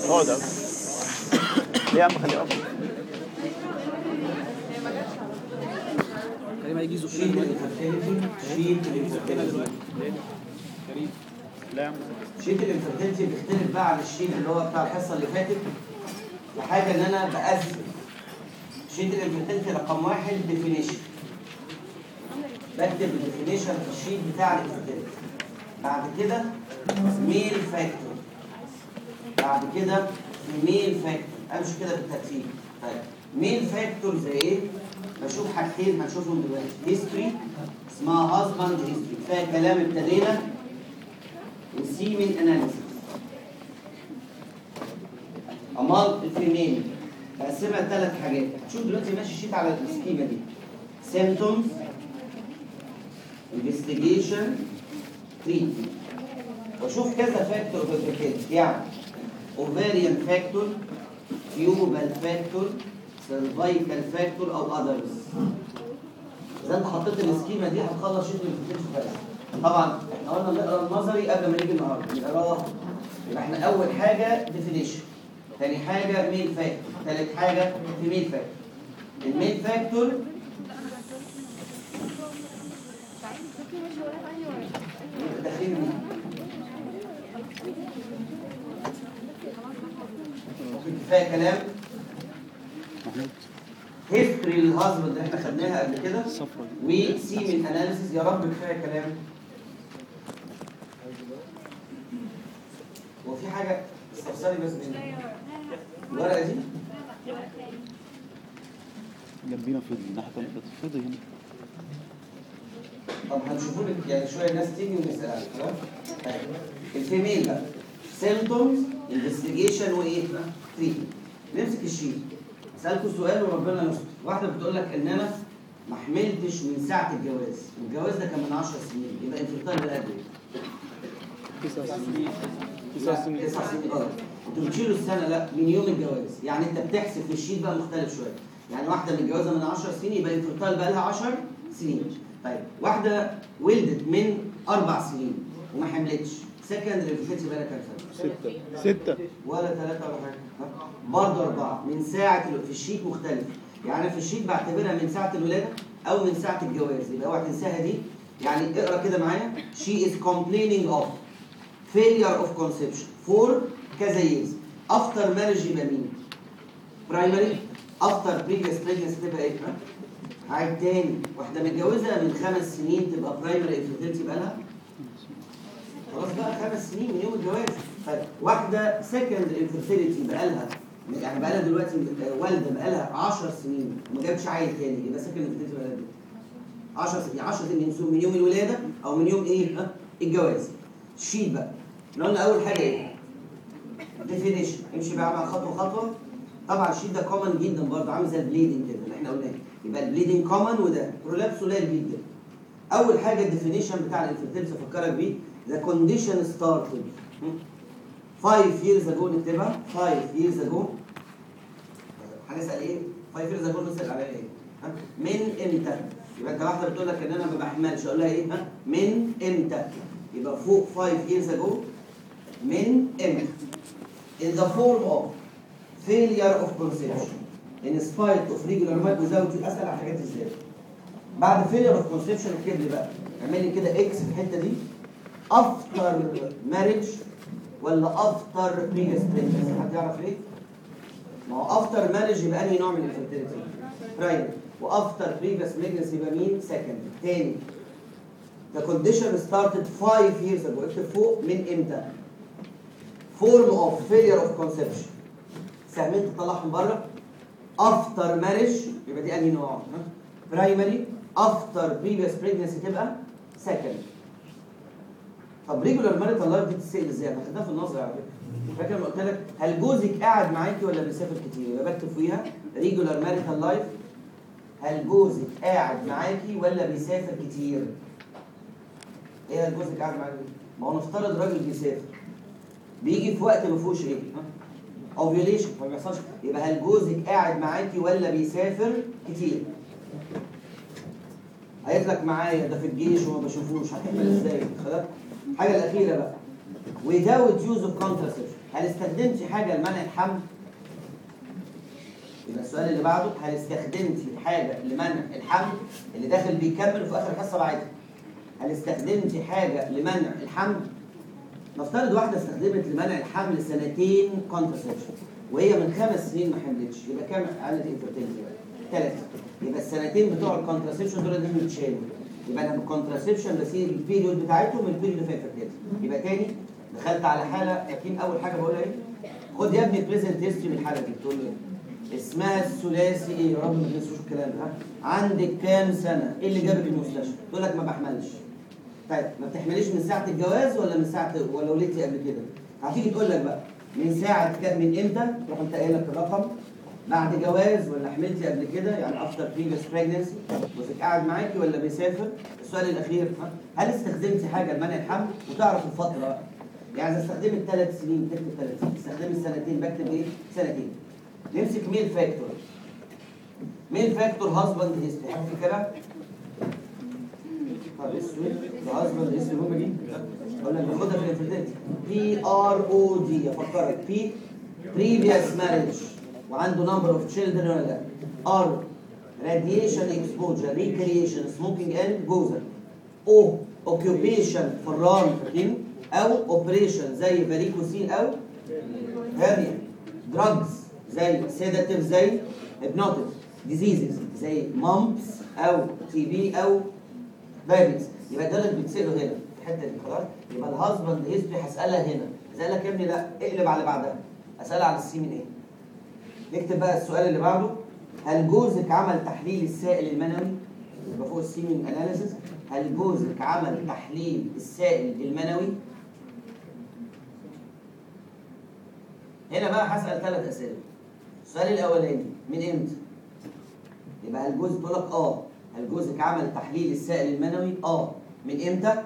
اقعد اقعد. ليه يا عم خليه اقعد كريم هيجي يزق شيت الانفرتيلتي شيت الانفرتيلتي لا يا عم شيت الانفرتيلتي بيختلف بقى عن الشيت اللي هو بتاع الحصه اللي فاتت في حاجه ان انا بقسم شيت الانفرتيلتي رقم واحد ديفينيشن بكتب الديفينيشن في الشيت بتاع الانفرتيلتي بعد كده ميل فاكتور بعد كده ميل فاكتور امشي كده بالترتيب طيب ميل فاكتور زي ايه؟ بشوف حاجتين هنشوفهم دلوقتي هيستوري اسمها هازباند هيستوري فيها كلام ابتدينا وسيمن اناليسيس امال الفيميل بقسمها ثلاث حاجات شوف دلوقتي ماشي شيت على السكيما دي symptoms investigation treatment واشوف كذا فاكتور في الباكيت يعني ovarian فاكتور تيوبال فاكتور سيرفايكال فاكتور او اذرز اذا انت حطيت السكيما دي هتخلص شيت الانفكشن بس طبعا احنا قلنا نقرا النظري قبل ما نيجي النهارده نقراه يبقى احنا اول حاجه ديفينيشن ثاني حاجه ميل فاكتور ثالث حاجه فيميل فاكتور الميل فاكتور داخلين مين؟ كفايه كلام هيستوري للهازبند اللي احنا خدناها قبل كده الصفرة دي وسيمن اناليسيس يا رب كفايه كلام هو في حاجه استفسري بس مني الورقه دي جنبينا في الناحية التانية كده فضي هنا طب هنشوفوا لك يعني شويه ناس تيجي ونسال عليها خلاص طيب. الفيميل بقى سيمتومز انفستيجيشن وايه تريتمنت نمسك الشيت اسالكم سؤال وربنا يستر واحده بتقول لك ان انا ما حملتش من ساعه الجواز والجواز ده كان من 10 سنين يبقى انفرتال بقى قد ايه؟ تسع سنين تسع سنين تسع سنين غلط انتوا بتشيلوا السنه لا من يوم الجواز يعني انت بتحسب في الشيت بقى مختلف شويه يعني واحده متجوزه من 10 سنين يبقى انفرتال بقى لها 10 سنين طيب واحده ولدت من اربع سنين وما حملتش سكندري انفرتيلتي بقى لها كام سنه؟ ستة ستة ولا ثلاثة ولا حاجة برضه أربعة من ساعة ال- في الشيت مختلف يعني في الشيت بعتبرها من ساعة الولادة أو من ساعة الجواز يبقى اوعى تنساها دي يعني اقرا كده معايا she is complaining of failure of conception for كذا years after marriage يبقى مين؟ primary after previous pregnancy تبقى ايه؟ ها؟ عيد تاني واحدة متجوزة من خمس سنين تبقى primary infertility يبقى لها خلاص بقى خمس سنين من يوم الجواز فواحده سكند انفيرتيليتي بقى لها يعني بقى لها دلوقتي آه، والده بقى لها 10 سنين وما جابتش عيل تاني يبقى سكند انفيرتيليتي بقى لها قد إيه؟ 10 سنين 10 سنين من سو- من يوم الولاده او من يوم ايه؟ ها؟ الجواز شيل بقى احنا قلنا اول حاجه ايه؟ ديفينيشن امشي بقى مع خطوه خطوه طبعا الشيت ده كومن جدا برضه عامل زي البليدنج كده اللي احنا قلناه يبقى البليدنج كومن وده برولابس قليل جدا اول حاجه الديفينيشن بتاع الانفيرتيلتي افكرك بيه the condition started five years ago نكتبها five years ago هنسال ايه؟ five years ago نسال على ايه؟ ها؟ من امتى؟ يبقى انت واحده بتقول لك ان انا ما بحملش اقول لها ايه؟ ها؟ من امتى؟ يبقى فوق five years ago من امتى؟ in the form of failure of conception in spite of regular marriage without اسال على الحاجات ازاي؟ بعد failure of conception اكتب لي بقى اعمل لي كده اكس في الحته دي افتر ماريج ولا افتر previous pregnancy حد يعرف ليه؟ ما هو افتر ماريج يبقى انهي نوع من الانفيرتيليتي؟ برايم وافتر previous pregnancy يبقى مين؟ سكند تاني The condition started five years ago اكتب فوق من امتى؟ form of failure of conception سهمين تطلعهم بره افتر ماريج يبقى دي انهي نوع؟ برايمري افتر بريفيوس بريجنسي تبقى سكند طب ريجولار ماريتال لايف دي تتسال ازاي؟ انا خدتها في النظر على فكره فاكر لما قلت لك هل جوزك قاعد معاكي ولا بيسافر كتير؟ يبقى بكتب فيها ريجولار ماريتال لايف هل جوزك قاعد معاكي ولا بيسافر كتير؟ ايه هل جوزك قاعد معاكي؟ ما هو نفترض راجل بيسافر بيجي في وقت ما فيهوش ايه؟ اوفيوليشن ما بيحصلش يبقى هل جوزك قاعد معاكي ولا بيسافر كتير؟ قالت لك معايا ده في الجيش وما بشوفوش هتحمل ازاي؟ خلاص الحاجه الاخيره بقى without use of contraception هل استخدمتي حاجه لمنع الحمل؟ يبقى السؤال اللي بعده هل استخدمتي حاجه لمنع الحمل اللي داخل بيكمل وفي اخر الحصه بعيدها هل استخدمتي حاجه لمنع الحمل؟ نفترض واحده استخدمت لمنع الحمل سنتين كونترسبشن وهي من خمس سنين ما حملتش يبقى كام عملت انفيرتيلتي بقى؟ ثلاثه يبقى السنتين بتوع الكونترسبشن دول لازم يتشالوا يبقى انا بالكونترسبشن بسيب البيريود بتاعتهم البيريود اللي فيها انفيرتيلتي يبقى تاني دخلت على حاله اكيد اول حاجه بقولها ايه؟ خد يا ابني بريزنت هيستوري من الحاله دي تقول له إيه؟ اسمها الثلاثي ايه يا رب ما تنسوش الكلام ده ها؟ عندك كام سنه؟ ايه اللي جابك المستشفى؟ تقول لك ما بحملش طيب ما بتحمليش من ساعه الجواز ولا من ساعه ولا ولدتي قبل كده؟ هتيجي تقول لك بقى من ساعه كام من امتى؟ تروح انت قايل لك الرقم بعد جواز ولا حملتي قبل كده يعني افتر بريفيس بريجنسي جوزك قاعد معاكي ولا بيسافر؟ السؤال الاخير ها؟ هل استخدمتي حاجه لمنع الحمل وتعرف الفتره؟ يعني اذا استخدمت ثلاث سنين تكتب ثلاث سنين، استخدمت سنتين بكتب ايه؟ سنتين. نمسك ميل فاكتور. ميل فاكتور هازبند هيستوري، حد فاكرها؟ طب اسود هازبند هيستوري هم دي؟ اقول لك باخدها في الانفيرتيلتي. بي ار او دي افكرك بي previous marriage وعنده number of children ولا لا؟ ار radiation exposure recreation smoking and جوزر او occupation فران فاكرين او operation زي varicocele او hernia drugs زي sedative زي hypnotic diseases زي mumps او تي بي او diabetes يبقى ده اللي بيتسألوا هنا في الحته دي خلاص يبقى الهازبند هيستوري هسألها هنا اسألك يا ابني لا اقلب على بعدها اسألها على السيمن ايه نكتب بقى السؤال اللي بعده هل جوزك عمل تحليل السائل المنوي يبقى فوق السيمن اناليسيس هل جوزك عمل تحليل السائل المنوي هنا بقى هسأل ثلاث أسئلة السؤال الأولاني من إمتى؟ يبقى هل جوزك تقول لك آه هل جوزك عمل تحليل السائل المنوي؟ آه من إمتى؟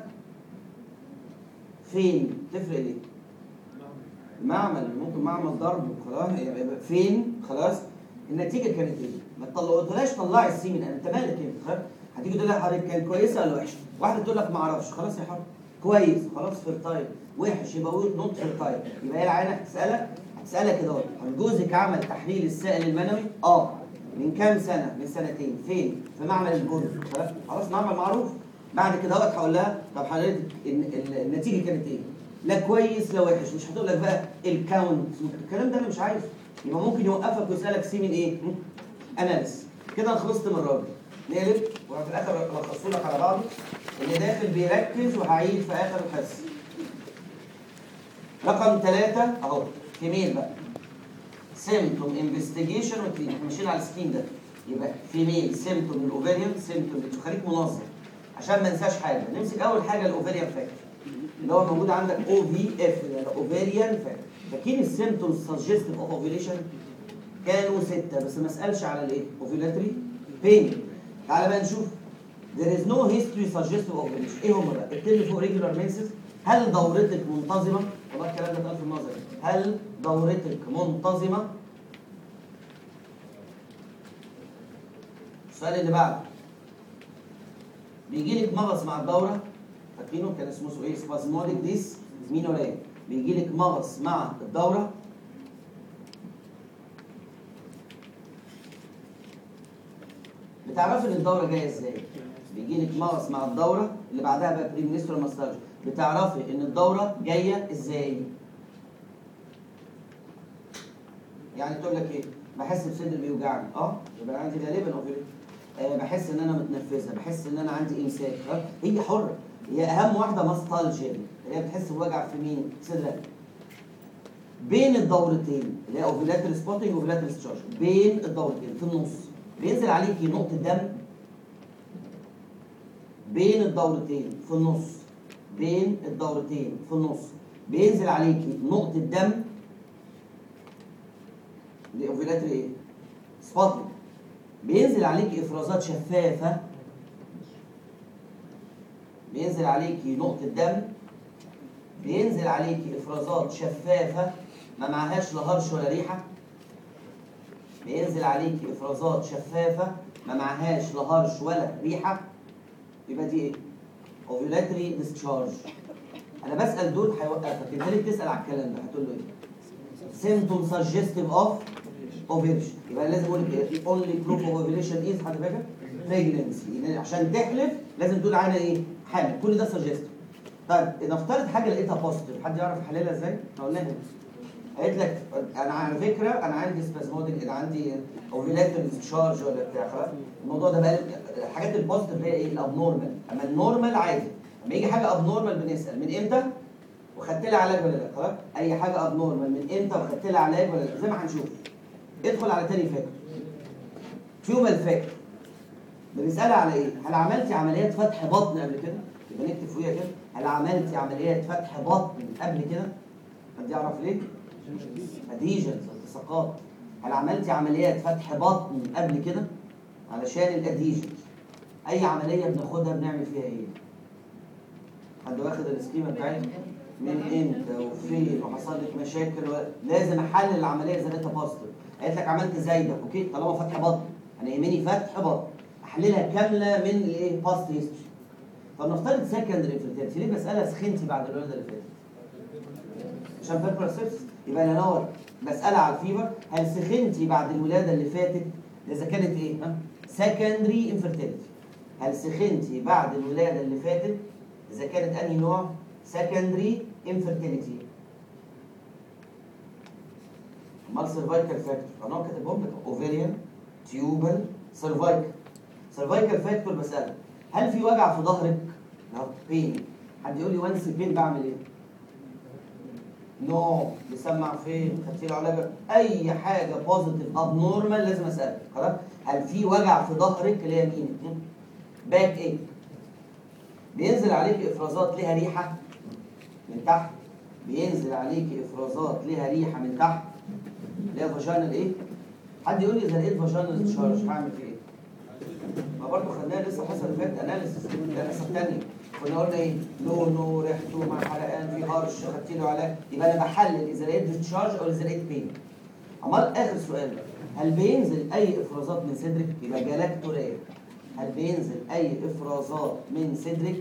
فين؟ تفرق ليه؟ معمل ممكن معمل ضرب وخلاص يبقى فين؟ خلاص النتيجة كانت إيه؟ ما تطلعتهاش طلعي السيمن أنت مالك أنت خلاص؟ هتيجي تقول لها حضرتك كان كويسة ولا وحشة؟ واحدة تقول لك ما أعرفش خلاص يا حضرتك كويس خلاص فيرتايل وحش يبقى نوت فيرتايل يبقى هي العينة هتسألك هتسألك كده اهو هل جوزك عمل تحليل السائل المنوي؟ اه من كام سنة؟ من سنتين فين؟ في معمل الجوز خلاص خلاص معمل معروف بعد كده اهوت هقول لها طب حضرتك ال- ال- النتيجة كانت ايه؟ لا كويس لا وحش مش هتقول لك بقى الكاونت الكلام ده انا مش عايزه يبقى ممكن يوقفك ويسألك سي من ايه؟ اناليس كده انا خلصت من الراجل نقلب وفي الاخر الخصه لك على بعضه اللي داخل بيركز وهعيد في اخر الحصه رقم ثلاثة اهو فيميل بقى سيمتوم انفستيجيشن وتريت احنا ماشيين على السكين ده يبقى فيميل سيمتوم الاوفيريان سيمتوم خليك منظم عشان ما ننساش حاجه نمسك اول حاجه الاوفيريان فاكتور اللي هو موجود عندك او في اف يعني اوفيريان فاكتور فاكرين السيمتومز سجستيف اوف اوفيليشن كانوا ستة بس ما اسالش على الايه اوفيلاتري بين تعالى بقى نشوف there is no history suggestive of ovulation ايه هم بقى اكتب لي فوق regular menses هل دورتك منتظمه والله الكلام ده اتقال في النظري هل دورتك منتظمه السؤال اللي بعده بيجي لك مغص مع الدوره فاكرينه كان اسمه ايه سبازموديك ديس مين ولا ايه بيجي لك مغص مع الدوره بتعرفي ان الدوره جايه ازاي بيجي لك مغص مع الدوره اللي بعدها بقى بريمينسترال ماسترج بتعرفي ان الدوره جايه ازاي يعني تقول لك ايه بحس بصدري بيوجعني اه يبقى عندي غالبا اوفيليت آه بحس ان انا متنفسه بحس ان انا عندي امساك آه هي حره هي اهم واحده ماستالجيا اللي هي بتحس بوجع في مين صدرك بين الدورتين اللي هي اوفيلاتري سبوتنج واوفيلاتري ستشارج بين الدورتين في النص بينزل عليكي نقطه دم بين الدورتين في النص بين الدورتين في النص بينزل عليكي نقطه دم دي اوفيلاتري ايه؟ سبوتنج بينزل عليكي افرازات شفافه بينزل عليكي نقطه دم بينزل عليكي افرازات شفافه ما معهاش لا هرش ولا ريحه بينزل عليكي افرازات شفافه ما معهاش لا هرش ولا ريحه يبقى دي ايه؟ اوفيولاتري ديسشارج انا بسال دول هيوقفك انت ليه بتسال على الكلام ده هتقول له ايه symptom suggestive of ovulation يبقى لازم اقول لك ايه only proof of ovulation is حد فاكر pregnancy يعني عشان تحلف لازم تقول عنها ايه حامل كل ده suggestive طيب نفترض حاجه لقيتها بوزيتيف حد يعرف يحللها ازاي؟ احنا قلناها قالت لك انا على فكره انا عندي سبازموديك انا عندي اوفيلاتوري ديسشارج ولا بتاع خلاص الموضوع ده بقى الحاجات البوزيتيف هي ايه الابنورمال اما النورمال عادي لما يجي حاجه ابنورمال بنسال من امتى وخدت لها علاج ولا لا خلاص اي حاجه ابنورمال من امتى وخدت لها علاج ولا لا زي ما هنشوف ادخل على تاني فاكتور تيوبال فاكتور بنسالها على ايه هل عملتي عمليات فتح بطن قبل كده يبقى نكتب فوقيها كده هل عملتي عمليات فتح بطن قبل كده حد يعرف ليه اديجنز التصاقات هل عملتي عمليات فتح بطن قبل كده علشان الاديجنز اي عمليه بناخدها بنعمل فيها ايه حد واخد السكيما بتاعتها من امتى وفين وحصل لك مشاكل و... لازم احلل العمليه اذا لقيتها بوزيتيف قالت لك عملت زايده اوكي طالما فتح بطن انا يهمني فتح بطن احللها كامله من الايه باست هيستوري طب نفترض سكندري انفيرتيلتي ليه بسالها سخنتي بعد الولاده اللي فاتت عشان فاكره سيبس يبقى انا نور بسالها على الفيبر هل سخنتي بعد الولاده اللي فاتت اذا كانت ايه ها سكندري انفيرتيلتي هل سخنتي بعد الولاده اللي فاتت اذا كانت انهي نوع سكندري انفيرتيليتي امال سيرفايكال فاكتور انا كاتبهم لك اوفيريان تيوبال سيرفايكال سيرفايكال فاكتور بسالك هل في وجع في ظهرك؟ لا بين حد يقول لي وانس بين بعمل ايه؟ نو بيسمع فين؟ خدتي له علاج اي حاجه بوزيتيف اب نورمال لازم اسالك خلاص؟ هل في وجع في ظهرك اللي هي مين؟ باك ايه؟ بينزل عليك افرازات ليها ريحه من تحت بينزل عليك افرازات ليها ريحه من تحت اللي هي فاجينال ايه؟ حد يقول لي اذا لقيت فاجينال ديسشارج هعمل فيه ايه؟ ما برضه خدناها لسه الحصه اللي فاتت اناليسيس الحصه الثانيه كنا قلنا ايه؟ لونه ريحته مع حرقان في هرش خدت له علاج يبقى انا بحلل اذا لقيت ديسشارج او اذا لقيت بين امال اخر سؤال بقى هل بينزل اي افرازات من صدرك؟ يبقى جلاكتوريه هل بينزل اي افرازات من صدرك؟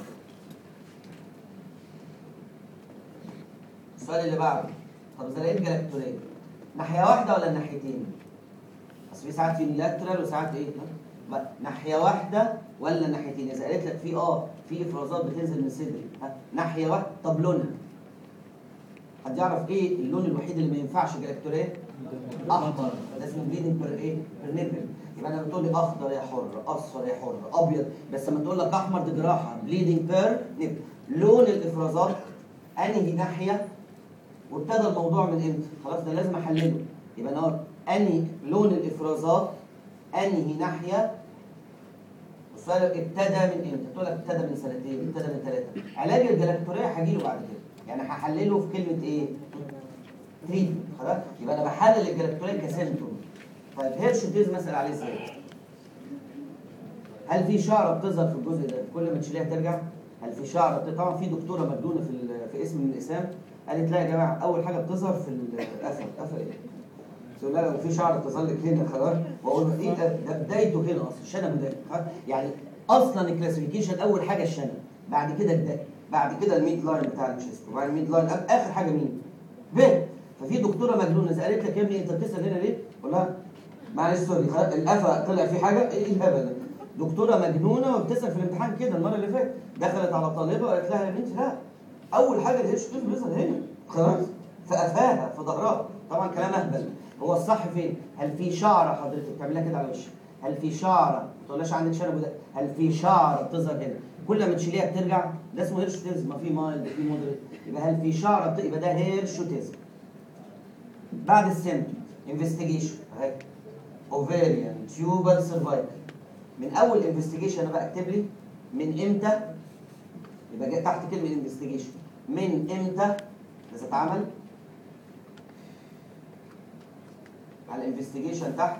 السؤال اللي بعده طب اذا لقيت جلاكتوريه ناحيه واحده ولا الناحيتين؟ اصل في ساعات يونيلاترال وساعات ايه؟ بقى ناحيه واحده ولا ناحيتين؟ اذا قالت لك في اه في افرازات بتنزل من صدري ها ناحيه واحده طب لونها؟ حد يعرف ايه اللون الوحيد اللي ما ينفعش جلاكتوريه؟ اخضر ده اسمه بليدنج بير ايه؟ بير نيبل يبقى انا بتقول لي اخضر يا حر اصفر يا حر ابيض بس لما تقول لك احمر دي جراحه بليدنج بير نيبل لون الافرازات انهي ناحيه وابتدى الموضوع من امتى؟ خلاص ده لازم احلله يبقى انا انهي لون الافرازات انهي ناحيه السؤال ابتدى من امتى؟ تقول لك ابتدى من سنتين ابتدى من ثلاثه علاج الجلاكتوريه هجي له بعد كده يعني هحلله في كلمه ايه؟ تريتمنت خلاص يبقى انا بحلل الجلاكتوريه كسيمتوم طيب هيرشوتيزم اسال عليه ازاي؟ هل في شعره بتظهر في الجزء ده كل ما تشيليها ترجع؟ هل في شعره بت- طبعا في دكتوره مجنونه في ال- في اسم من الاسام قالت لا يا جماعه اول حاجه بتظهر في القفا قفا ايه؟ تقول لا لو في شعر اتصل لك هنا خلاص واقول له ايه ده ده بدايته هنا اصلا الشنب بدايته خلاص؟ يعني اصلا الكلاسيفيكيشن اول حاجه الشنب بعد كده الدق بعد كده الميد لاين بتاع الشيست وبعد الميد لاين أب- اخر حاجه مين؟ ب ففي دكتوره مجنونه سالت لك يا ابني انت بتسال هنا ليه؟ قول لها معلش سوري خلاص، القفا طلع فيه حاجه ايه الهبل ده؟ دكتوره مجنونه وبتسال في الامتحان كده المره اللي فاتت دخلت على طالبه وقالت لها يا بنتي لا اول حاجه الهيرش تيوب بيظهر هنا خلاص في قفاها في ظهرها طبعا كلام اهبل هو الصح فين؟ هل في شعره حضرتك بتعملها كده على وشك؟ هل في شعره ما تقولهاش عندك شنب وده هل في شعره بتظهر هنا؟ كل ما تشيليها بترجع ده اسمه هيرشوتيزم ما في مايلد في مودريت يبقى هل في شعره بت... يبقى ده هيرشوتيزم بعد السيمتوم انفستيجيشن اهي اوفيريان تيوبال سيرفايكال من اول انفستيجيشن انا بقى اكتب لي من امتى يبقى جاي تحت كلمه انفستيجيشن من امتى ده اتعمل على الانفستيجيشن تحت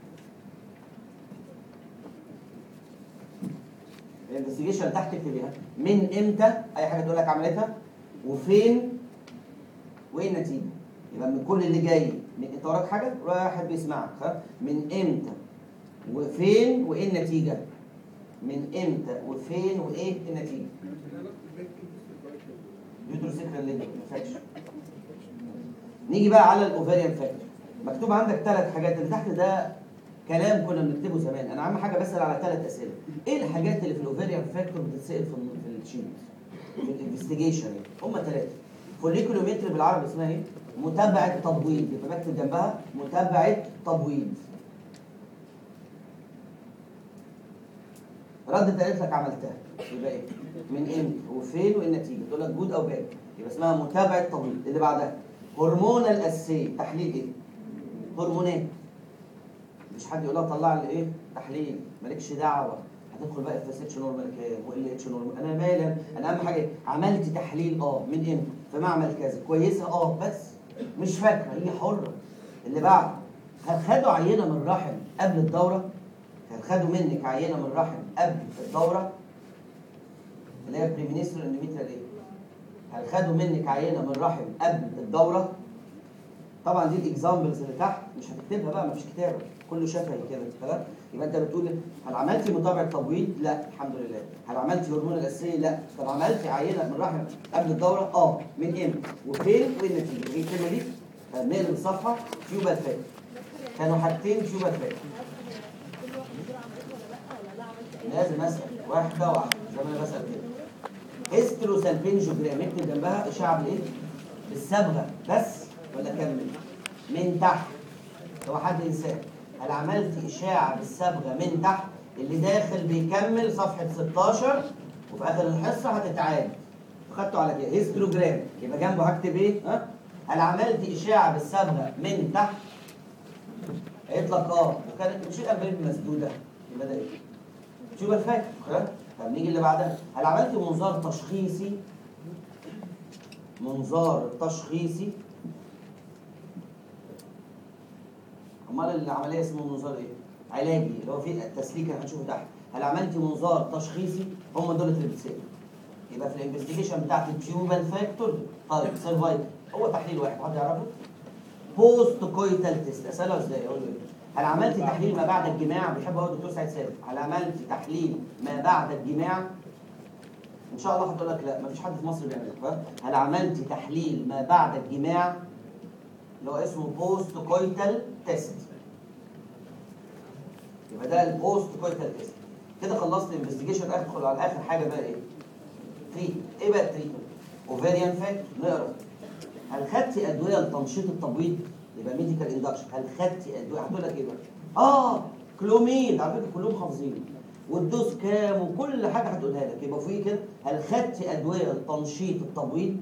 الانفستيجيشن تحت اكتب ايه من امتى اي حاجه تقول لك عملتها وفين وايه النتيجه يبقى من كل اللي جاي من انت وراك حاجه واحد بيسمعك خلاص من امتى وفين وايه النتيجه من امتى وفين وايه النتيجه يوتروسيكرال ليجمنت انفكشن نيجي بقى على الاوفاريان فاكتور مكتوب عندك ثلاث حاجات اللي تحت ده كلام كنا بنكتبه زمان انا اهم حاجه بسال على ثلاث اسئله ايه الحاجات اللي في الاوفاريان فاكتور بتتسال في في الشيت في الانفستيجيشن هم ثلاثه فوليكولومتر بالعربي اسمها ايه متابعه تبويض يبقى بكتب جنبها متابعه تبويض ردت قالت لك عملتها يبقى ايه من امتى وفين وايه النتيجه تقول لك جود او باد يبقى اسمها متابعه تبويض اللي بعدها هرمون الاساسيه تحليل ايه هرمونات مش حد يقول لها طلع لي ايه تحليل مالكش دعوه هتدخل بقى في اس اتش نورمال كام وال اتش نورمال انا مالي انا اهم حاجه عملت تحليل اه من امتى في معمل كذا كويسه اه بس مش فاكره هي حره اللي بعد هل خدوا عينه من الرحم قبل الدوره هل خدوا منك عينه من الرحم قبل الدوره اللي هي بريمينسترال اندوميتريال ايه هل خدوا منك عينه من الرحم قبل الدوره طبعا دي الاكزامبلز اللي تحت مش هتكتبها بقى مفيش كتابه كله شفهي كده تمام يبقى انت بتقول هل عملتي متابعه تبويض لا الحمد لله هل عملتي هرمون الاساسيه لا طب عملتي عينه من الرحم قبل الدوره اه من امتى وفين وايه النتيجه ايه الكلمه دي آه، نقلب الصفحه تيوبال فات كانوا حاجتين تيوبال فات لازم اسال واحده واحده زي ما انا بسال كده هيستروسالبينجوجرام اكتب جنبها اشعه بالايه؟ بالصبغه بس ولا كمل؟ من تحت هو حد ينساه هل عملت اشاعه بالصبغه من تحت اللي داخل بيكمل صفحه 16 وفي اخر الحصه هتتعاد خدته على كده هيستروجرام يبقى جنبه هكتب ايه؟ ها؟ هل عملت اشاعه بالصبغه من تحت؟ قالت لك اه وكانت مش الامبريد مسدوده يبقى ده ايه؟ شوف الفاكر خلاص طب نيجي اللي بعدها هل عملت منظار تشخيصي منظار تشخيصي امال العمليه اسمه منظار ايه علاجي اللي هو فيه التسليك اللي هنشوفه تحت هل عملت منظار تشخيصي هم دول اللي بتسال يبقى في الانفستيجيشن بتاعت التيوبال فاكتور طيب سيرفايفل هو تحليل واحد حد يعرفه بوست كويتال تيست اساله ازاي اقول له ايه هل عملت تحليل ما بعد الجماع بيحب هو الدكتور سعيد سالم هل عملت تحليل ما بعد الجماع ان شاء الله هتقول لك لا مفيش حد في مصر بيعمل كده هل عملت تحليل ما بعد الجماع اللي هو اسمه بوست كويتال تيست يبقى ده البوست كويتال تيست كده خلصت الانفستيجيشن ادخل على اخر حاجه بقى ايه تريت ايه بقى التريتمنت اوفيريان فاكت نقرا هل خدتي ادويه لتنشيط التبويض يبقى ميديكال اندكشن هل خدتي ادويه هتقول لك ايه بقى اه كلوميد على فكره كلهم حافظين والدوز كام وكل حاجه هتقولها لك يبقى في كده هل خدتي ادويه لتنشيط التبويض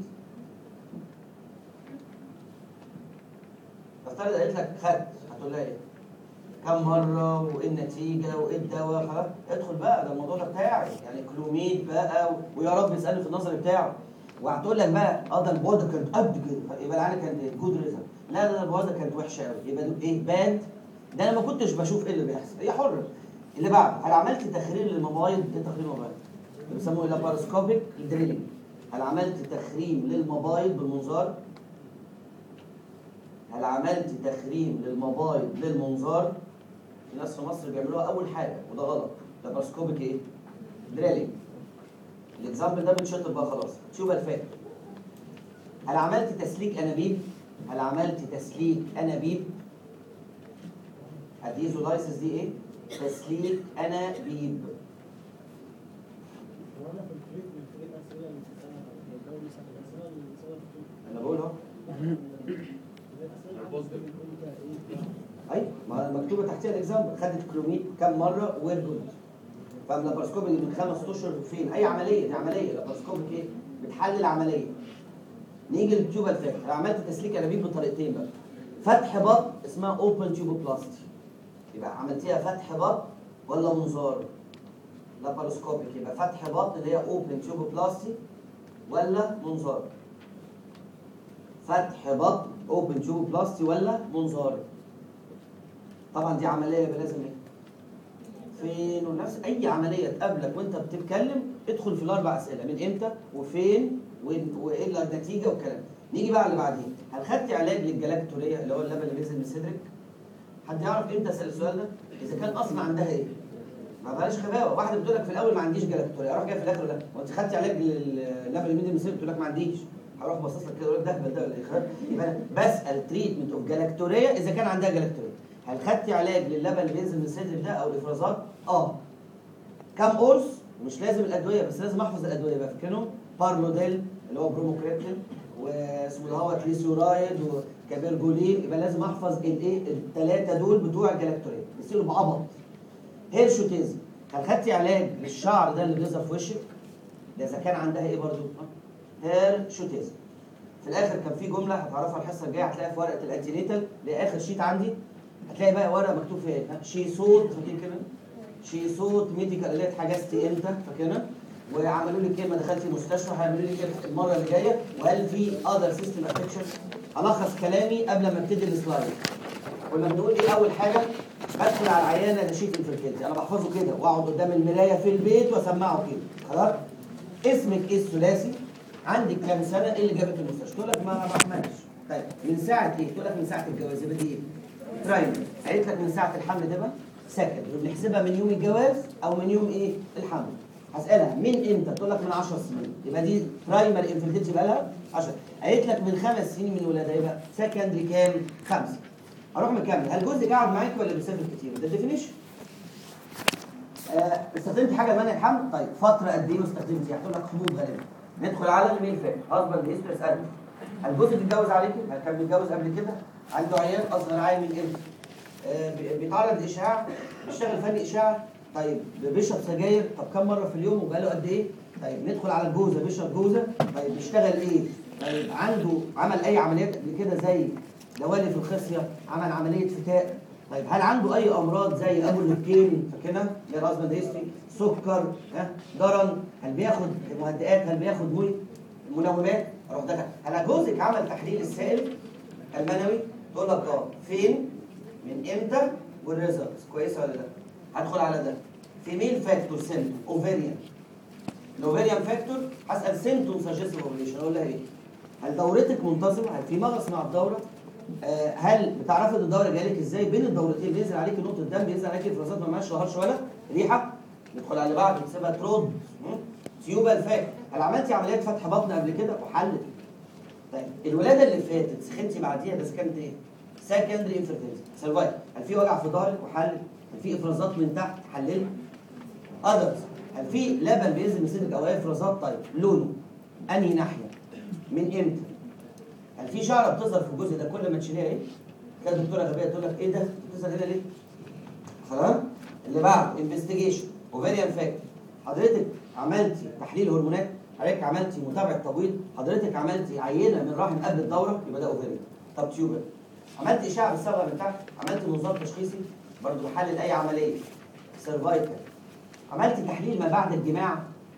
افترض قالت لك خدت هتقول لها ايه كم مره وايه النتيجه وايه الدواء خلاص ادخل بقى ده الموضوع ده بتاعي يعني كلوميد بقى و- ويا رب يسالني في النظر بتاعه وهتقول لك بقى اه ده البوده كانت قد كده يبقى العيال كانت جود ريزلت لا لا البوده كانت وحشه قوي يبقى ده ايه باد ده انا ما كنتش بشوف ايه اللي بيحصل هي حره اللي بعد هل عملت تخرير للموبايل ايه تخرير الموبايل اللي بيسموه لاباراسكوبيك دريلينج هل عملت تخريم للموبايل بالمنظار هل عملت تخريم للموبايل للمنظار في ناس في مصر بيعملوها اول حاجه وده غلط لاباراسكوبيك ايه دريلينج الاكزامبل ده بنشطب بقى خلاص شوف الفات هل عملت تسليك انابيب هل عملت تسليك انابيب الديزولايسيس دي ايه تسليك انابيب وانا في التريتمنت ايه الاسئله اللي بتسالها لو الجو مثلا الاسئله اللي بتسالها في التريتمنت انا بقول اهو الاسئله اللي بتقول فيها ايه اي ما مكتوبه تحتها الاكزامبل خدت كلوميد كام مره وير جود فاللاباراسكوب اللي من خمس اشهر فين اي عمليه دي عمليه لاباراسكوب ايه بتحلل عمليه نيجي للتيوبال فاكر عملت تسليك انابيب بطريقتين بقى فتح بط اسمها اوبن تيوبوبلاستي يبقى عملتيها فتح بط ولا منظار لاباراسكوبيك يبقى فتح بط اللي هي اوبن تيوبوبلاستي ولا منظار فتح بط اوبن تيوبوبلاستي ولا منظار طبعا دي عمليه يبقى لازم ايه فين ونفس اي عمليه تقابلك وانت بتتكلم ادخل في الاربع اسئله من امتى وفين وين- وايه النتيجه والكلام نيجي بقى على اللي بعدين هل خدت علاج للجلاكتوريه اللي هو اللبن اللي بينزل من صدرك حد يعرف امتى اسال السؤال ده اذا كان اصلا عندها ايه ما بلاش خباوه واحده بتقول لك في الاول ما عنديش جلاكتوريه اروح جاي في الاخر لا هو انت خدتي علاج للبن اللي بينزل من صدرك تقول لك ما عنديش هروح باصص لك كده اقول لك ده هبل ده ولا إيه؟ خلاص؟ يبقى انا بسال تريتمنت اوف جلاكتوريا اذا كان عندها جلاكتوريا هل خدتي علاج للبن اللي بينزل من الصدر ده او الافرازات؟ اه كام قرص مش لازم الادويه بس لازم احفظ الادويه بقى فاكرينهم بارلوديل اللي هو بروموكريبتين واسمه ده هو تريسورايد وكابيرجولين يبقى لازم احفظ الايه الثلاثه دول بتوع الجلاكتوريا بيصيروا بعبط هيرشوتيزم هل خدتي علاج للشعر ده اللي بيظهر في وشك؟ ده اذا كان عندها ايه برضو؟ هيرشوتيزم في الاخر كان في جمله هتعرفها الحصه الجايه هتلاقيها في ورقه الانتينيتال لاخر شيت عندي هتلاقي بقى ورقه مكتوب فيها ايه؟ شي صوت فاكر كده؟ شي صوت ميديكال اللي اتحجزتي امتى فاكرها؟ وعملوا لي كلمه دخلتي مستشفى هيعملوا لي كده المره اللي جايه وهل في اذر سيستم افكشن؟ الخص كلامي قبل ما ابتدي السلايد كنا بنقول ايه اول حاجه بدخل على العيانه نشيط انفلتيلتي انا بحفظه كده واقعد قدام المرايه في البيت واسمعه كده خلاص اسمك ايه الثلاثي عندك كام سنه ايه اللي جابك المستشفى تقول لك ما ما بحملش طيب من ساعه ايه تقول لك من ساعه الجواز يبقى دي ايه برايمري قالت لك من ساعه الحمل ده بقى سكند بنحسبها من يوم الجواز او من يوم ايه الحمل هسالها من امتى تقول لك من 10 سنين يبقى دي برايمري انفلتيلتي بقى لها 10 قالت لك من خمس سنين من ولادها يبقى سكندري كام خمسه اروح مكمل هل جوزك قاعد معاك ولا بيسافر كتير ده ديفينيشن آه استخدمت حاجه لمنع الحمل طيب فتره قد ايه ما استخدمتيها هتقول لك حبوب غالبا ندخل على الميل فات هازبند هيستوري اسالك هل جوزك اتجوز عليكي هل كان متجوز قبل كده عنده عيال اصغر عيل من امتى آه بي- بيتعرض لاشعاع بيشتغل فني اشعاع طيب بيشرب سجاير طب كم مره في اليوم وبقاله قد ايه طيب ندخل على الجوزه بيشرب جوزه طيب بيشتغل ايه طيب عنده عمل اي عمليات قبل كده زي دوالي في الخصيه عمل عمليه فتاء طيب هل عنده اي امراض زي ابو اللوكين فاكرها اللي هي الهازبند هيستري سكر ها جرن هل بياخد مهدئات هل بياخد مي منومات اروح دخل هل جوزك عمل تحليل السائل المنوي تقول لك اه فين من امتى والريزلتس كويسه ولا لا هدخل على ده فيميل فاكتور سن اوفيريان الاوفيريان فاكتور هسال سيمتوم سجستيف اوفيليشن اقول لها ايه هل دورتك منتظمه هل في مغص مع الدوره آه، هل بتعرفي ان الدوره جايه لك ازاي بين الدورتين بينزل عليك نقطه دم بينزل عليك افرازات ما معهاش شهرش ولا ريحه ندخل على اللي بعده نسيبها ترد تيوبال فاك هل عملتي عمليات فتح بطن قبل كده وحلت طيب الولاده اللي فاتت سخنتي بعديها بس كانت ايه سكندري انفيرتيلتي سرفايف هل في وجع في ظهرك وحلت هل في افرازات من تحت حللت اذرز هل في لبن بينزل من صدرك او اي افرازات طيب لونه انهي ناحيه من امتى هل في شعره بتظهر في الجزء ده كل ما تشيليها ايه كانت الدكتوره غبيه تقول لك ايه ده بتظهر هنا ليه خلاص اللي بعده انفستيجيشن اوفيريان فاكت حضرتك عملتي تحليل هرمونات حضرتك عملتي متابعه تبويض حضرتك عملتي عينه من رحم قبل الدوره يبقى ده اوفيريان طب تيوبر عملت اشعه بالصبغه من تحت عملت منظار تشخيصي برضه بحلل اي عمليه سيرفايكال عملت تحليل ما بعد الجماع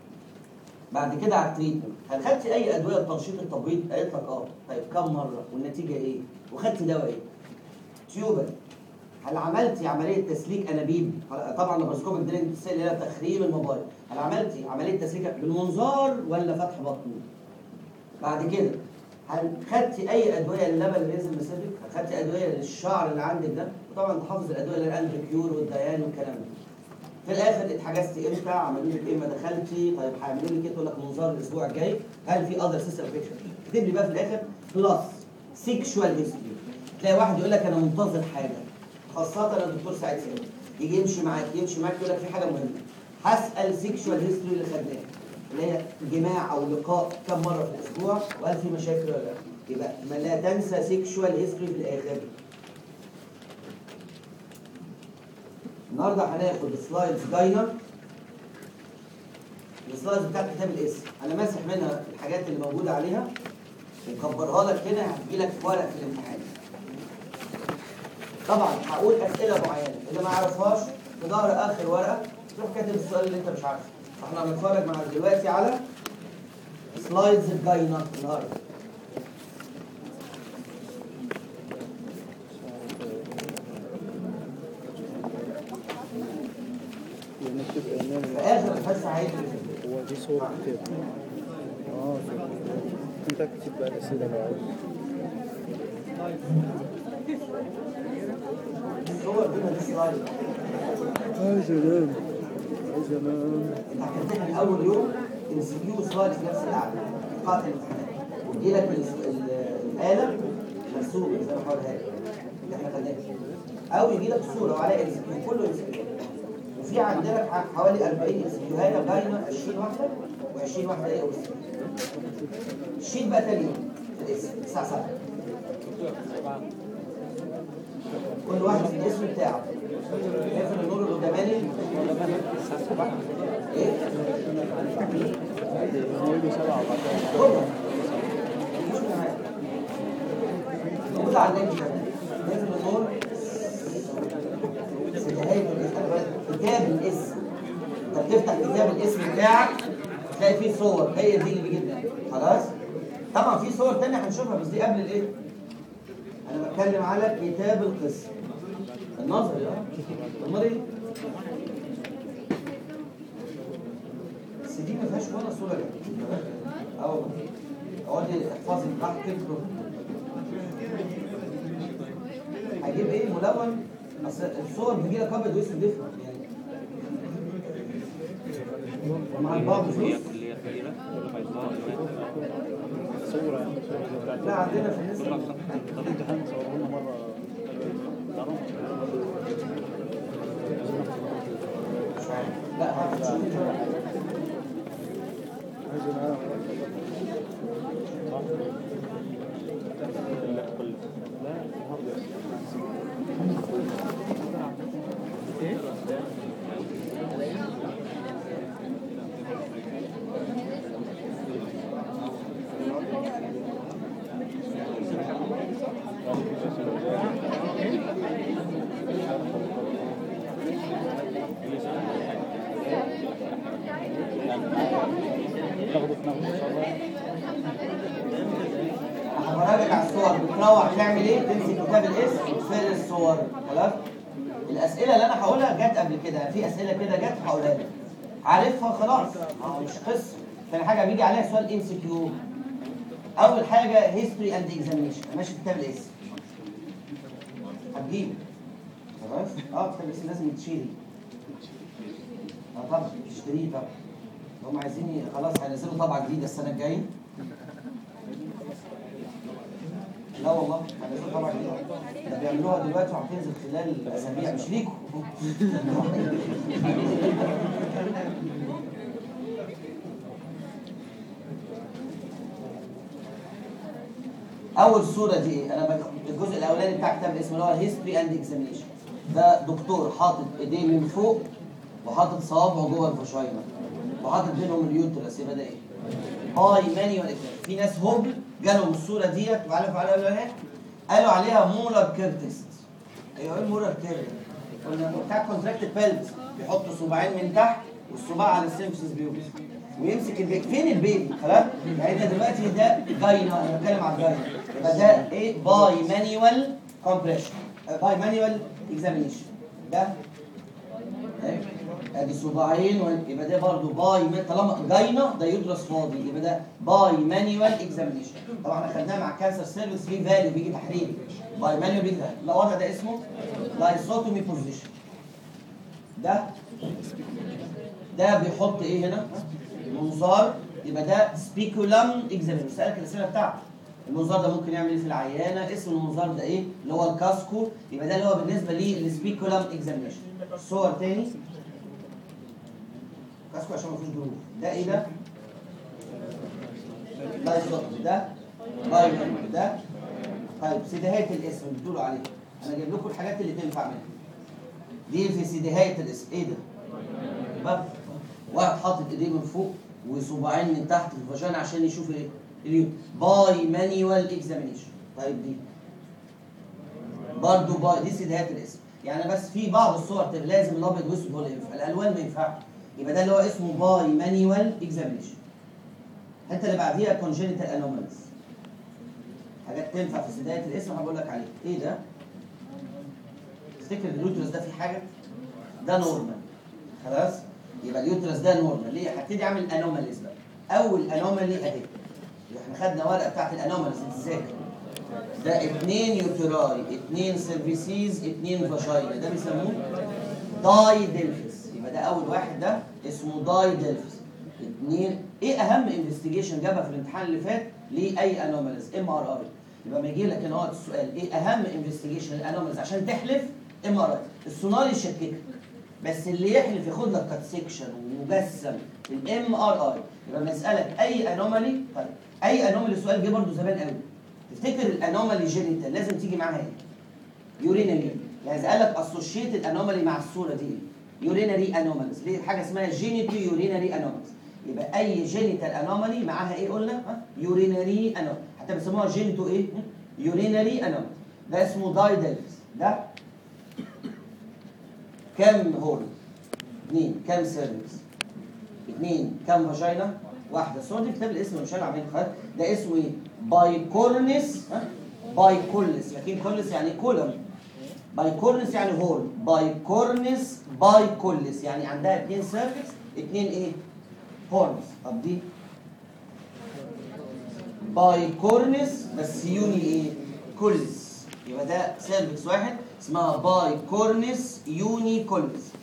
بعد كده على التريتمنت هل خدتي اي ادويه لتنشيط التبويض قالت لك اه طيب كم مره والنتيجه ايه وخدتي دواء ايه تيوبر هل عملتي عمليه تسليك انابيب طبعا لابروسكوبيك درينج السيل اللي هي تخريم الموبايل هل عملتي عمليه تسليك بالمنظار ولا فتح بطن بعد كده هل خدتي اي ادويه للبن اللي بينزل من صدرك؟ هل خدتي ادويه للشعر اللي عندك ده؟ وطبعا تحافظ الادويه اللي هي الاندركيور والديان والكلام ده. في الاخر اتحجزتي امتى؟ عملوا لك ايه ما دخلتي؟ طيب هيعملوا لك ايه؟ تقول لك منظار الاسبوع الجاي، هل في اذر سيستم افكشن؟ اكتب لي بقى في الاخر بلس سيكشوال هيستوري. تلاقي واحد يقول لك انا منتظر حاجه خاصه لو الدكتور سعيد سامي يجي يمشي معاك يمشي معاك يقول لك في حاجه مهمه هسال سيكشوال هيستوري اللي خدناها اللي هي جماع او لقاء كم مره في الاسبوع وهل في مشاكل ولا لا يبقى ما لا تنسى سيكشوال هيستوري في الاخر النهارده هناخد سلايدز داينر السلايدز بتاعت كتاب الاسم انا ماسح منها الحاجات اللي موجوده عليها ومكبرها لك هنا هتجي لك في ورق في الامتحان طبعا هقول اسئله معينه اللي ما يعرفهاش في ظهر اخر ورقه تروح كاتب السؤال اللي انت مش عارفه فاحنا هنتفرج مع دلوقتي على سلايدز الداينر النهارده نكتب اعلان في اخر الحصه هيجي هو دي صورة كتاب اه انت اكتب بقى الاسئله لو عايز الصور دي من السلايد عايز انام عايز انام انت هتمتحن اول يوم ام سي كيو سلايد في نفس القعده قاعه الامتحانات وتجي لك ال- ال- الاله مرسومه زي ما حاولها لك اللي احنا خدناها او يجي لك صوره وعليها ام كله ام وفي عندنا ح- حوالي 40 ام هنا باينه 20 واحده و20 واحده ايه اوس الشيت بقى تاني يوم في الاسم الساعه 7 كل واحد في الاسم بتاعه يقفل النور اللي قداماني ايه؟ نقول سبعة وبعدين كله مش معايا موجود على اللينك ده يقفل النور في نهاية الاسم كتاب الاسم انت بتفتح كتاب الاسم بتاعك تلاقي فيه صور هي دي اللي بيجيبها خلاص طبعا في صور تانية هنشوفها بس دي قبل الايه انا بتكلم على كتاب القسم النظري اه امال ايه بس دي ما فيهاش ولا صوره جنب اه اقعدي احفظي براحتك هجيب ايه ملون اصل الصور بتجي لك ابيض واسود ديفرنت يعني مع البعض فلوس اللي هي كبيرة بيضاء صورة يعني صورة بتاعت لا عندنا في الناس طب امتحان صوروه لنا مرة تعرفوا؟ مش عارف لا هتشوف عايزين انا صح؟ لا كل لا النهارده ايه؟ ناخده في ناخده ان شاء الله هفرجك على الصور بتروح تعمل ايه تمسك كتاب الاسم وتفرق الصور خلاص الاسئله اللي انا هقولها جت قبل كده في اسئله كده جت هقولها لك عارفها خلاص ما هو مش قصه ثاني حاجه بيجي عليها سؤال ام سي كيو اول حاجه هيستوري اند اكزامينشن ماشي كتاب الاسم هتجيبه خلاص اه كتاب الاسم لازم يتشيل اه طبعا تشتريه طبعا هم عايزين ي- خلاص هينزلوا طبعه جديده السنه الجايه لا والله هنزلوا طبعا جديده ده بيعملوها دلوقتي وهتنزل خلال اسابيع مش ليكوا اول صوره دي ايه انا بك- الجزء الاولاني بتاع كتاب اسمه اللي هو هيستوري اند اكزامينشن ده دكتور حاطط ايديه من فوق وحاطط صوابعه جوه الفشاينه وحاطط بينهم اليوترس يبقى ده ايه؟ هاي مانيوال في ناس هوب جالهم الصوره ديت وعارف قالوا عليها ايه؟ قالوا عليها مولر كيرتست ايوه ايه المولر كيرتست؟ قلنا بتاع كونتراكت بيلز بيحط صباعين من تحت والصباع على السيمفسس بيوبس ويمسك البيبي فين البيبي خلاص يعني ده دلوقتي ده جاينا انا بتكلم على الجاينا يبقى ده ايه باي مانيوال كومبريشن باي مانيوال اكزامينيشن ده إيه؟ ادي صباعين و- يبقى ده برضه باي ما- طالما جاينا ده يدرس فاضي يبقى ده باي مانيوال اكزامينيشن طبعا احنا خدناها مع الكانسر سيرفيس في فاليو بيجي تحريري باي مانيوال بيجي تحريري الوضع ده اسمه لايسوتومي بوزيشن ده ده بيحط ايه هنا منظار يبقى ده سبيكولم اكزامينيشن سالك الاسئله بتاعته المنظار ده ممكن يعمل ايه في العيانه اسم المنظار ده ايه اللي هو الكاسكو يبقى ده اللي هو بالنسبه لي السبيكولم اكزامينيشن صور تاني كاسكو عشان ما فيش جروف ده ايه ده لايزوت ده بايمن ده طيب سيديهات الاسم اللي بتقولوا عليه انا جايب لكم الحاجات اللي تنفع منها دي في سيديهات الاسم ايه ده باب واحد حاطط ايديه من فوق وصباعين من تحت في الفاجينا عشان يشوف ايه اليوت باي مانيوال اكزامينيشن طيب دي برضه باي دي سيديهات الاسم يعني بس في بعض الصور تبقى لازم الابيض والاسود هو اللي ينفع الالوان ما ينفعش يبقى ده اللي هو اسمه باي مانيوال اكزامينيشن الحته اللي بعديها كونجينيتال انوماليز حاجات تنفع في سيديهات الاسم هقول لك عليها ايه ده تفتكر اليوترس ده في حاجه ده نورمال خلاص يبقى اليوترس ده نورمال ليه هبتدي اعمل انوماليز بقى اول انومالي اهي احنا خدنا ورقه بتاعت الانوماليز تتذاكر ده اتنين يوتراي اتنين سيرفيسيز اتنين فاشاينا ده بيسموه داي ديلفس يبقى ده اول واحد ده اسمه داي ديلفس اتنين ايه اهم انفستيجيشن جابها في الامتحان اللي فات لاي انوماليز ام ار اي يبقى ما يجي لك هنا وقت السؤال ايه اهم انفستيجيشن الانوماليز عشان تحلف ام ار اي السونار يشككك بس اللي يحلف ياخد لك كات سيكشن ومجسم الام ار اي يبقى مسالك اي انومالي طيب اي انومالي السؤال جه برضه زمان قوي تفتكر الانومالي جينيتال لازم تيجي معاها ايه؟ يورينري يعني اذا قال لك اسوشيتد انومالي مع الصوره دي يورينري انوماليز ليه حاجه اسمها جينيتو يورينري انوماليز يبقى اي جينيتال انومالي معاها ايه قلنا ها يورينري انومالي حتى بيسموها جينيتو ايه يورينري انومالي ده اسمه دايدلز ده كم هورن اثنين كم سيرفكس اثنين كم فاجينا واحده صور دي كتاب الاسم مش انا عاملين خالص ده اسمه ايه بايكورنس ها بايكولس لكن كولس يعني كولم بايكورنس يعني هورن بايكورنس بايكولس يعني عندها اثنين سيرفكس اثنين ايه هورنز طب دي بايكورنس بس يوني ايه كولس يبقى ده سيرفكس واحد اسمها بايكورنس يوني كولس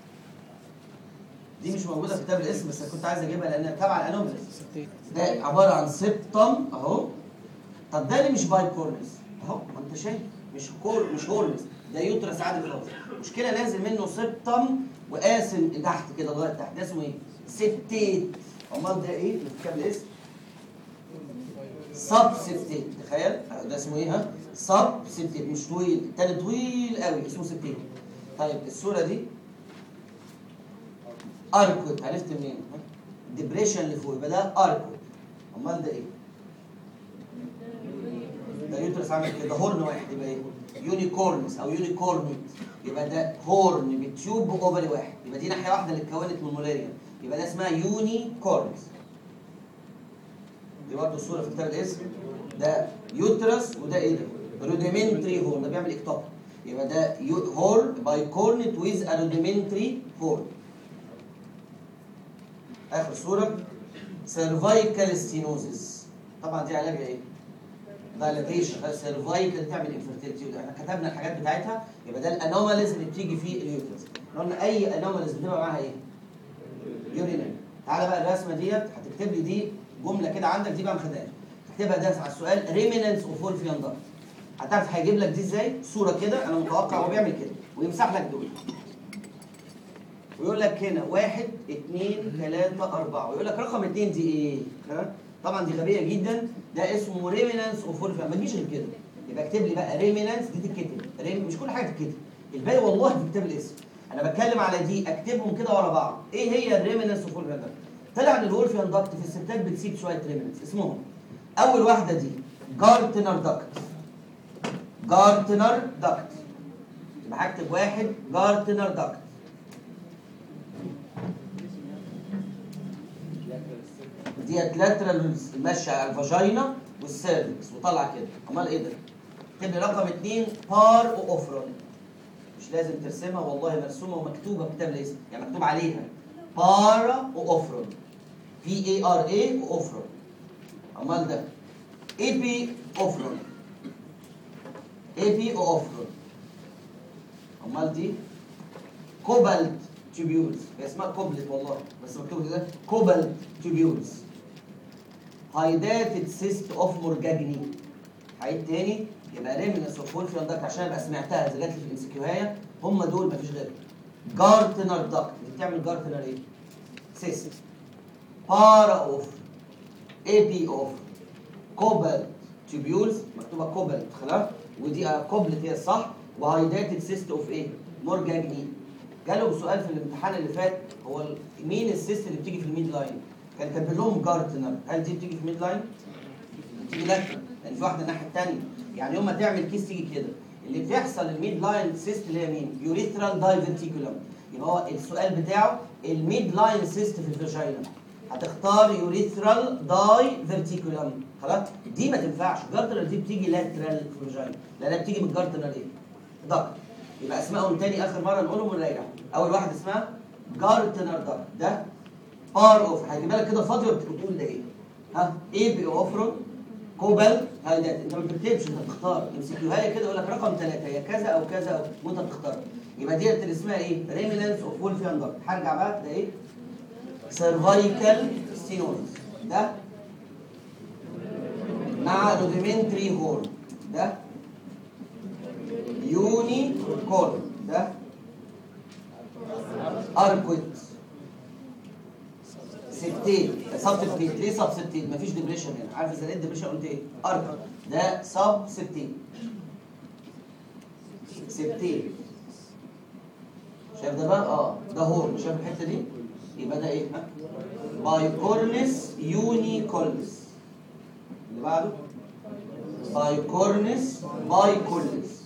دي مش موجوده في كتاب الاسم بس أنا كنت عايز اجيبها لانها تبع الانوماليز ده عباره عن سبتم اهو طب ده اللي مش بايكورنس اهو ما انت شايف مش كور مش هورنس ده يوترس عادي خالص المشكله نازل منه سبتم وقاسم تحت كده لغايه تحت ده اسمه ايه؟ سبتيت امال ده ايه اللي في كتاب الاسم؟ سب سبتيت تخيل ده اسمه ايه ها؟ سب سبتيت مش طويل التاني طويل قوي اسمه سبتيت طيب الصوره دي اركوت عرفت منين؟ ديبريشن اللي فوق يبقى ده اركوت امال ده ايه؟ ده يوترس عامل كده هورن واحد يبقى ايه؟ يونيكورنس او يونيكورنيت يبقى ده هورن بتيوب اوفري واحد يبقى دي ناحيه واحده اللي اتكونت من مولاريا يبقى ده اسمها يونيكورنس دي برضه الصوره في كتاب الاسم ده يوترس وده ايه ده؟ روديمنتري هورن ده بيعمل اكتوب يبقى ده هورن بايكورنيت ويز روديمنتري هورن اخر صوره سيرفايكال ستينوزيس طبعا دي علاجها ايه؟ دايلاتيشن سيرفايكال تعمل انفيرتيلتي احنا كتبنا الحاجات بتاعتها يبقى ده الانوماليز اللي بتيجي في اليوترس قلنا اي انوماليز بتبقى معاها ايه؟ يورينال تعالى بقى الرسمه ديت هتكتب لي دي جمله كده عندك دي بقى مخداش تكتبها ده على السؤال ريمينانس اوف وولفيان دارت هتعرف هيجيب لك دي ازاي؟ صوره كده انا متوقع هو بيعمل كده ويمسح لك دول ويقول لك هنا واحد اثنين ثلاثة أربعة ويقول لك رقم اثنين دي إيه؟ ها؟ طبعا دي غبية جدا ده اسمه ريمينانس اوف وولفيان ما تجيش غير كده يبقى اكتب لي بقى ريمينانس دي تتكتب ريم مش كل حاجة تتكتب الباقي والله في كتاب الاسم أنا بتكلم على دي أكتبهم كده ورا بعض إيه هي الريمينانس اوف وولفيان داكت؟ طلع إن الولفيان داكت في الستات بتسيب شوية ريمينانس اسمهم أول واحدة دي جارتنر داكت جارتنر داكت يبقى هكتب واحد جارتنر داكت ديت لاترال ماشيه على الفاجينا والسيرفكس وطلع كده امال ايه ده؟ اكتب لي رقم اثنين بار واوفرون مش لازم ترسمها والله مرسومه ومكتوبه في كتاب الاسم يعني مكتوب عليها بارا واوفرون بي اي ار اي واوفرون امال ده اي بي اوفرون اي بي اوفرون امال دي كوبالت تيبيولز هي اسمها كوبلت والله بس مكتوب كده كوبالت تيبيولز هايداتد سيست اوف مورجاجني هعيد تاني يبقى ريمنس اوف وولفيان داكت عشان ابقى سمعتها اذا جات لي في الانسكيوهايه هم دول مفيش غيرهم جارتنر داكت اللي بتعمل جارتنر ايه؟ سيست بارا اوف اي بي اوف كوبالت تيبيولز مكتوبه كوبالت خلاص ودي كوبلت هي الصح وهايداتد سيست اوف ايه؟ مورجاجني جاله سؤال في الامتحان اللي فات هو ال- مين السيست اللي بتيجي في الميد لاين؟ كان كاتب لهم جارتنر هل دي بتيجي في الميد لاين؟ بتيجي لا لان في واحده الناحيه الثانيه يعني يوم ما تعمل كيس تيجي كده اللي بيحصل الميد لاين سيست اللي هي مين؟ يوريثرال دايفرتيكولم يبقى هو السؤال بتاعه الميد لاين سيست في الفاجينا هتختار يوريثرال داي فيرتيكولم خلاص دي ما تنفعش جارتنر دي بتيجي لاترال في الفاجينا لانها بتيجي من جارتنر ايه؟ دكت يبقى اسمائهم تاني اخر مره نقولهم ونراجع اول واحد اسمها جارتنر دكت ده بار اوف هيجيبها لك كده فاضيه وتقول ده ايه ها ايه بي اوفرون كوبل هايدات انت ما بتكتبش انت بتختار امسكوا هي كده يقول لك رقم ثلاثه هي كذا او كذا أو وانت بتختار يبقى ديت اللي اسمها ايه ريمينانس اوف وولفيان دكت هرجع بقى ده ايه سيرفايكال ستينوز ده مع روديمنتري هورن ده يوني كورن ده اركويت سبتين سب سبتين ليه سب سبتين مفيش ديبريشن هنا عارف اذا لقيت ديبريشن قلت ايه ارك ده سب سبتين سبتين شايف ده بقى اه ده هورن شايف الحته دي يبقى ده ايه ها بايكورنس يونيكولنس اللي بعده بايكورنس بايكولنس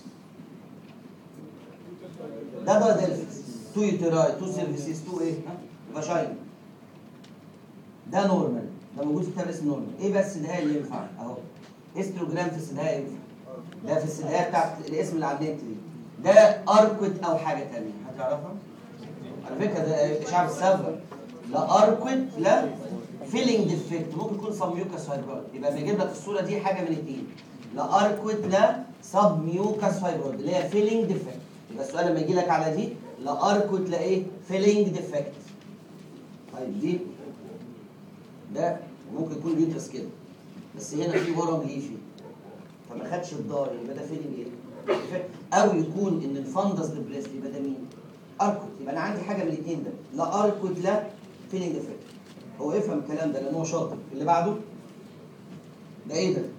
ده ده دلفس تو يوتراي تو سيرفيسيس تو ايه ها فاجاين ده نورمال ده موجود في كتاب اسمه نورمال ايه بس النهايه اللي ينفع اهو هيستروجرام في النهايه ينفع ده في النهايه بتاعت الاسم اللي على النت دي ده اركوت او حاجه ثانيه هتعرفها على فكره ده اشعاع السيرفر لا اركوت لا فيلينج ديفكت ممكن يكون سب ميوكاس فايبرويد يبقى بيجيب لك في الصوره دي حاجه من اثنين لا اركوت لا سب ميوكاس فايبرويد اللي هي فيلينج ديفكت يبقى السؤال لما يجي لك على دي لا اركوت لا ايه فيلينج ديفكت طيب دي ده ممكن يكون اليوترس كده بس هنا في ورم ليفي فما خدش الضار يبقى ده فيلينج ايه او يكون ان الفندس ديبريس يبقى ده مين اركوت يبقى انا عندي حاجه من الاثنين ده لا اركوت لا فيلينج افكت هو افهم الكلام ده لان هو شاطر اللي بعده ده ايه ده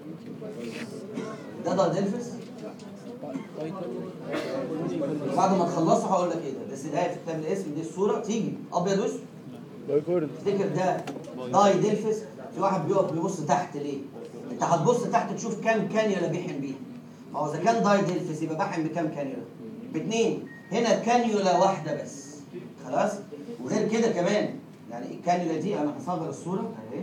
ده ده ديلفس بعد ما تخلصوا هقول لك ايه ده بس ده في كتاب الاسم دي الصوره تيجي ابيض واسود بايكورن تفتكر ده داي ديلفس في واحد بيقف بيبص تحت ليه؟ انت هتبص تحت تشوف كام كانيولا بيحن بيها ما هو اذا كان داي ديلفس يبقى بحن بكام كانيولا؟ باثنين هنا كانيولا واحده بس خلاص؟ وغير كده كمان يعني الكانيولا دي انا هصغر الصوره اهي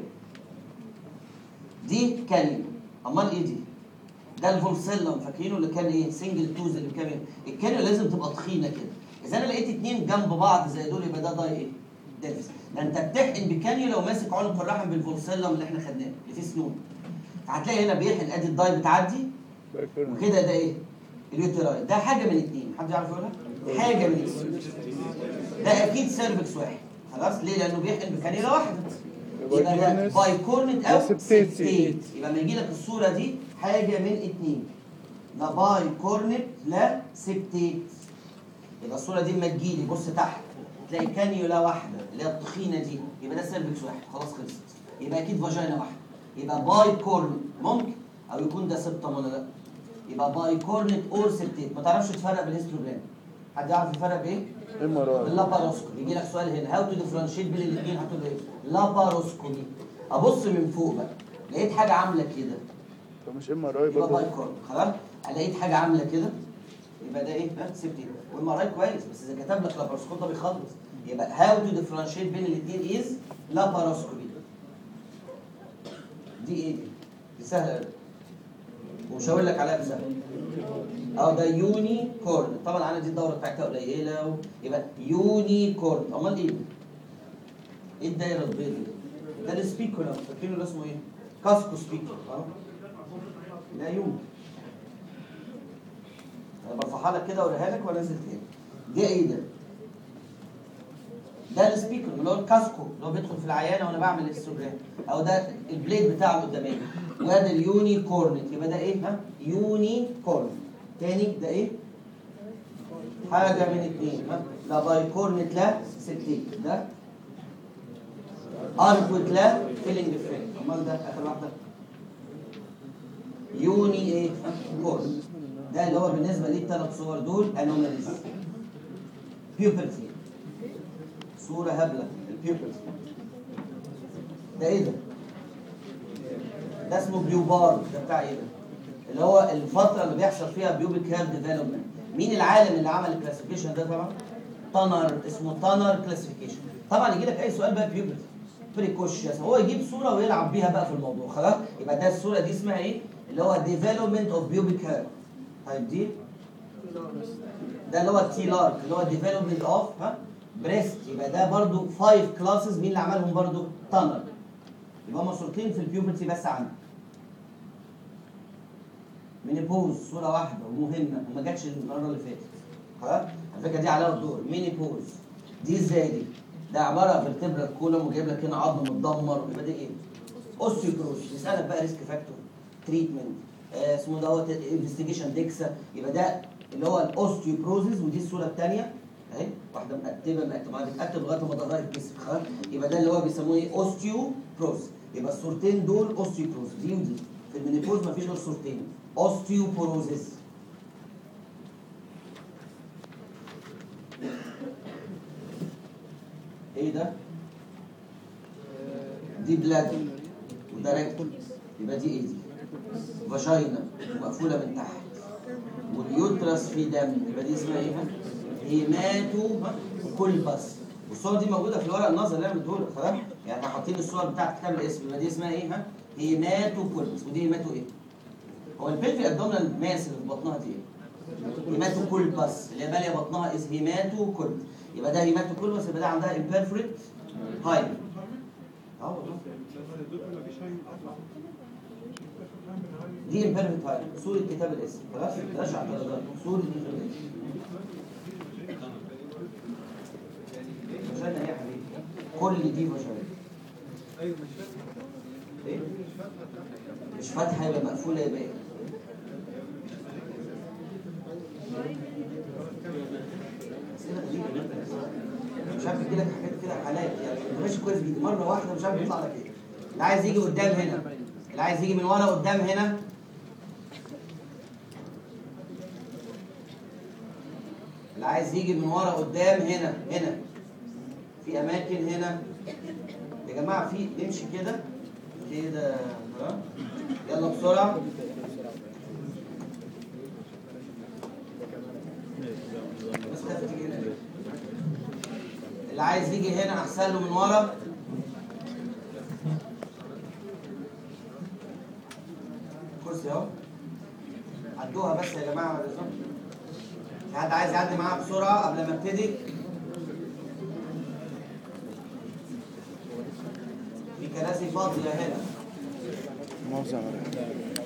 دي كانيولا امال ايه دي؟ ده الفولسيلم فاكرينه اللي كان ايه؟ سنجل توز اللي كان ايه؟ الكانيولا لازم تبقى تخينه كده اذا انا لقيت اتنين جنب بعض زي دول يبقى ده داي ايه؟ ديلفس ده انت بتحقن بكانيولا وماسك عنق الرحم بالفولسيلم اللي احنا خدناه اللي فيه سنون فهتلاقي هنا بيحقن ادي الداي بتعدي بايكورن وكده ده ايه؟ اليوتراي ده حاجه من اتنين حد يعرف يقولها؟ حاجه من اتنين ده اكيد سيرفكس واحد خلاص ليه؟ لانه بيحقن بكانيولا واحده يبقى ده بايكورنت او وسبتيت. سبتيت يبقى لما يجي لك الصوره دي حاجه من اتنين لا بايكورنت لا سبتيت يبقى الصوره دي اما تجيلي بص تحت تلاقي كانيولا واحده اللي هي التخينه دي يبقى ده سيرفكس واحد خلاص خلصت يبقى اكيد فاجينا واحده يبقى باي كورنت ممكن او يكون ده سبتم ولا لا يبقى باي كورنت اور سبتيت ما تعرفش تفرق بالهيستوجرام حد يعرف يفرق بايه؟ ام ار اي اللاباروسكوبي يجي لك سؤال هنا هاو تو ديفرنشيت بين الاثنين هتقول له ايه؟ لاباروسكوبي ابص من فوق بقى لقيت حاجه عامله كده فمش ام ار اي يبقى باي برضه كورن خلاص لقيت حاجه عامله كده يبقى ده ايه؟ ها سبتي والام ار اي كويس بس اذا كتب لك لاباروسكوب ده بيخلص يبقى هاو تو ديفرنشيت بين الاثنين از لاباروسكوبي دي ايه دي؟ دي سهله أوي. ومش هقول لك عليها بسهل اه ده يوني كورن طبعا انا دي الدوره بتاعتها قليله و... يبقى يوني كورن امال ايه ده؟ ايه الدايره البيضاء دي؟ ده السبيكولا فاكرينه اللي اسمه ايه؟ كاسكو سبيكولا اه لا يمكن انا برفعها لك كده واوريها لك وانزل تاني ده ايه ده؟ ده السبيكر اللي هو الكاسكو اللي هو بيدخل في العيانه وانا بعمل الاستوجرام او ده البليد بتاعه قدامي وده اليوني كورنت يبقى ده ايه ها يوني كورنت تاني ده ايه حاجه من اتنين ها لا باي كورنت لا ستين ده اركوت لا فيلينج افكت امال ده اخر واحده يوني ايه ها؟ كورنت ده اللي هو بالنسبه للثلاث صور دول انوماليز بيوبرتي صورة هبلة البيوبلز ده ايه ده؟ ده اسمه بيوبار ده بتاع ايه ده؟ اللي هو الفترة اللي بيحصل فيها بيوبيك هير ديفلوبمنت مين العالم اللي عمل الكلاسيفيكيشن ده طبعا؟ تانر اسمه تانر كلاسيفيكيشن طبعا يجي لك اي سؤال بقى بيوبلز بريكوشيس هو يجيب صورة ويلعب بيها بقى في الموضوع خلاص يبقى ده الصورة دي اسمها ايه؟ اللي هو ديفلوبمنت اوف بيوبيك هير طيب دي ده اللي هو التي لارك اللي هو ديفلوبمنت اوف ها بريست يبقى ده برضو 5 كلاسز مين اللي عملهم برضو تانر يبقى هم صورتين في البيوبرتي بس عندي مينيبوز صوره واحده ومهمه وما جاتش المره اللي فاتت خلاص على فكره دي عليها الدور مينيبوز دي ازاي دي ده عباره عن فيرتبرال كولوم وجايب لك هنا عظم متدمر يبقى دي ايه اوستيوبروز يسالك بقى ريسك فاكتور تريتمنت آه اسمه دوت انفستيجيشن ديكسا يبقى ده اللي هو الاوستيوبروزيس ودي الصوره الثانيه اهي واحده مقتبه مقتبه ما بتقتب لغايه ما ظهرها يتكسر خلاص يبقى ده اللي هو بيسموه ايه اوستيوبروز يبقى الصورتين دول اوستيوبروز دي ودي في المينيبوز ما فيش غير صورتين اوستيوبروزيس ايه ده؟ دي بلاد وده ريكتوم يبقى دي ايه دي؟ فاجينا مقفوله من تحت واليوترس في دم يبقى دي اسمها ايه؟ هيماتو كولبس والصور دي موجوده في الورق النظري اللي انا مديهولك خلاص؟ يعني احنا حاطين الصور بتاعت كتاب الاسم يبقى دي اسمها ايه؟ ها؟ هيماتو كولبس ودي هيماتو ايه؟ هو البلفي ابدومينال ماس اللي في بطنها دي ايه؟ هيماتو كولبس اللي هي ماليه بطنها از هيماتو كولبس يبقى ده هيماتو كولبس يبقى ده عندها امبيرفوريت هاي اه والله دي امبيرفكت هاي صورة كتاب الاسم خلاص بلاش اعتراضات صورة كتاب الاسم فشلنا ايه يا حبيبي كل دي فشلت ايه مش فاتحه يبقى مقفوله يبقى ايه اسئله غريبه جدا مش عارف يجي لك حاجات كده حالات يعني انت ماشي كويس جدا مره واحده مش عارف يطلع لك ايه اللي عايز يجي قدام هنا اللي عايز يجي من ورا قدام هنا اللي عايز يجي من ورا قدام هنا هنا في اماكن هنا يا جماعه في نمشي كده كده ها؟ يلا بسرعه بس خايف تيجي هنا ليه؟ اللي عايز يجي هنا احسن له من ورا كرسي اهو عدوها بس يا جماعه بعد اذنكم في حد عايز يعدي معاها بسرعه قبل ما ابتدي في كراسي فاضيه هنا مؤاخذة يا مريم.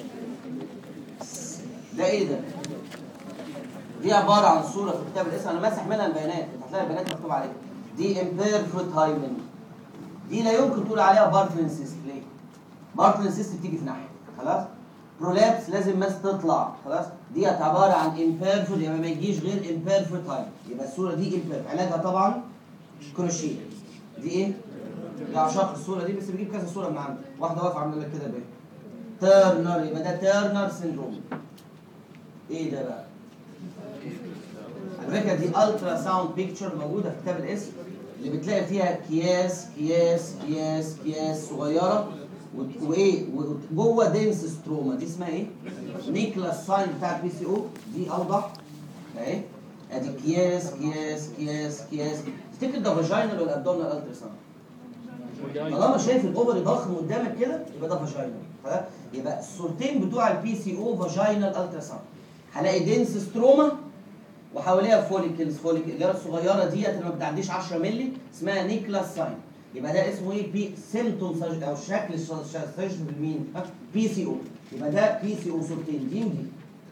ده ايه ده؟ دي عباره عن صوره في كتاب الاسم انا ماسح منها البيانات انت هتلاقي البيانات مكتوب عليها دي امبيرفورت هايمن دي لا يمكن تقول عليها بارتلين سيست ليه؟ بارتلين سيست بتيجي في ناحيه خلاص؟ برولابس لازم ماس تطلع خلاص؟ ديت عباره عن امبيرفورت يبقى ما يجيش غير امبيرفورت هايمن يبقى الصوره دي امبيرفورت علاجها طبعا كروشيه دي ايه؟ دي عشاق الصوره دي بس بجيب كذا صوره من عندي واحده واقفه عامله لك كده بايه؟ تيرنر يبقى ده تيرنر سيندروم ايه ده بقى؟ على فكره دي الترا ساوند بيكتشر موجوده في كتاب الاسم اللي بتلاقي فيها اكياس اكياس اكياس اكياس صغيره و- وايه وجوه دنس ستروما دي اسمها ايه؟ نيكلاس ساين بتاع البي سي او دي اوضح اهي ادي اكياس اكياس اكياس اكياس تفتكر ده فاجينال ولا ابدومينال الترا ساوند؟ طالما شايف الاوفري ضخم قدامك كده يبقى ده فاجينال خلاص يبقى الصورتين بتوع البي سي او فاجينال الترا ساوند هلاقي دنس ستروما وحواليها فوليكلز فوليكل اللي هي الصغيره ديت اللي ما بتعديش 10 مللي اسمها نيكلاس ساين يبقى ده اسمه ايه بي سيمتوم او شكل سيرش بالمين ها؟ بي سي او يبقى ده بي سي او صورتين دي ودي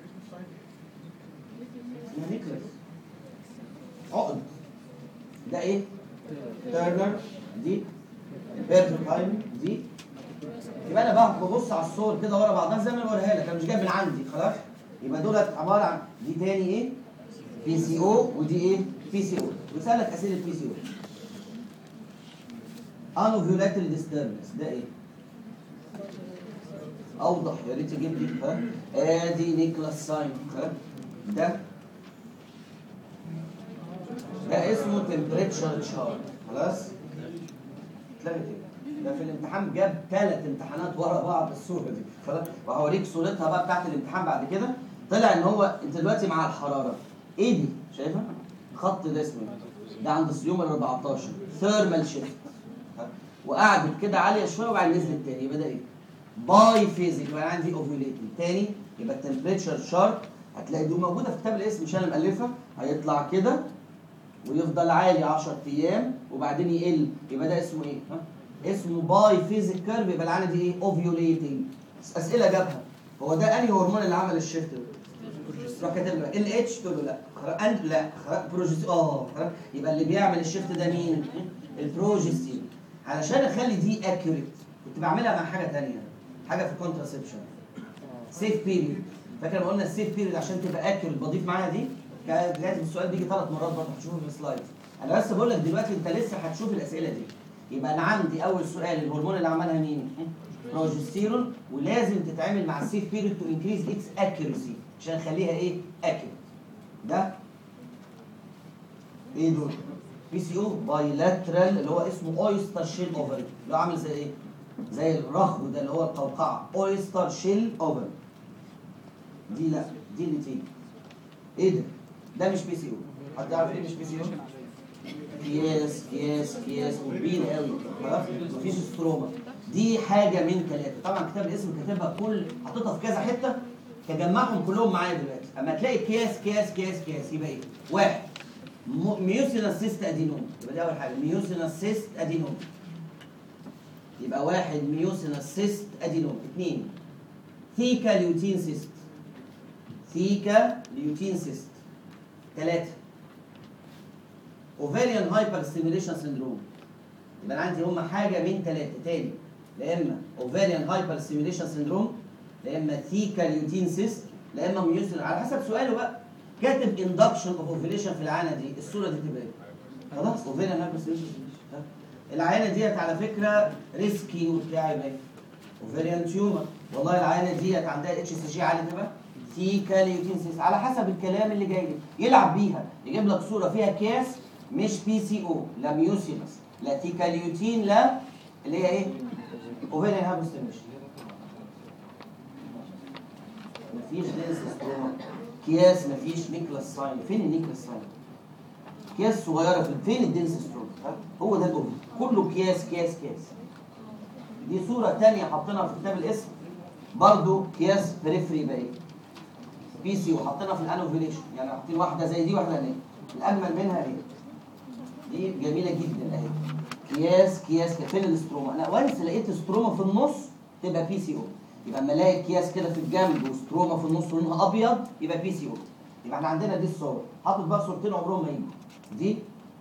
اسمها نيكلاس عقد ده ايه؟ تيرنر دي بيرتر تايم دي يبقى انا بقى ببص على الصور كده ورا بعضها زي ما انا بوريها لك انا مش جايب من عندي خلاص يبقى دولت عباره عن دي تاني ايه بي سي او ودي ايه بي سي او وسالك اسئله بي سي او انوفيولاتري ديستربنس ده ايه اوضح يا ريت تجيب لي ها ادي نيكلاس ساين ها ده ده اسمه تمبريتشر تشارت خلاص اتلغت ايه ده في الامتحان جاب ثلاث امتحانات ورا بعض الصوره دي خلاص وهوريك صورتها بقى بتاعت الامتحان بعد كده طلع ان هو انت دلوقتي مع الحراره ايه دي شايفها خط ده اسمه إيه؟ ده عند اليوم ال 14 ثيرمال شيفت وقعدت كده عاليه شويه وبعدين نزلت تاني يبقى ده ايه باي فيزيك يبقى أنا عندي اوفيوليتنج تاني يبقى التمبريتشر شارت هتلاقي دي موجوده في كتاب الاسم مش انا مالفها هيطلع كده ويفضل عالي 10 ايام وبعدين يقل يبقى ده اسمه ايه ها اسمه باي فيزيك كيرف يبقى العاده دي ايه اوفيوليتنج اسئله جابها هو ده انهي هرمون اللي عمل الشيفت ده راح كاتب له ال اتش تقول له لا خلاص انت لا خلاص بروجستين اه خلاص يبقى اللي بيعمل الشيفت ده مين البروجستين علشان اخلي دي اكيوريت كنت بعملها مع حاجه ثانيه حاجه في الكونتراسبشن سيف بيريود فاكر لما قلنا السيف بيريود عشان تبقى اكل بضيف معاها دي كان لازم السؤال بيجي ثلاث مرات برضه هتشوفه في السلايد انا بس بقول لك دلوقتي انت لسه هتشوف الاسئله دي يبقى انا عندي اول سؤال الهرمون اللي عملها مين؟ بروجستيرون ولازم تتعامل مع السيف بيريود تو انكريز اتس اكيورسي عشان نخليها ايه؟ اكيوريت ده ايه دول؟ بي سي او بايلاترال اللي هو اسمه اويستر شيل اوفري اللي هو عامل زي ايه؟ زي الرخو ده اللي هو القوقعه اويستر شيل اوفري دي لا دي اللي تيجي ايه ده؟ ده مش بي سي او حد يعرف ايه مش بي سي او؟ كياس كياس كياس وكبير قوي خلاص مفيش ستروما دي حاجه من ثلاثه طبعا كتاب الاسم كاتبها كل حاططها في كذا حته تجمعهم كلهم معايا دلوقتي اما تلاقي كياس كياس كياس كياس يبقى ايه؟ واحد م- ميوسينس سيست ادينوم يبقى دي اول حاجه ميوسينس سيست ادينوم يبقى واحد ميوسينس سيست ادينوم اثنين ثيكا ليوتين سيست ثيكا ليوتين سيست ثلاثه اوفيريان هايبر ستيميوليشن سندروم يبقى انا عندي هم حاجه من ثلاثه تاني لا اما اوفيريان هايبر ستيميوليشن سندروم لا اما ثيكا ليوتين سيست لا اما ميوسين على حسب سؤاله بقى كاتب اندكشن اوف اوفيليشن في العانه دي الصوره دي تبقى ايه؟ خلاص اوفيريان هايبر ستيميوليشن العينه ديت على فكره ريسكي وبتاع يبقى ايه؟ اوفيريان تيومر والله العينه ديت عندها اتش سي جي عالي تبقى ثيكا ليوتين سيست على حسب الكلام اللي جاي لي يلعب بيها يجيب لك صوره فيها كاس مش بي سي او لا ميوسينس لا تيكاليوتين لا اللي هي ايه؟ اوفيريان هايبر ستيميوليشن مفيش دنس ستروما كياس مفيش نيكلاس ساين فين النيكلاس ساين؟ كياس صغيره في فين الدنس ستروما؟ ها؟ هو ده الاوفر كله كياس كياس كياس دي صوره تانية حاطينها في كتاب الاسم برضو كياس بريفري بقى ايه؟ بي سي وحاطينها في الانوفيليشن يعني حاطين واحده زي دي واحده هنا الاجمل منها ايه؟ دي جميله جدا اهي كياس كياس كده. فين الاستروما انا وانس لقيت ستروما في النص تبقى بي سي او يبقى اما الاقي كياس كده في الجنب وستروما في النص لونها ابيض يبقى بي سي او يبقى احنا عندنا دي الصور حاطط بقى صورتين عمرهم ما يجوا دي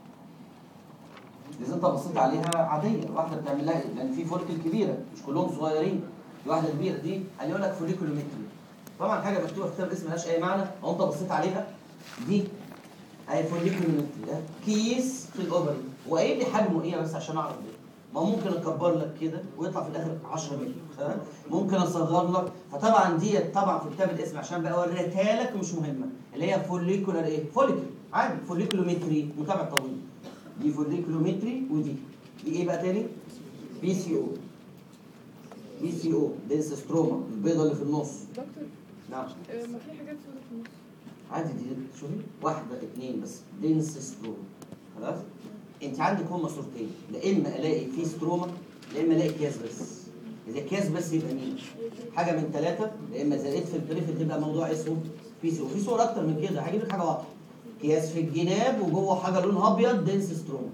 اذا انت بصيت عليها عاديه واحده بتعمل لها لان في فوليكل كبيره مش كلهم صغيرين دي واحده كبيره دي قال يقول لك فوليكولومتري طبعا حاجه مكتوبه في كتاب الاسم ملهاش اي معنى او انت بصيت عليها دي اهي فوليكولومتري ده كيس في الاوفري وقايل لي حجمه ايه بس عشان اعرف ده ما ممكن اكبر لك كده ويطلع في الاخر 10 مللي تمام ممكن اصغر لك فطبعا ديت طبعا في كتاب الاسم عشان بقى اوريتها لك مش مهمه اللي هي فوليكولار ايه فوليكل عادي فوليكولومتري متابع طويل دي فوليكولومتري ودي دي ايه بقى تاني بي سي او بي سي او دنس ستروما البيضه اللي في النص دكتور نعم آه، ما في حاجات سودة في النص عادي دي شوفي واحده اثنين بس دنس ستروما خلاص انت عندك هما صورتين لا اما الاقي في ستروما لا اما الاقي كياس بس اذا كياس بس يبقى مين حاجه من ثلاثه لا اما زائد في البريفت تبقى موضوع اسمه بي سي وفي صور اكتر من كده هجيب لك حاجه واضحه كياس في الجناب وجوه حاجه لونها ابيض دنس ستروما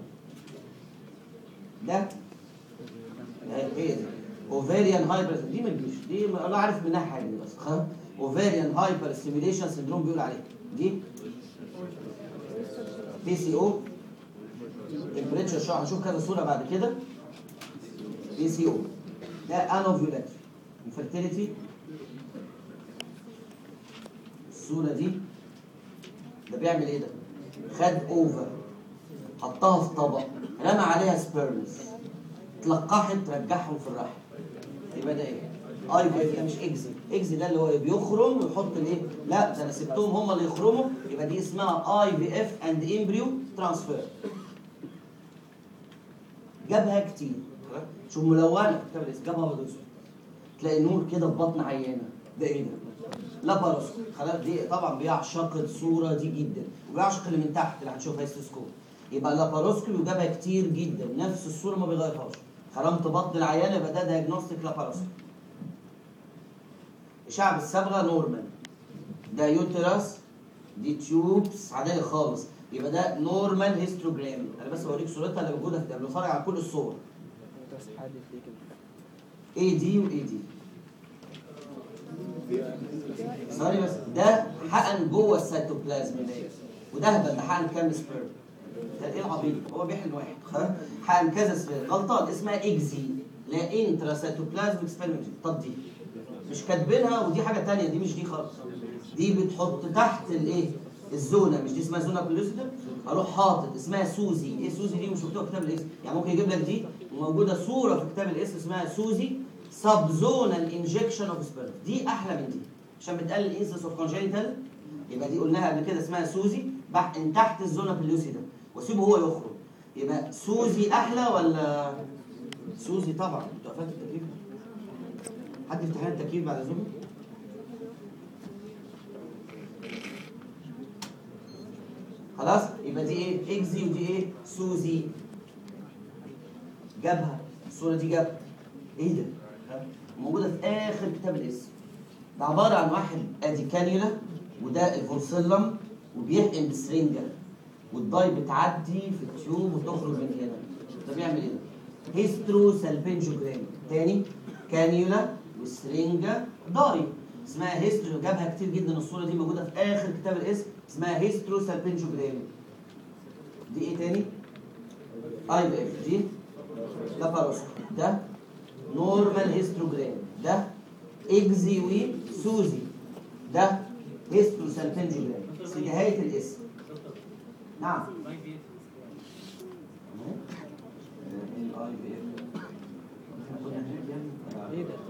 ده ايه ده اوفيريان هايبر دي ما تجيش دي ما انا عارف منها حاجه دي بس خلاص اوفيريان هايبر ستيميوليشن سندروم بيقول عليها دي بي سي او تمبريتشر شو هنشوف كذا صوره بعد كده بي سي او ده انوفيولاتري انفيرتيليتي الصوره دي ده بيعمل ايه ده؟ خد اوفر حطها في طبق رمى عليها سبيرمز تلقحت ترجعهم في الرحم يبقى ده ايه؟ اي في ده مش اكزي اكزي ده اللي هو بيخرم ويحط الايه؟ لا ده انا سبتهم هم اللي يخرموا يبقى دي اسمها اي في اف اند امبريو ترانسفير جابها كتير شوف ملونه كتاب الاسم جابها ابيض واسود تلاقي نور كده في بطن عيانه ده ايه ده؟ لاباروسكوب خلاص دي طبعا بيعشق الصوره دي جدا وبيعشق اللي من تحت اللي هنشوفها هيستوسكوب يبقى لاباروسكوبي وجابها كتير جدا نفس الصوره ما بيغيرهاش خرمت بطن العيان يبقى ده دايجنوستيك لاباروسكوبي اشعه بالصبغه نورمال ده يوترس دي تيوبس عاديه خالص يبقى ده نورمال هيستوجرام انا بس بوريك صورتها اللي موجوده في ده بنتفرج على كل الصور بس حادث ليه كده اي دي واي دي ثواني بس ده حقن جوه السيتوبلازم ده وده هبل ده حقن كام سبيرم ده ايه العبيط هو بيحقن واحد خلاص حقن كذا سبيرم غلطان اسمها اكزي لا انترا سيتوبلازم سبيرم طب دي مش كاتبينها ودي حاجه تانية دي مش دي خالص دي بتحط تحت الايه الزونه مش دي اسمها زونه بلوسيدا اروح حاطط اسمها سوزي ايه سوزي دي مش مكتوبه في كتاب الاسم يعني ممكن يجيب لك دي وموجوده صوره في كتاب الاسم اسمها سوزي سب زونال انجكشن اوف سبيرم دي احلى من دي عشان بتقلل الانسنس اوف كونجينيتال يبقى دي قلناها قبل كده اسمها سوزي بح ان تحت الزونه بلوسيدا واسيبه هو يخرج يبقى سوزي احلى ولا سوزي طبعا انتوا قفلتوا التكييف حد يفتح لنا التكييف بعد زوم خلاص يبقى دي ايه اكزي ودي ايه سوزي جابها الصوره دي جابها ايه ده ها؟ موجوده في اخر كتاب الاسم ده عباره عن واحد ادي كانيولا وده الفورسيلم وبيحقن بسرنجه والضاي بتعدي في التيوب وتخرج من هنا ده بيعمل ايه ده؟ هيسترو سالبنجوجرام تاني كانيولا وسرنجه ضاي اسمها هيسترو جابها كتير جدا الصوره دي موجوده في اخر كتاب الاسم اسمها هيسترو سالبنجوجرام دي ايه تاني؟ اي بي اف دي لاباروسكوب ده نورمال هيستروجرام ده اكزيوي سوزي ده هيسترو سالبنجوجرام في نهايه الاسم نعم ايه ده؟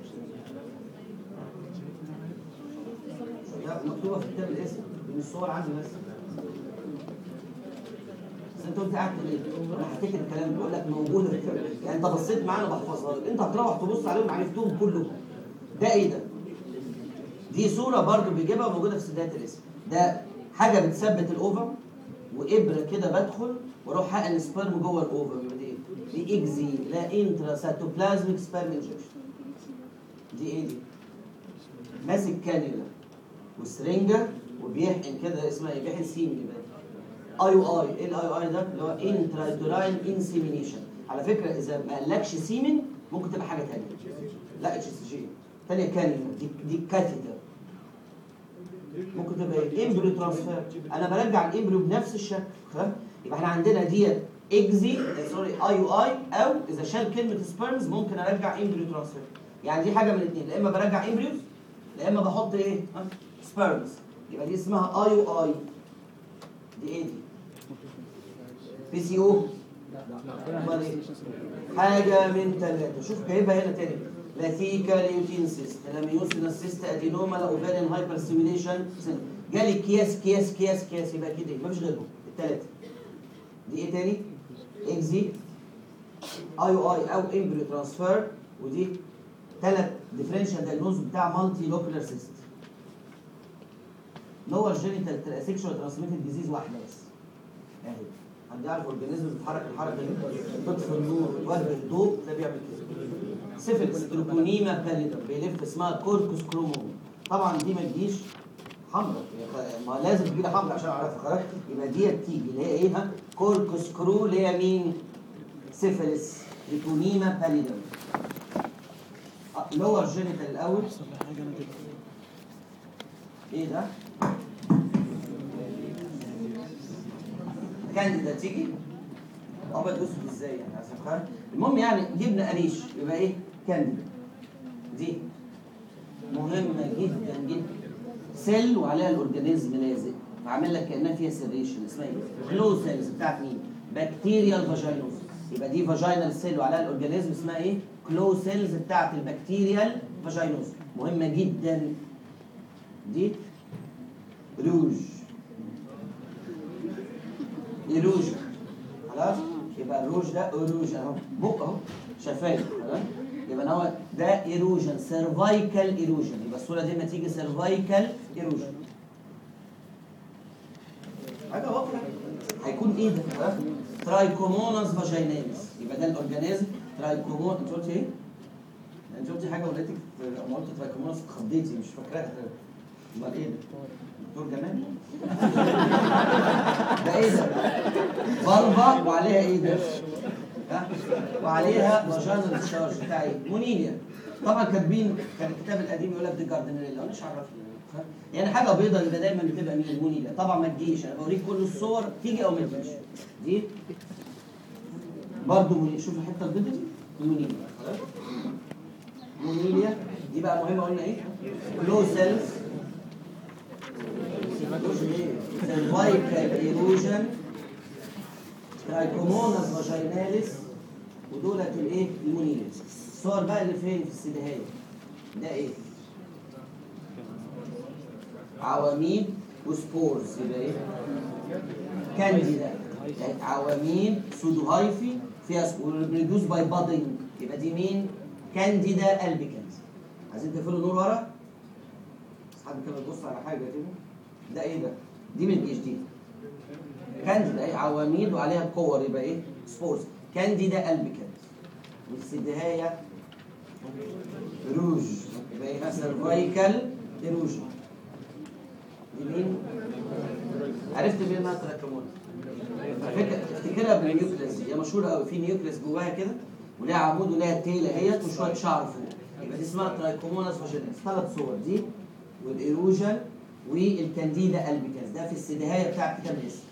لا مكتوبه في كتاب الاسم من الصور عندي بس بس انت قلت قاعد ليه؟ انا هفتكر الكلام بقول لك موجوده في الكتاب يعني انت بصيت معانا بحفظها لك انت هتروح تبص عليهم عرفتهم كلهم ده ايه ده؟ دي صوره برضو بيجيبها موجوده في سدايه الاسم ده حاجه بتثبت الاوفر وابره كده بدخل واروح حقن سبرم جوه الاوفر يبقى دي ايه؟ دي اكزي لا انترا سيتوبلازميك سبرم انجكشن دي ايه دي؟ ماسك كانيولا وسرنجه وبيحقن كده اسمها ايه؟ بيحقن سيم يبقى اي او اي ايه الاي او اي ده؟ اللي هو انترايتوراين انسيمينيشن على فكره اذا ما قالكش سيمن ممكن تبقى حاجه ثانيه لا اتش اس جي ثانيه كانيولا دي دي كاتيتر ممكن تبقى ايه؟ امبريو ترانسفير انا برجع الامبريو بنفس الشكل فاهم؟ يبقى احنا عندنا ديت اكزي سوري اي او اي او اذا شال كلمه سبيرمز ممكن ارجع امبريو ترانسفير يعني دي حاجه من الاثنين يا اما برجع امبريوز يا اما بحط ايه؟ سبيرمز يبقى دي اسمها اي او اي دي ايه دي؟ بي سي او امال ايه؟ حاجه من ثلاثه شوف جايبها هنا تاني لاتيكا ليوتين سيست لاميوسينا سيست ادينوما لاوفاريان هايبر ستيميليشن جالي كياس كياس كياس كياس يبقى كده مفيش غيرهم الثلاثه دي ايه تاني؟ اكزي اي او اي او امبريو ترانسفير ودي ثلاث ديفرنشال دايجنوز بتاع مالتي لوكولار سيست لور جينيتال سيكشوال ترانسميتد ديزيز واحده بس اهي حد يعرف اورجانيزم بتتحرك الحركه دي تطفي النور وتوجه الضوء ده بيعمل كده سيفلس تروبونيما باليدا بيلف اسمها كوركوس كروموم طبعا دي ما تجيش حمراء ما لازم تجي لها حمراء عشان اعرفها خلاص يبقى دي تيجي اللي هي ايه ها كوركوس كرو اللي هي مين سيفلس تروبونيما باليدا لور جينيتال الاول ايه ده كانديدا تيجي ابيض اسود ازاي يعني عشان خارج المهم يعني جبنا قريش يبقى ايه كانديدا دي مهمه جدا جدا سيل وعليها الاورجانيزم لازق عامل لك كانها فيها سيريشن اسمها ايه كلو سيلز بتاعت مين بكتيريال فاجينوز يبقى دي فاجينال سيل وعليها الاورجانيزم اسمها ايه كلو سيلز بتاعت البكتيريال فاجينوز مهمه جدا دي روج ايروج خلاص يبقى الروج ده ايروج اهو بق اهو شفايف خلاص يبقى هو ده ايروجن سيرفايكال ايروجن يبقى الصوره دي لما تيجي سيرفايكال ايروجن حاجه واضحه هيكون ايه ده خلاص ترايكوموناس فاجيناليس يبقى ده الاورجانيزم ترايكومون انت قلت ايه؟ انت قلت حاجه ولقيتك لما قلت ترايكوموناس اتخضيتي مش فاكراها امال ايه ده؟ دكتور جمال ده ايه ده؟ ضربه وعليها ايه ده؟ ها؟ وعليها فاجينال تشارج بتاع ايه؟ مونيليا طبعا كاتبين كان الكتاب القديم يقول لك دي جاردنريلا مش عرفني ها؟ يعني حاجه بيضاء يبقى دايما بتبقى مين مونيليا طبعا ما تجيش انا بوريك كل الصور تيجي او ما تجيش دي برضه مونيليا شوف الحته البيضاء دي مونيليا خلاص مونيليا دي بقى مهمه قلنا ايه لو سيلز سيرفايكال ايروجن ترايكوموناس فاجيناليس ودولت الايه المونيلز الصور بقى اللي فين في السدهايه ده ايه عواميد وسبورز يبقى ايه كانديدا يعني عواميد سودوهايفي فيها سبور ريدوس باي بادنج يبقى دي مين كانديدا البيكنز عايزين تقفلوا النور ورا بس حد كده يبص على حاجه كده ده ايه ده دي من الجيش دي كانديدا ايه عواميد وعليها كور يبقى ايه سبورز كانديدا البيكنز والسدهايه روج يبقى ايه سيرفايكال ايروجن دي مين عرفت مين ما تراكمون على فكره افتكرها بالنيوكليس هي مشهوره قوي في نيوكليس جواها كده وليها عمود وليها تيله اهيت وشويه شعر فوق يبقى دي اسمها ترايكوموناس فاجيناليس ثلاث صور دي والايروجن والكانديدا البيكاس ده في السدهايه بتاعت كتاب الاسم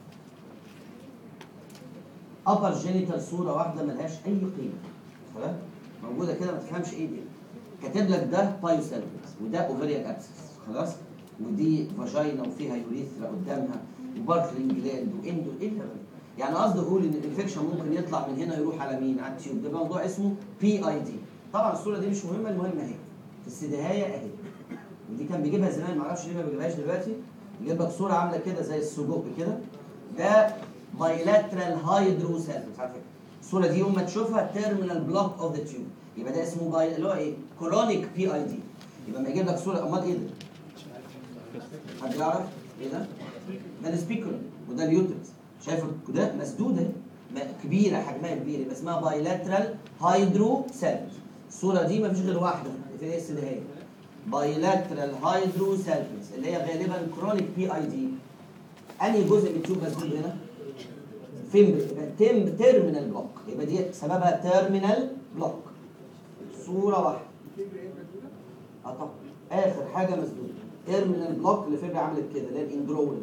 ابر جينيتال صوره واحده ملهاش اي قيمه خلاص موجوده كده ما تفهمش ايه دي كاتب لك ده بايوسيلفكس وده اوفريان ابسس خلاص ودي فاجينا وفيها يوريثرا قدامها وباركلينج جلاند واندو ايه الهبل ده؟ يعني قصدي اقول ان الانفكشن ممكن يطلع من هنا يروح على مين على التيوب ده موضوع اسمه بي اي دي طبعا الصوره دي مش مهمه المهم اهي في السدهايه اهي ودي كان بيجيبها زمان معرفش ليه ما بيجيبهاش دلوقتي يجيب لك صوره عامله كده زي السجق كده ده بايلاترال هايدروسيلفكس على فكره الصوره دي يوم ما تشوفها تيرمينال بلوك اوف ذا تيوب يبقى ده اسمه باي اللي هو ايه كرونيك بي اي دي يبقى ما يجيب لك صوره امال ايه ده حد يعرف ايه ده ده السبيكولم وده اليوترس شايف ده مسدوده ما- كبيره حجمها كبير يبقى اسمها بايلاترال هايدرو سيلفكس الصوره دي ما فيش غير واحده في الاس ده هي بايلاترال هايدرو سيلفكس اللي هي غالبا كرونيك بي اي دي انهي جزء من التيوب مسدود هنا فين يبقى تم تيرمينال بلوك يبقى دي سببها تيرمينال بلوك صوره واحده اه طبعا اخر حاجه مسدوده تيرمينال بلوك اللي فيبري عملت كده اللي هي الاندرول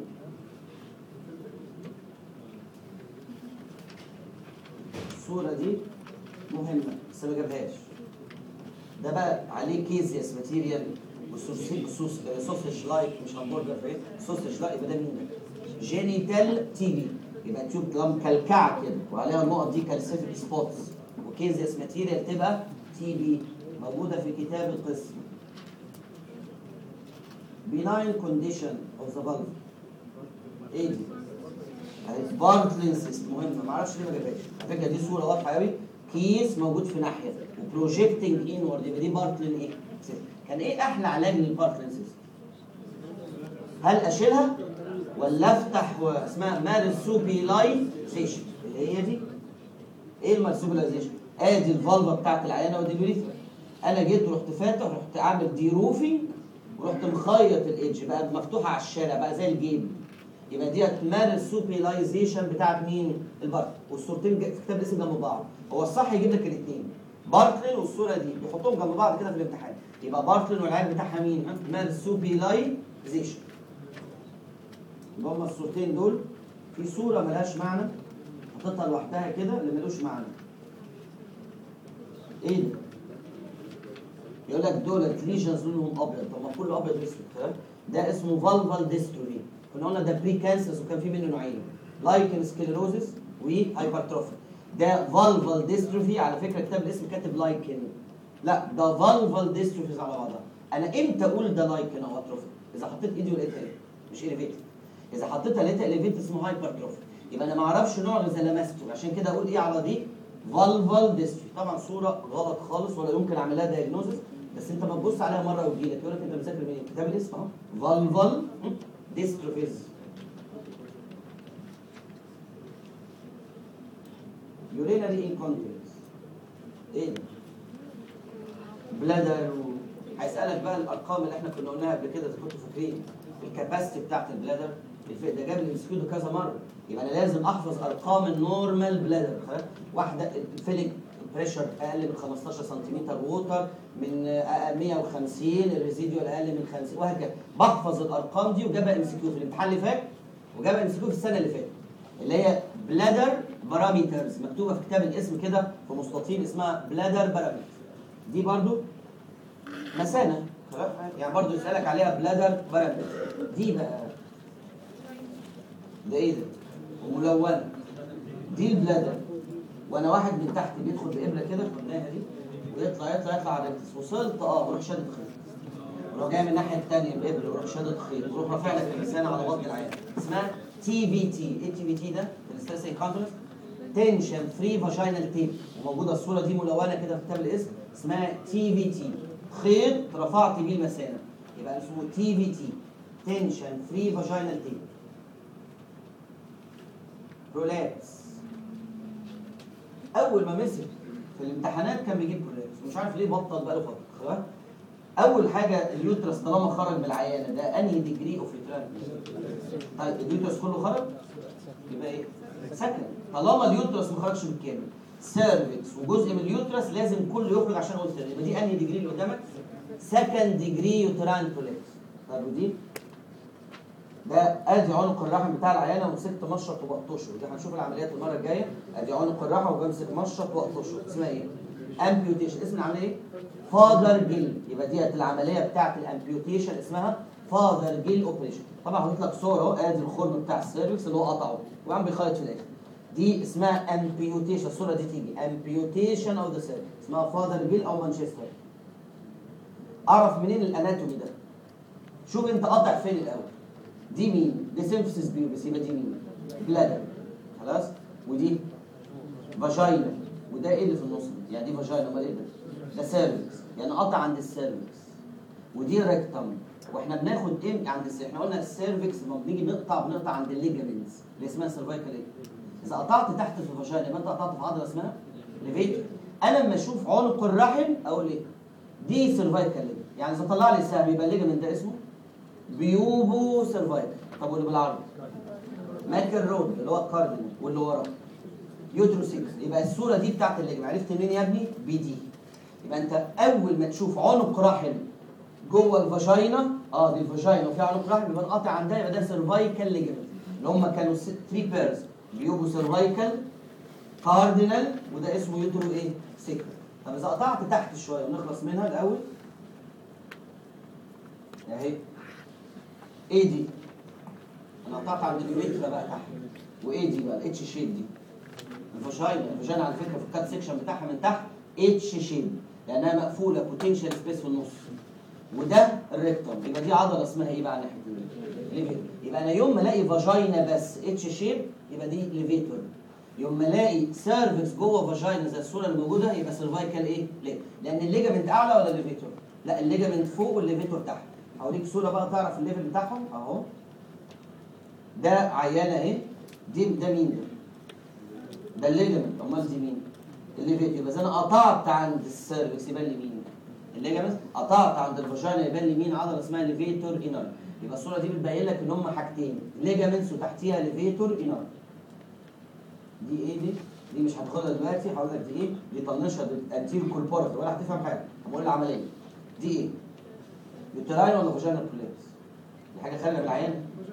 الصوره دي مهمه بس ما جابهاش ده بقى عليه كيزياس ماتيريال وسوسج لايك مش همبرجر فايه سوسج لايك يبقى ده مين ده؟ جينيتال تي بي يبقى تشوف تبقى مكلكعه كده وعليها النقط دي كالسيفيك سبوتس وكيزياس ماتيريال تبقى تي بي موجوده في كتاب القسم benign condition of the vulva ايه دي؟ بارتلين سيست مهمه ما اعرفش ليه ما جابهاش على فكره دي صوره واضحه قوي كيس موجود في ناحيه وبروجيكتنج انورد يبقى دي بارتلين ايه؟ سيست كان ايه احلى علاج للبارتلين سيست؟ هل اشيلها ولا افتح و- اسمها مارسوبيلايزيشن اللي هي دي ايه المارسوبيلايزيشن؟ ادي الفالفا بتاعت العيانه ودي اليوريثرا انا جيت ورحت فاتح ورحت عامل دي روفنج ورحت مخيط الايدج بقت مفتوحه على الشارع بقى زي الجيب يبقى ديت مارسوبيلايزيشن بتاعت مين؟ البارت والصورتين جا- في كتاب الاسم جنب بعض هو الصح يجيب لك الاثنين بارتلين والصوره دي يحطهم جنب بعض كده في الامتحان يبقى بارتلين والعيال بتاعها مين؟ مارسوبيلايزيشن يبقى هما الصورتين دول في صوره ملهاش معنى حطيتها لوحدها كده اللي ملوش معنى ايه ده؟ يقول لك دولت ليجنز لونهم ابيض طب ما كله ابيض واسود تمام ده اسمه فالفال ديستروفي كنا قلنا ده بري كانسرز وكان في منه نوعين لايكن سكليروزس وهايبرتروفي ده فالفال ديستروفي على فكره كتاب الاسم كاتب لايكن لا ده فالفال ديستروفيز على بعضها انا امتى اقول ده لايكن او اتروفي اذا حطيت ايدي ولقيتها ايه مش اليفيتد اذا حطيتها لقيتها اليفيتد اسمه هايبرتروفي يبقى انا ما اعرفش نوع غير اذا لمسته عشان كده اقول ايه على دي فالفال ديستروفي طبعا صوره غلط خالص ولا يمكن اعمل لها دايجنوزس بس انت ما تبص عليها مره وتجي لك يقول لك انت مذاكر منين كتاب الاسم اهو فالفال ديستروفيز يورينري انكونتيننس ايه ده؟ بلادر و... هيسالك بقى الارقام اللي احنا كنا قلناها قبل كده اذا كنتوا فاكرين الكاباسيتي بتاعت البلادر الف- ده جاب لي السكيو ده كذا مره يبقى انا لازم احفظ ارقام النورمال بلادر خلاص واحده الفيليك بريشر اقل من 15 سنتيمتر ووتر من آه، 150 الريزيديوال اقل من 50 وهكذا بحفظ الارقام دي وجابها ام سي كيو في الامتحان اللي فات وجابها ام سي كيو في السنه اللي فاتت اللي هي بلادر بارامترز مكتوبه في كتاب الاسم كده في مستطيل اسمها بلادر بارامتر دي برضو مثانه خلاص؟ يعني برضو يسالك عليها بلادر بارامتر دي بقى ده ايه ده وملونه دي البلادر وانا واحد من تحت بيدخل بابره كده خدناها دي ويطلع يطلع يطلع على الريكتس وصلت اه بروح شادد خيط وروح جاي من الناحيه الثانيه بابره وروح شادد خيط وروح رافع لك اللسان على بطن العين اسمها تي في تي ايه تي في تي ده الاسترس انكونتنس تنشن فري فاجينال تيب وموجوده الصوره دي ملونه كده في كتاب الاسم اسمها تي في تي خيط رفعت بيه المثانه يبقى اسمه تي في تي تنشن فري فاجينال تيب رولابس اول ما مسك في الامتحانات كان بيجيب رولابس ومش عارف ليه بطل بقاله فتره خلاص اول حاجه اليوترس طالما خرج من العيانه ده انهي ديجري اوف يوترال طيب اليوترس كله خرج يبقى ايه سكن طالما اليوترس ما خرجش بالكامل سيرفكس وجزء من اليوترس لازم كله يخرج عشان اقول يبقى دي انهي ديجري اللي قدامك سكند ديجري يوترال برولابس طب ودي ده ادي عنق الرحم بتاع العيانه ومسكت مشرط وبقطشه ودي هنشوف العمليات المره الجايه ادي عنق الرحم وبمسك مشرط واقطشه اسمها ايه؟ امبيوتيشن اسم العمليه ايه؟ فاذر جيل يبقى ديت العمليه بتاعت الامبيوتيشن اسمها فاذر جيل اوبريشن طبعا حاطط لك صوره اهو ادي الخرم بتاع السيرفكس اللي هو قطعه وعم بيخيط في الاخر دي اسمها امبيوتيشن الصوره دي تيجي امبيوتيشن اوف ذا سيرفكس اسمها فاذر جيل او مانشستر اعرف منين الاناتومي ده شوف انت قاطع فين الاول دي مين دي سيمفيسيس بيوبس يبقى دي مين بلادر خلاص ودي فاجينا وده ايه اللي في النص دي؟ يعني دي فاجينا امال ايه ده ده سيرفكس يعني قطع عند السيرفكس ودي ريكتم واحنا بناخد ايه عند السيرفكس احنا قلنا السيرفكس لما بنيجي نقطع بنقطع عند الليجامنتس اللي اسمها سيرفايكال ايه اذا قطعت تحت في الفاجينا يبقى انت قطعت في عضله اسمها ليفيتر انا لما اشوف عنق الرحم اقول ايه دي سيرفايكال ليجامنت يعني اذا طلع لي سهم يبقى الليجامنت ده اسمه بيوبو سيرفايكال طب واللي بالعربي ماكل رود اللي هو الكاردينال واللي وراه يوترو 6 يبقى الصوره دي بتاعت الليجمنت عرفت منين يا ابني بي دي يبقى انت اول ما تشوف عنق رحم جوه الفاجينا اه دي الفاجينا وفي عنق رحم يبقى قاطع عندها يبقى ده سيرفايكال ليجمنت اللي هم كانوا 3 بيرز بيوبو سيرفايكال كاردينال وده اسمه يوترو ايه 6 طب اذا قطعت تحت شويه ونخلص منها الاول اهي ايه دي انا قطعت عند اليوريثرا بقى تحت وايه دي بقى الاتش شيب دي الفاجينا الفاجينا على فكره في الكات سيكشن بتاعها من تحت اتش شيب لانها مقفوله بوتنشال سبيس في النص وده الريكتوم يبقى دي عضله اسمها ايه بقى ناحيه الليفيتور يبقى انا يوم ما الاقي فاجينا بس اتش شيب يبقى دي ليفيتور يوم ما الاقي سيرفكس جوه فاجينا زي الصوره اللي موجوده يبقى سيرفايكال ايه ليه لان الليجامنت اعلى ولا الليفيتور لا الليجامنت فوق والليفيتور تحت هوريك صوره بقى تعرف الليفل بتاعهم اهو ده عيانه اهي دي ده مين ده؟ ده الليجمنت امال دي مين؟ الليفيت يبقى اذا انا قطعت عند السيرفكس يبان لي مين؟ الليجمنت قطعت عند الفاجينا يبان لي مين عضله اسمها ليفيتور انر يبقى الصوره دي بتبين لك ان هم حاجتين ليجامنتس وتحتيها ليفيتور انر دي ايه دي؟ دي مش هتاخدها دلوقتي هقول لك دي ايه؟ دي طنشها انتيرو كولبورت ولا هتفهم حاجه هقول العمليه دي ايه؟ يوتراين ولا فاجينا كولابس؟ دي حاجه خارجه من العيان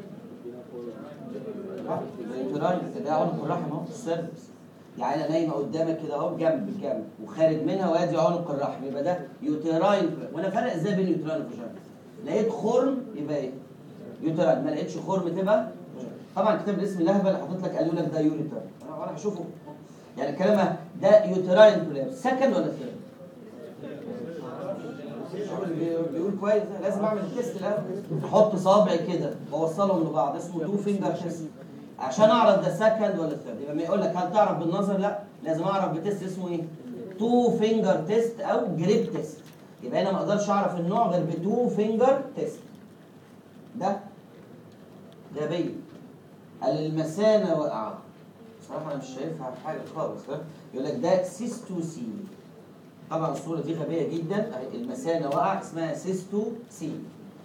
يوتراين ده عنق الرحم اهو السيرفكس يعني انا نايمه قدامك كده اهو جنب جنب وخارج منها وادي عنق الرحم يبقى ده يوتراين وانا فرق ازاي بين يوتراين وفاجينا؟ لقيت خرم يبقى ايه؟ يوتراين ما لقيتش خرم تبقى طبعا كتاب الاسم الاهبل حاطط لك قالوا لك ده يوريتراين انا انا هشوفه يعني الكلام ده يوتراين كولابس سكند ولا ثيرد؟ بيقول كويس لازم اعمل تيست الاول احط صابعي كده واوصلهم لبعض اسمه تو فينجر تيست عشان اعرف ده سكند ولا ثيرد يبقى ما يقول لك هل تعرف بالنظر لا لازم اعرف بتيست اسمه ايه تو فينجر تيست او جريب تيست يبقى انا ما اقدرش اعرف النوع غير بتو فينجر تيست ده ده بي قال المثانه واقعه بصراحه انا مش شايفها حاجه خالص ها يقول لك ده سيستو سي طبعا الصورة دي غبية جدا أهي المثانة وقع اسمها سيستو سي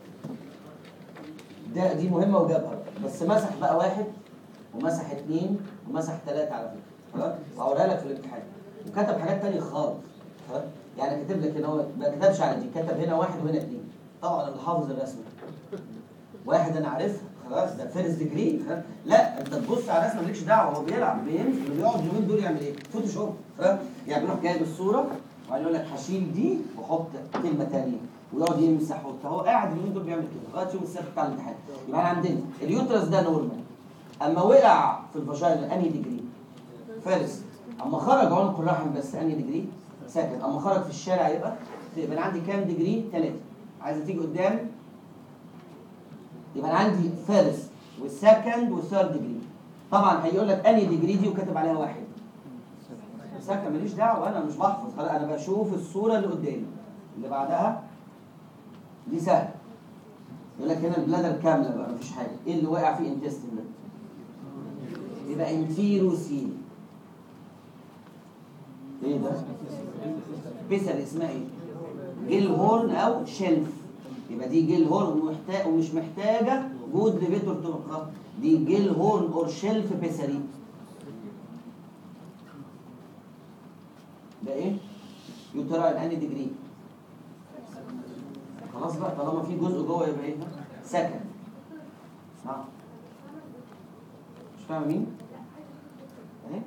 ده دي مهمة وجابها بس مسح بقى واحد ومسح اثنين ومسح ثلاثة على فكرة خلاص وهقولها لك في الامتحان وكتب حاجات تانية خالص خلاص يعني كاتب لك هنا هو ما كتبش على دي كتب هنا واحد وهنا اثنين طبعا انا حافظ الرسمة واحد انا عارفها خلاص ده فيرست ديجري لا انت تبص على الرسمه مالكش دعوه هو بيلعب بيمشي بيقعد اليومين دول يعمل ايه؟ فوتوشوب فاهم؟ يعني بيروح جايب الصوره وبعدين يقول لك هشيل دي واحط كلمه ثانيه ويقعد يمسح وبتاع هو قاعد اليومين دول بيعمل كده لغايه يوم السبت بتاع الامتحان يبقى احنا عندنا اليوترس ده نورمال اما وقع في الفاجينا انهي ديجري فيرست اما خرج عنق الرحم بس انهي ديجري سكند اما خرج في الشارع يبقى يبقى أنا عندي كام ديجري ثلاثه عايزه تيجي قدام يبقى انا عندي فيرست والسكند والثيرد ديجري طبعا هيقول لك انهي ديجري دي وكاتب عليها واحد سكند ماليش دعوه انا مش بحفظ خلاص انا بشوف الصوره اللي قدامي اللي بعدها دي سهله يقول لك هنا البلادر كامله بقى مفيش حاجه ايه اللي واقع فيه انتستين ده يبقى انتيروسيل ايه ده بيسل اسمها ايه جيل هورن او شلف يبقى دي جيل هورن ومحتاج ومش محتاجه جود ليفيتور تنقى دي جيل هورن اور شلف بيسري ده ايه يوتراين اني ديجري خلاص بقى طالما في جزء جوه يبقى ايه سكن ها مش فاهم مين اهي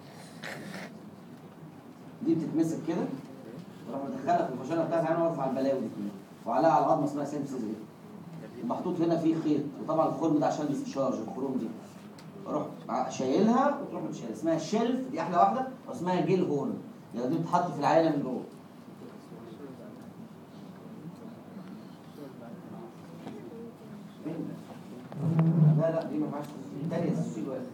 دي بتتمسك كده وراح مدخلها في الفاجينا بتاعتها انا واقف على البلاوي دي كلها وعليها على العظمه اسمها سيمسيس محطوط هنا فيه خيط وطبعا الخرم ده عشان الاستشارج الخروم دي اروح ع- شايلها وتروح متشايلها اسمها شيلف دي احلى واحده واسمها جيل هورن يعني دي بتتحط في العينه من جوه فين ده؟ لا لا دي ما فيهاش تسويق. الثانيه تسويق واحد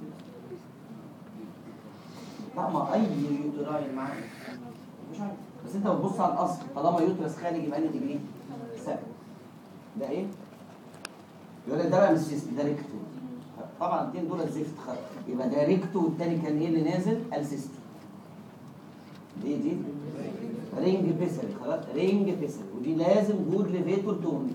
لا ما اي يوتراين معاك مش عارف بس انت بتبص على الاصل طالما يوترس خارج يبقى انهي ديجري سكن ده ايه يقول لك ده بقى مش سيست ده ريكتو طبعا الاثنين دول زفت خالص يبقى ده ريكتو والتاني كان ايه اللي نازل السيستو دي دي رينج بيسل خلاص رينج بيسل ودي لازم جود ليفيتور توني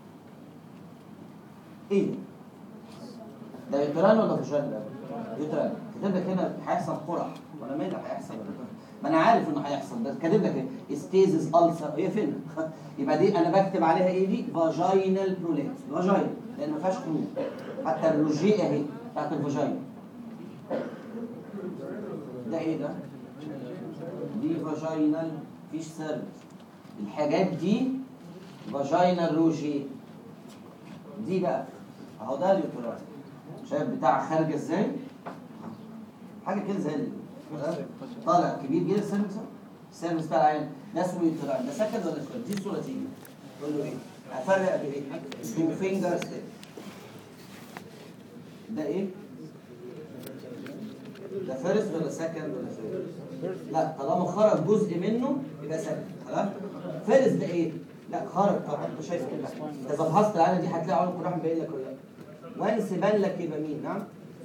ايه ده؟ ده يوتران ولا فشان ده؟ يوتران كاتب لك هنا هيحصل قرح ولا مالي هيحصل ولا إيه؟ ما انا عارف انه هيحصل بس كاتب لك ايه ستيزس السر هي فين يبقى دي انا بكتب عليها ايه دي فاجينال برولابس فاجينا لان ما فيهاش خروج حتى الروجيه اهي بتاعت الفاجينا ده ايه ده دي فاجينال فيش سيرفس الحاجات دي فاجينال روجيه دي بقى اهو ده اليوتران شايف بتاع خارجه ازاي حاجه كده زي ال- طالع كبير جدا السيرفس السيرفس بتاع العين ده اسمه يوتران ده سكند ولا سكند دي الصوره تيجي تقول له ايه هفرق بايه تو فينجر ستيب ده ايه ده فيرست ولا سكند ولا ثيرد لا طالما خرج جزء منه يبقى سكند خلاص فيرست ده ايه لا خرج طبعا انت شايف كده انت اذا فحصت العينه دي هتلاقي عنق الرحم باين لك ولا لا وانس بان لك يبقى مين نعم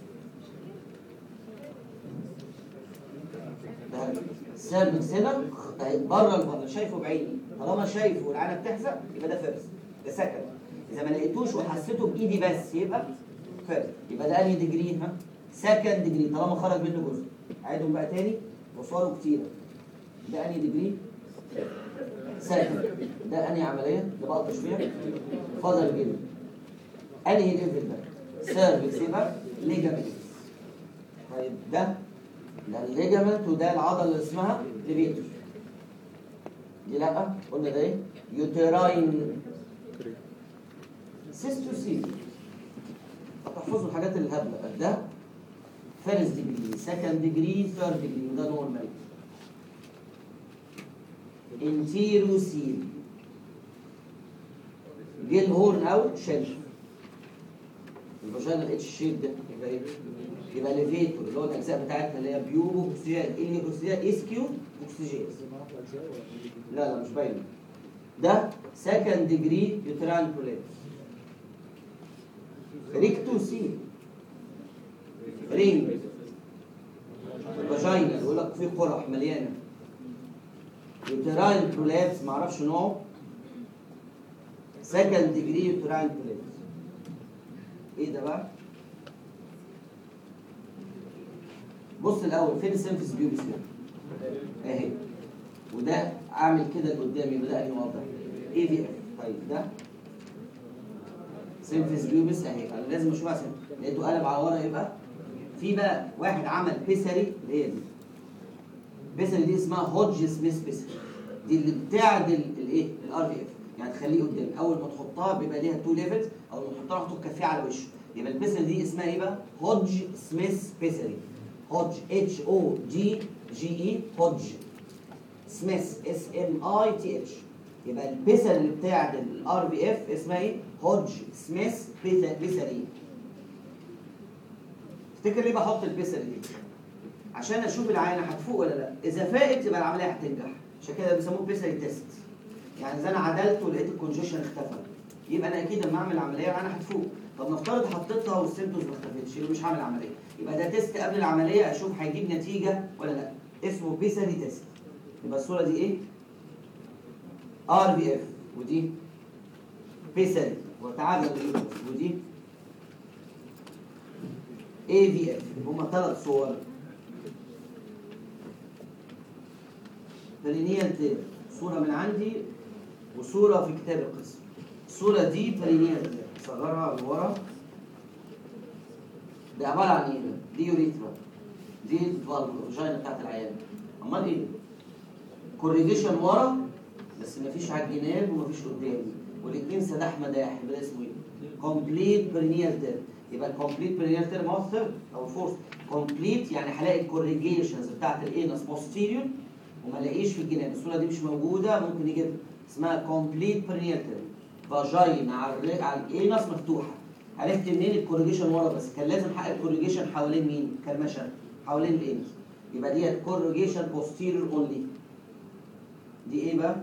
ده سيرفكس هنا بره البطن شايفه بعيني طالما شايفه والعينه بتحزق يبقى ده فيرست ده سكند اذا ما لقيتوش وحسيته بايدي بس يبقى فيرست يبقى ده انهي ديجري ها سكند ديجري طالما خرج منه جزء عيدهم بقى تاني وصاروا كتيره ده انهي ديجري سكند ده انهي عمليه اللي بقطش فيها فاضل جدا انهي ليفل ده سيرفكس يبقى ليجامنت طيب ده ده الليجامنت وده العضله اللي اسمها ليفيتور دي لا قلنا ده ايه يوتراين سيستوسيل هتحفظوا الحاجات الهبله ده فيرست ديجري سكند ديجري ثيرد ديجري وده نورمال انتيروسيل جيل هورن او شلف الفاجينا الاتش شيب ده يبقى ايه؟ يبقى ليفيتور اللي هو الاجزاء بتاعتنا اللي هي بيوبو اوكسجين اليو اوكسجين اسكيو اوكسجين لا لا مش باين ده سكند ديجري يوتران برولابس ريكتو سي رينج فاجينا يقول لك في قرح مليانه يوتراين برولابس معرفش نوعه سكند ديجري يوتراين برولابس ايه ده بقى؟ بص الاول فين السيمفيس بيوبس ده؟ اهي وده عامل كده لقدام يبقى ده انهي وضع؟ اي في اف طيب ده سيمفيس بيوبس اهي انا لازم اشوفها سيمفيس لقيته قلب على ورا يبقى في بقى واحد عمل بيسري اللي هي دي بيسري دي اسمها هودج سميث بيسري دي اللي بتعدل الايه؟ الار في اف يعني تخليه قدام اول ما تحطها بيبقى ليها تو ليفلز اول ما تحطها تحط كفيه على وشه يبقى البيسري دي اسمها ايه بقى هودج سميث بيسري هودج اتش او جي جي اي هودج سميث اس ام اي تي اتش يبقى البيسري بتاعت الار بي اف اسمها ايه هودج سميث بيسري تفتكر ليه بحط البيسري دي عشان اشوف العينه هتفوق ولا لا اذا فاقت يبقى العمليه هتنجح عشان كده بيسموه بيسري تيست يعني اذا انا عدلت ولقيت الكونجيشن اختفى يبقى انا اكيد لما اعمل عمليه العينه هتفوق طب نفترض حطيتها والسيمتومز ما اختفتش يبقى مش هعمل عمليه يبقى ده تيست قبل العمليه اشوف هيجيب نتيجه ولا لا اسمه بيسري تيست يبقى الصوره دي ايه ار بي اف ودي بيسري وتعادل اليوترس ودي اي في اف هما ثلاث صور برينيال تير صورة من عندي وصورة في كتاب القسم الصورة دي برينيال تير صغرها لورا ده عبارة عن ايه؟ دي يوريثرا دي الفالف الفاجينا بتاعت العيان امال ايه؟ كوريجيشن ورا بس مفيش على الجناب ومفيش قدام والاثنين سداح مداح يبقى ده اسمه ايه؟ كومبليت برينيال تير يبقى الكومبليت برينيال تير ما هو الثيرد او الفورث كومبليت يعني هلاقي الكوريجيشنز بتاعت الانس بوستيريور وما الاقيش في الجناب الصوره دي مش موجوده ممكن يجيبها اسمها كومبليت برينيال تير فاجينا على الري- على الانس مفتوحه عرفت منين الكوريجيشن ورا بس كان لازم احقق الكوريجيشن حوالين مين؟ كرمشه حوالين الانس يبقى دي كوريجيشن بوستيريور اونلي دي ايه بقى؟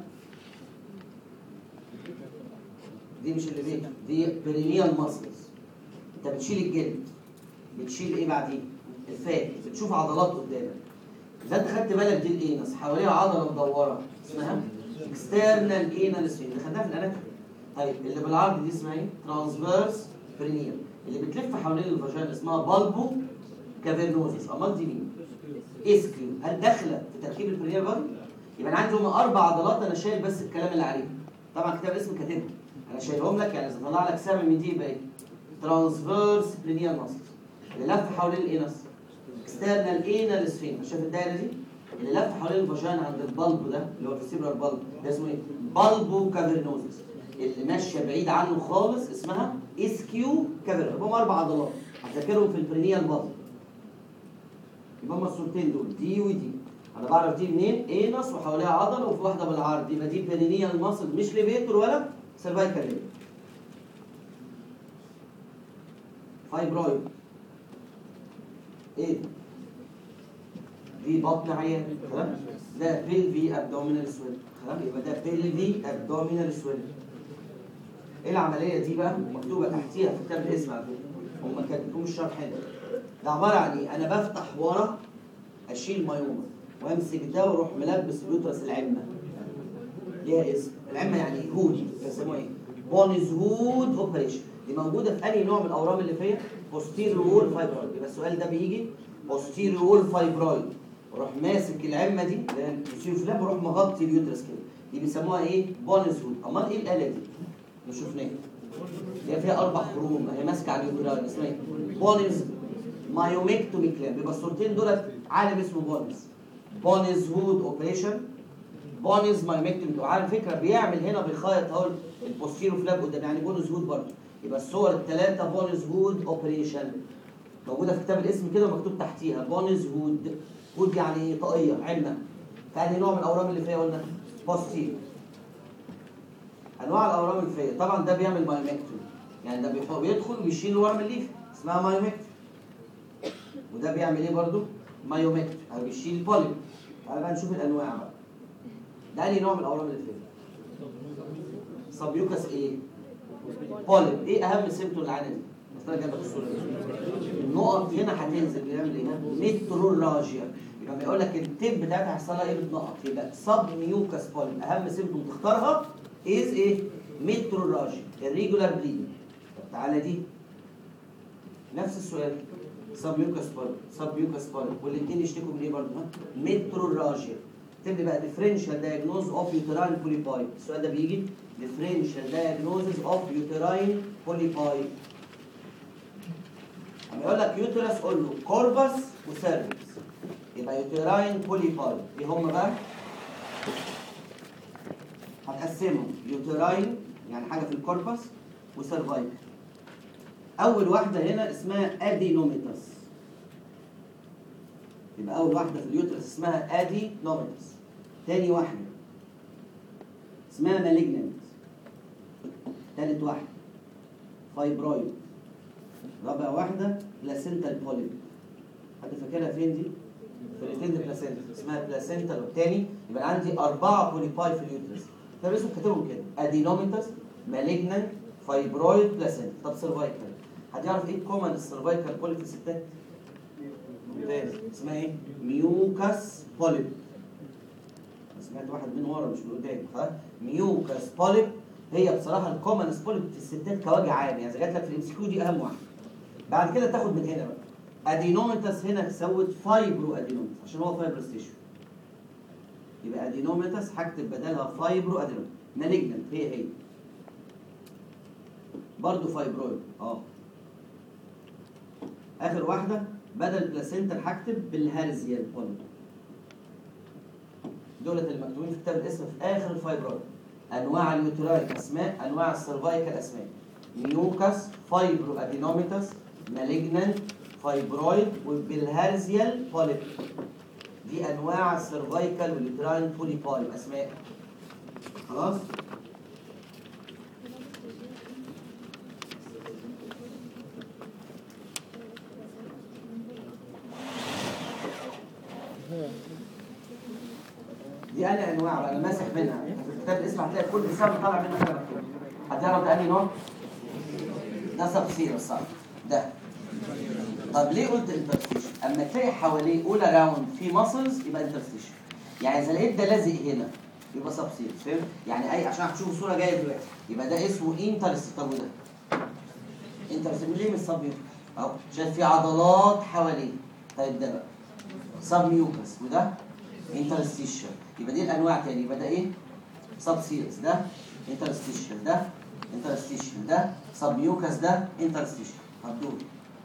دي مش اللي بيت دي برينيال ماسلز انت بتشيل الجلد بتشيل ايه بعديه؟ الفات بتشوف عضلات قدامك اذا انت خدت بالك دي الانس حواليها عضله مدوره اسمها اكسترنال انال سفين اللي خدناها في الاناتومي طيب اللي بالعرض دي اسمها ايه؟ ترانسفيرس برينيال اللي بتلف حوالين الفاجينا اسمها بالبو كافيرنوزس امال دي مين؟ اسكيو هل داخله في تركيب البرينيال برضه؟ يبقى انا عندي هم اربع عضلات انا شايل بس الكلام اللي عليهم طبعا كتاب الاسم كاتبهم انا شايلهم لك يعني اذا طلع لك سهم من دي يبقى ايه؟ ترانسفيرس برينيال ماسل اللي لف حوالين الانس اكسترنال انال سفين شايف الدايره دي؟ اللي لف حوالين الفاجينا عند البلب ده اللي هو الفيسيبرال بلب ده اسمه ايه؟ بالبو كافيرنوزس اللي ماشيه بعيد عنه خالص اسمها اسكيو كافيرنوزس هم اربع عضلات هتذاكرهم في البرينيال بلب يبقى هم الصورتين دول دي ودي انا بعرف دي منين انس وحواليها عضله وفي واحده بالعرض يبقى دي بيرينيال ماسل مش ليفيتور ولا سيرفايكال ليفيتور فايبرويد ايه ده؟ دي بطن عيان تمام ده بيلفي ابدومينال سويل تمام يبقى ده بيلفي ابدومينال سويل ايه العمليه دي بقى مكتوبه تحتيها في كتاب الاسم على فكره هم كاتبين الشرح هنا ده عباره عن ايه انا بفتح ورا اشيل مايوما وامسك ده واروح ملبس اليوترس العمه ليها اسم العمه يعني إيه؟ هود بيسموها ايه بونز هود اوبريشن دي موجوده في اي نوع من الاورام اللي فيها بوستيريور وول فايبرويد يبقى السؤال ده بيجي بوستيريور وول فايبرويد واروح ماسك العمه دي اللي هي البوستيريور فلاب واروح مغطي اليوترس كده دي بيسموها ايه بونز هود امال ايه الاله دي ما شفناها هي فيها اربع خروم هي ماسكه على اليوتراين اسمها ايه بونز مايوميكتومي كلام يبقى الصورتين دولت عالم اسمه بونز بونز هود اوبريشن بونز مايوميكتومي وعلى فكره بيعمل هنا بيخيط اهو البوستيرو فلاب قدام يعني بونز هود برضه يبقى الصور الثلاثه بونز هود اوبريشن موجوده في كتاب الاسم كده ومكتوب تحتيها بونز هود هود يعني طاقيه عمه فانهي نوع من الاورام اللي فيها قلنا بوستيرو انواع الاورام اللي فيها طبعا ده بيعمل مايوميكتومي يعني ده بيحط- بيدخل ويشيل الورم الليفي اسمها مايوميكتومي وده بيعمل ايه برضو مايوميكتومي او بيشيل البوليب تعالى بقى نشوف الانواع بقى ده انهي نوع من الاورام اللي فيها سبيوكس ايه بوليب ايه اهم سيمتوم العانه دي اصل جنب الصوره دي النقط هنا هتنزل بيعمل ايه ميتروراجيا يبقى لما يقول لك التيب بتاعتها هيحصل لها ايه بتنقط يبقى سب ميوكس بوليب اهم سيمتوم تختارها از ايه ميتروراجيا الريجولار بليدنج طب تعالى دي نفس السؤال سب ميوكس بوليب سب ميوكس بوليب والاثنين يشتكوا من ايه برضه ميتروراجيا تبدا بقى ديفرنشال دايجنوز اوف يوتراين بوليباي السؤال ده بيجي ديفرنشال دايجنوزز اوف يوتراين بوليباي اما يقول لك يوترس قول له كوربس وسيرفكس يبقى يوتراين بوليباي ايه هم بقى هتقسمهم يوتراين يعني حاجه في الكوربس وسيرفايكال اول واحده هنا اسمها ادينوميتاس يبقى اول واحده في اليوترس اسمها ادينوميتاس تاني واحده اسمها مالجننت تالت واحده فايبرويد رابع واحده بلاسنتال بوليب حد فاكرها فين دي؟ في الاثنين بلاسنتا اسمها بلاسنتال والتاني يبقى عندي اربعه بوليباي في اليوترس فبس كاتبهم كده ادينوميتاس مالجننت فايبرويد بلاسنتا طب سيرفايكال حد يعرف ايه كومن السيرفايكال بوليب في الستات؟ ممتاز اسمها ايه؟ ميوكاس بوليب سمعت واحد من ورا مش من قدام خلاص ميوكاس بوليب هي بصراحه الكومن بوليب في الستات كوجع عام يعني اذا جات لك في الام سي كيو دي اهم واحده بعد كده تاخد من هنا بقى ادينوميتاس هنا سوت فايبرو ادينوميتاس عشان هو فايبرس تيشو يبقى ادينوميتاس هكتب بدلها فايبرو ادينوميتاس مالجنت هي هي برضه فايبرويد اه اخر واحده بدل بلاسنتا هكتب بالهارزيال بوليب دولت المكتوبين في كتاب الاسم في اخر الفايبرويد انواع اليوترايك اسماء انواع السيرفايكال اسماء ميوكاس فايبرو ادينوميتاس مالجنانت فايبرويد وبالهارزيال بوليب دي انواع السيرفايكال واليوتراين بوليبايب اسماء خلاص دي انا انواع بقى انا ماسح منها في كتاب الاسم هتلاقي كل سهم طالع منه حاجه مكتوبه هتعرف ده انهي نوع؟ ده سبسير صح ده طب ليه قلت انترستيشن؟ اما تلاقي حواليه اول اراوند في ماسلز يبقى انترستيشن يعني اذا لقيت ده لازق هنا يبقى سبسير فاهم؟ يعني اي عشان هتشوفوا صوره جايه دلوقتي يبقى ده اسمه انترست طب وده انترست ليه مش سب ميوكس؟ اهو شايف في عضلات حواليه طيب ده بقى سب ميوكس وده انترستيشن يبقى دي الانواع تاني يبقى ده ايه؟ سب سيرس ده انترستيشن ده انترستيشن ده سب ميوكس ده انترستيشن طب دول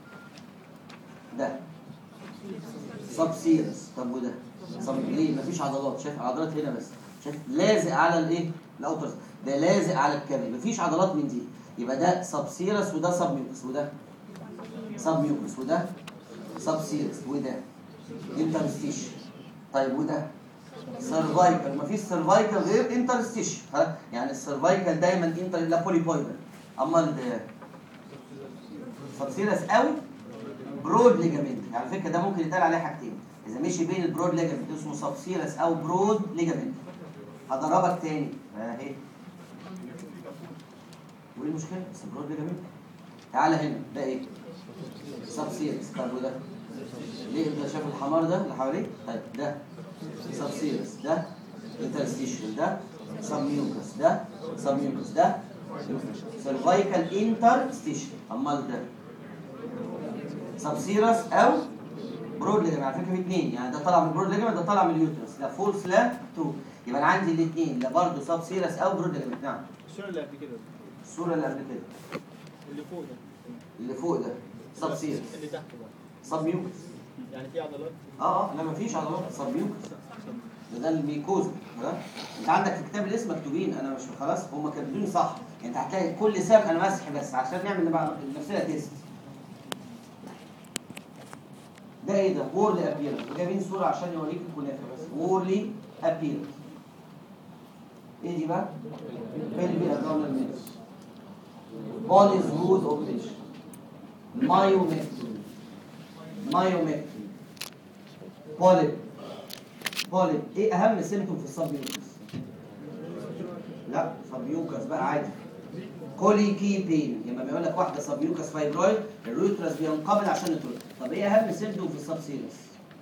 ده سب سيرس طب وده سب ليه مفيش عضلات شايف عضلات هنا بس شايف لازق على الايه الاوتر ده لازق على الكبد مفيش عضلات من دي يبقى ده سب سيرس وده سب ميوكس وده سب ميوكس وده سب سيرس وده انترستيشن طيب وده سيرفايكال مفيش سيرفايكال غير انترستيشن ها يعني السيرفايكال دايما انتر لا بوليبويدال اما ال سبسيرس قوي برود ليجامنت يعني على فكره ده ممكن يتقال عليه حاجتين اذا مشي بين البرود ليجامنت اسمه سبسيرس او برود ليجامنت هضربك تاني اهي وايه المشكله بس برود ليجامنت تعالى هنا ده ايه سبسيرس طب وده ليه انت شايف الحمار ده اللي حواليك طيب ده سبسيرس ده انترستيشن ده سبميوكس ده سبميوكس ده سيرفايكال انترستيشن امال ده سبسيرس او برود ليجمنت على فكره في اثنين يعني ده طالع من البرود ليجمنت ده طالع من اليوترس لا فولس لا تو يبقى انا عندي الاثنين لا برضه سبسيرس او برود ليجمنت نعم الصورة اللي قبل كده الصوره اللي قبل كده اللي فوق ده اللي فوق ده سبسيرس اللي تحت بقى سبميوكس يعني في عضلات اه اه لا مفيش عضلات سبميوكس ده ده الميكوزا ها انت عندك في كتاب الاسم مكتوبين انا مش خلاص هم كاتبين صح انت هتلاقي كل سهم انا ماسح بس عشان نعمل بقى لنفسنا تيست ده ايه ده وورلي ابيرنس جايبين صوره عشان يوريك الكنافه بس وورلي ابيرنس ايه دي بقى بيلبي ادونال ميكس بوليز رود اوبريشن مايوميكتومي مايوميكتومي بوليب بوليب ايه اهم سيمتوم في السبميوكس لا سبميوكس بقى عادي كوليكي بين لما بيقول لك واحده سبميوكس فايبرويد الروترس بينقبض عشان يطرد طب ايه اهم سيمتوم في السبسيرس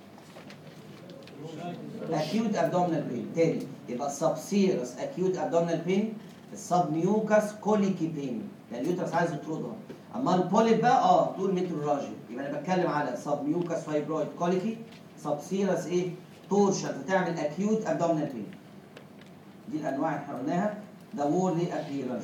acute abdominal pain تاني يبقى السبسيرس acute abdominal pain السبميوكس كوليكي بين لان اليوترس عايز يطردها اما البوليب بقى اه تقول متروراجي يبقى انا بتكلم على سبميوكس فايبرويد كوليكي سبسيرس ايه تورشن بتعمل acute abdominal pain دي الانواع اللي احنا قلناها ده وورلي ابييرنس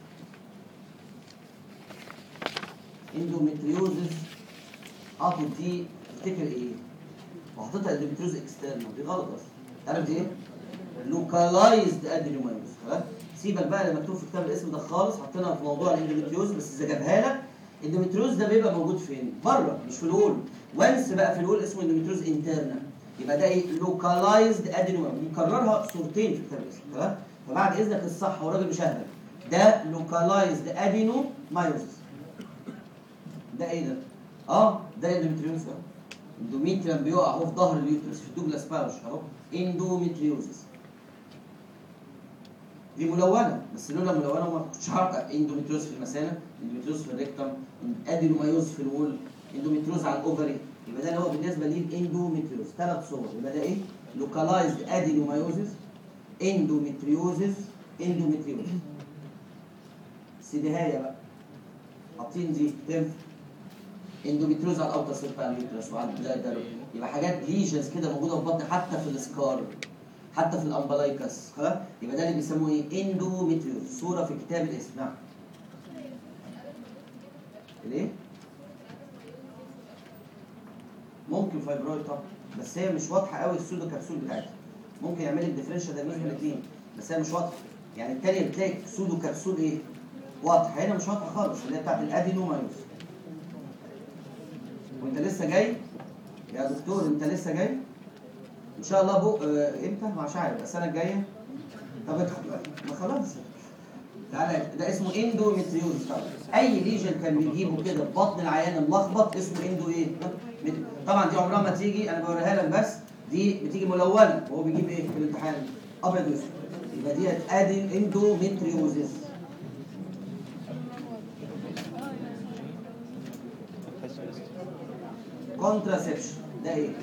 اندومتريوزس حاطط دي تفتكر ايه؟ وحاططها اندومتريوز اكسترنال دي غلط اصلا تعرف دي ايه؟ لوكالايزد ادينومايوز خلاص سيبك بقى اللي مكتوب في كتاب الاسم ده خالص حطينا في موضوع الاندوميتريوز بس اذا جابها لك الاندوميتريوز ده بيبقى موجود فين؟ بره مش في الول وانس بقى في الول اسمه اندوميتريوز انترنا يبقى ده ايه؟ لوكالايزد ادينومايوز بنكررها صورتين في كتاب الاسم خلاص فبعد اذنك الصح هو راجل مشاهد ده لوكالايزد ادينومايوز ده ايه ده؟ اه ده اندوميتريوز ده اندوميتريم بيقع اهو في ظهر اليوترس في دوجلاس باوش اهو اندوميتريوزس دي ملونه بس لولا ملونه ما كنتش هعرف اندوميتريوز في المثانه اندوميتريوز في الريكتم ادينومايوز في الول اندوميتريوز على الاوفري يبقى ده اللي هو بالنسبه للاندوميتريوز ثلاث صور يبقى ده ايه لوكالايزد ادينومايوزس اندوميتريوزس اندوميتريوز سيديهايا بقى حاطين دي تنفع اندوميتريوز على الاوتر سيرف بتاع اليوترس وعلى البدايه ده يبقى حاجات ليجنز كده موجوده في البطن حتى في السكار حتى في الامبلايكس خلاص يبقى ده اللي بيسموه ايه اندوميتريوز صوره في كتاب الاسم نعم ليه ممكن فايبرويد طبعا بس هي مش واضحه قوي السودو كبسول بتاعتها ممكن يعمل لك ديفرنشال دايجنوز من الاثنين بس هي مش واضحه يعني الثانيه بتلاقي سودو كبسول ايه واضحه هنا مش واضحه خالص اللي هي بتاعت الادينومايوز وانت لسه جاي يا دكتور انت لسه جاي ان شاء الله بو اه امتى مش عارف السنه الجايه طب ادخل بقى ما خلاص تعالى ده اسمه اندوميتريوز طبعا اي ليجن كان بيجيبه كده في بطن العيان ملخبط اسمه اندو ايه مت- طبعا دي عمرها ما تيجي انا بوريها لك بس دي بتيجي ملونه وهو بيجيب ايه في الامتحان ابيض واسود يبقى ديت ادي اندوميتريوزس كونتراسبشن ده ايه؟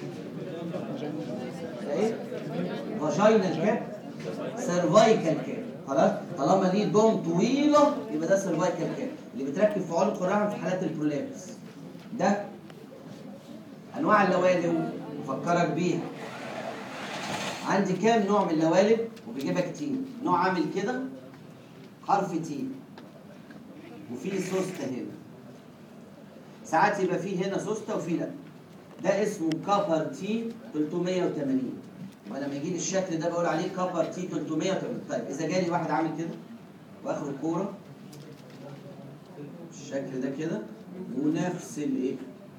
ده ايه؟ فاجينال كاب سيرفايكال كاب خلاص طالما ليه دوم طويله يبقى ده سيرفايكال كاب اللي بتركب في عنق الرحم في حالات البرولابس ده انواع اللوالب افكرك بيها عندي كام نوع من اللوالب وبيجيبها كتير نوع عامل كده حرف تي وفي سوسته هنا ساعات يبقى فيه هنا سوسته وفي لا ده اسمه كابر تي 380 ولما يجي لي الشكل ده بقول عليه كابر تي 380 طيب اذا جالي واحد عامل كده واخر الكوره الشكل ده كده ونفس الايه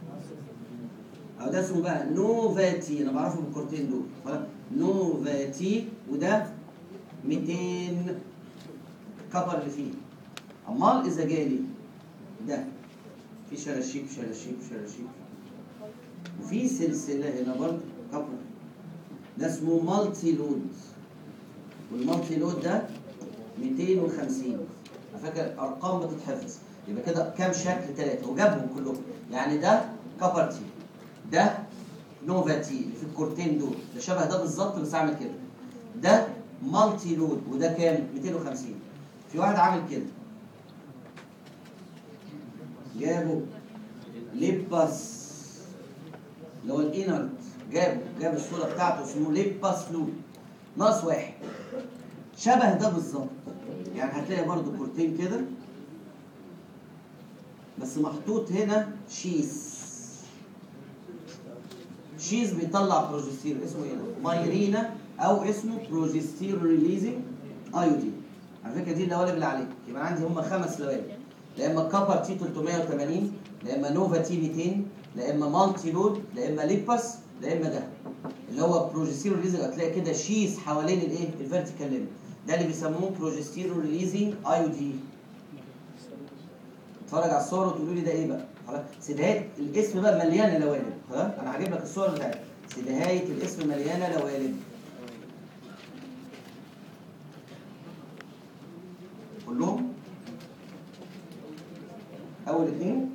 او ده اسمه بقى نوفاتي انا بعرفه بالكورتين دول خلاص نوفاتي وده 200 كبر اللي فيه امال اذا جالي ده في شراشيب شراشيب شراشيب وفي سلسله هنا برضه كبر ده اسمه مالتي لود والمالتي لود ده 250 على فكره ارقام بتتحفظ يبقى كده كام شكل ثلاثه وجابهم كلهم يعني ده كابرتي ده نوفاتي اللي في الكورتين دول ده شبه ده بالظبط بس عامل كده ده مالتي لود وده كام 250 في واحد عامل كده جابوا ليباس اللي هو الانرت جابوا جاب الصوره بتاعته اسمه ليباس لود ناقص واحد شبه ده بالظبط يعني هتلاقي برضو كورتين كده بس محطوط هنا شيس شيز بيطلع بروجستير اسمه ايه ده؟ مايرينا او اسمه بروجستير ريليزنج ايودين على فكره دي اللوالب اللي عليك يبقى عندي هم خمس لوالب لا اما كابر تي 380 لا اما نوفا تي 200 لا اما مالتي لود لا اما ليباس لا اما ده اللي هو بروجستير ريليزنج هتلاقي كده شيز حوالين الايه الفيرتيكال ليمب ده اللي بيسموه بروجستير ريليزنج ايودي اتفرج على الصور وتقولوا لي ده ايه بقى خلاص سيدهايه الاسم بقى مليانه لوالب خلاص انا هجيب لك الصور بتاعتها سيدهايه الاسم مليانه لوالب كلهم اول اثنين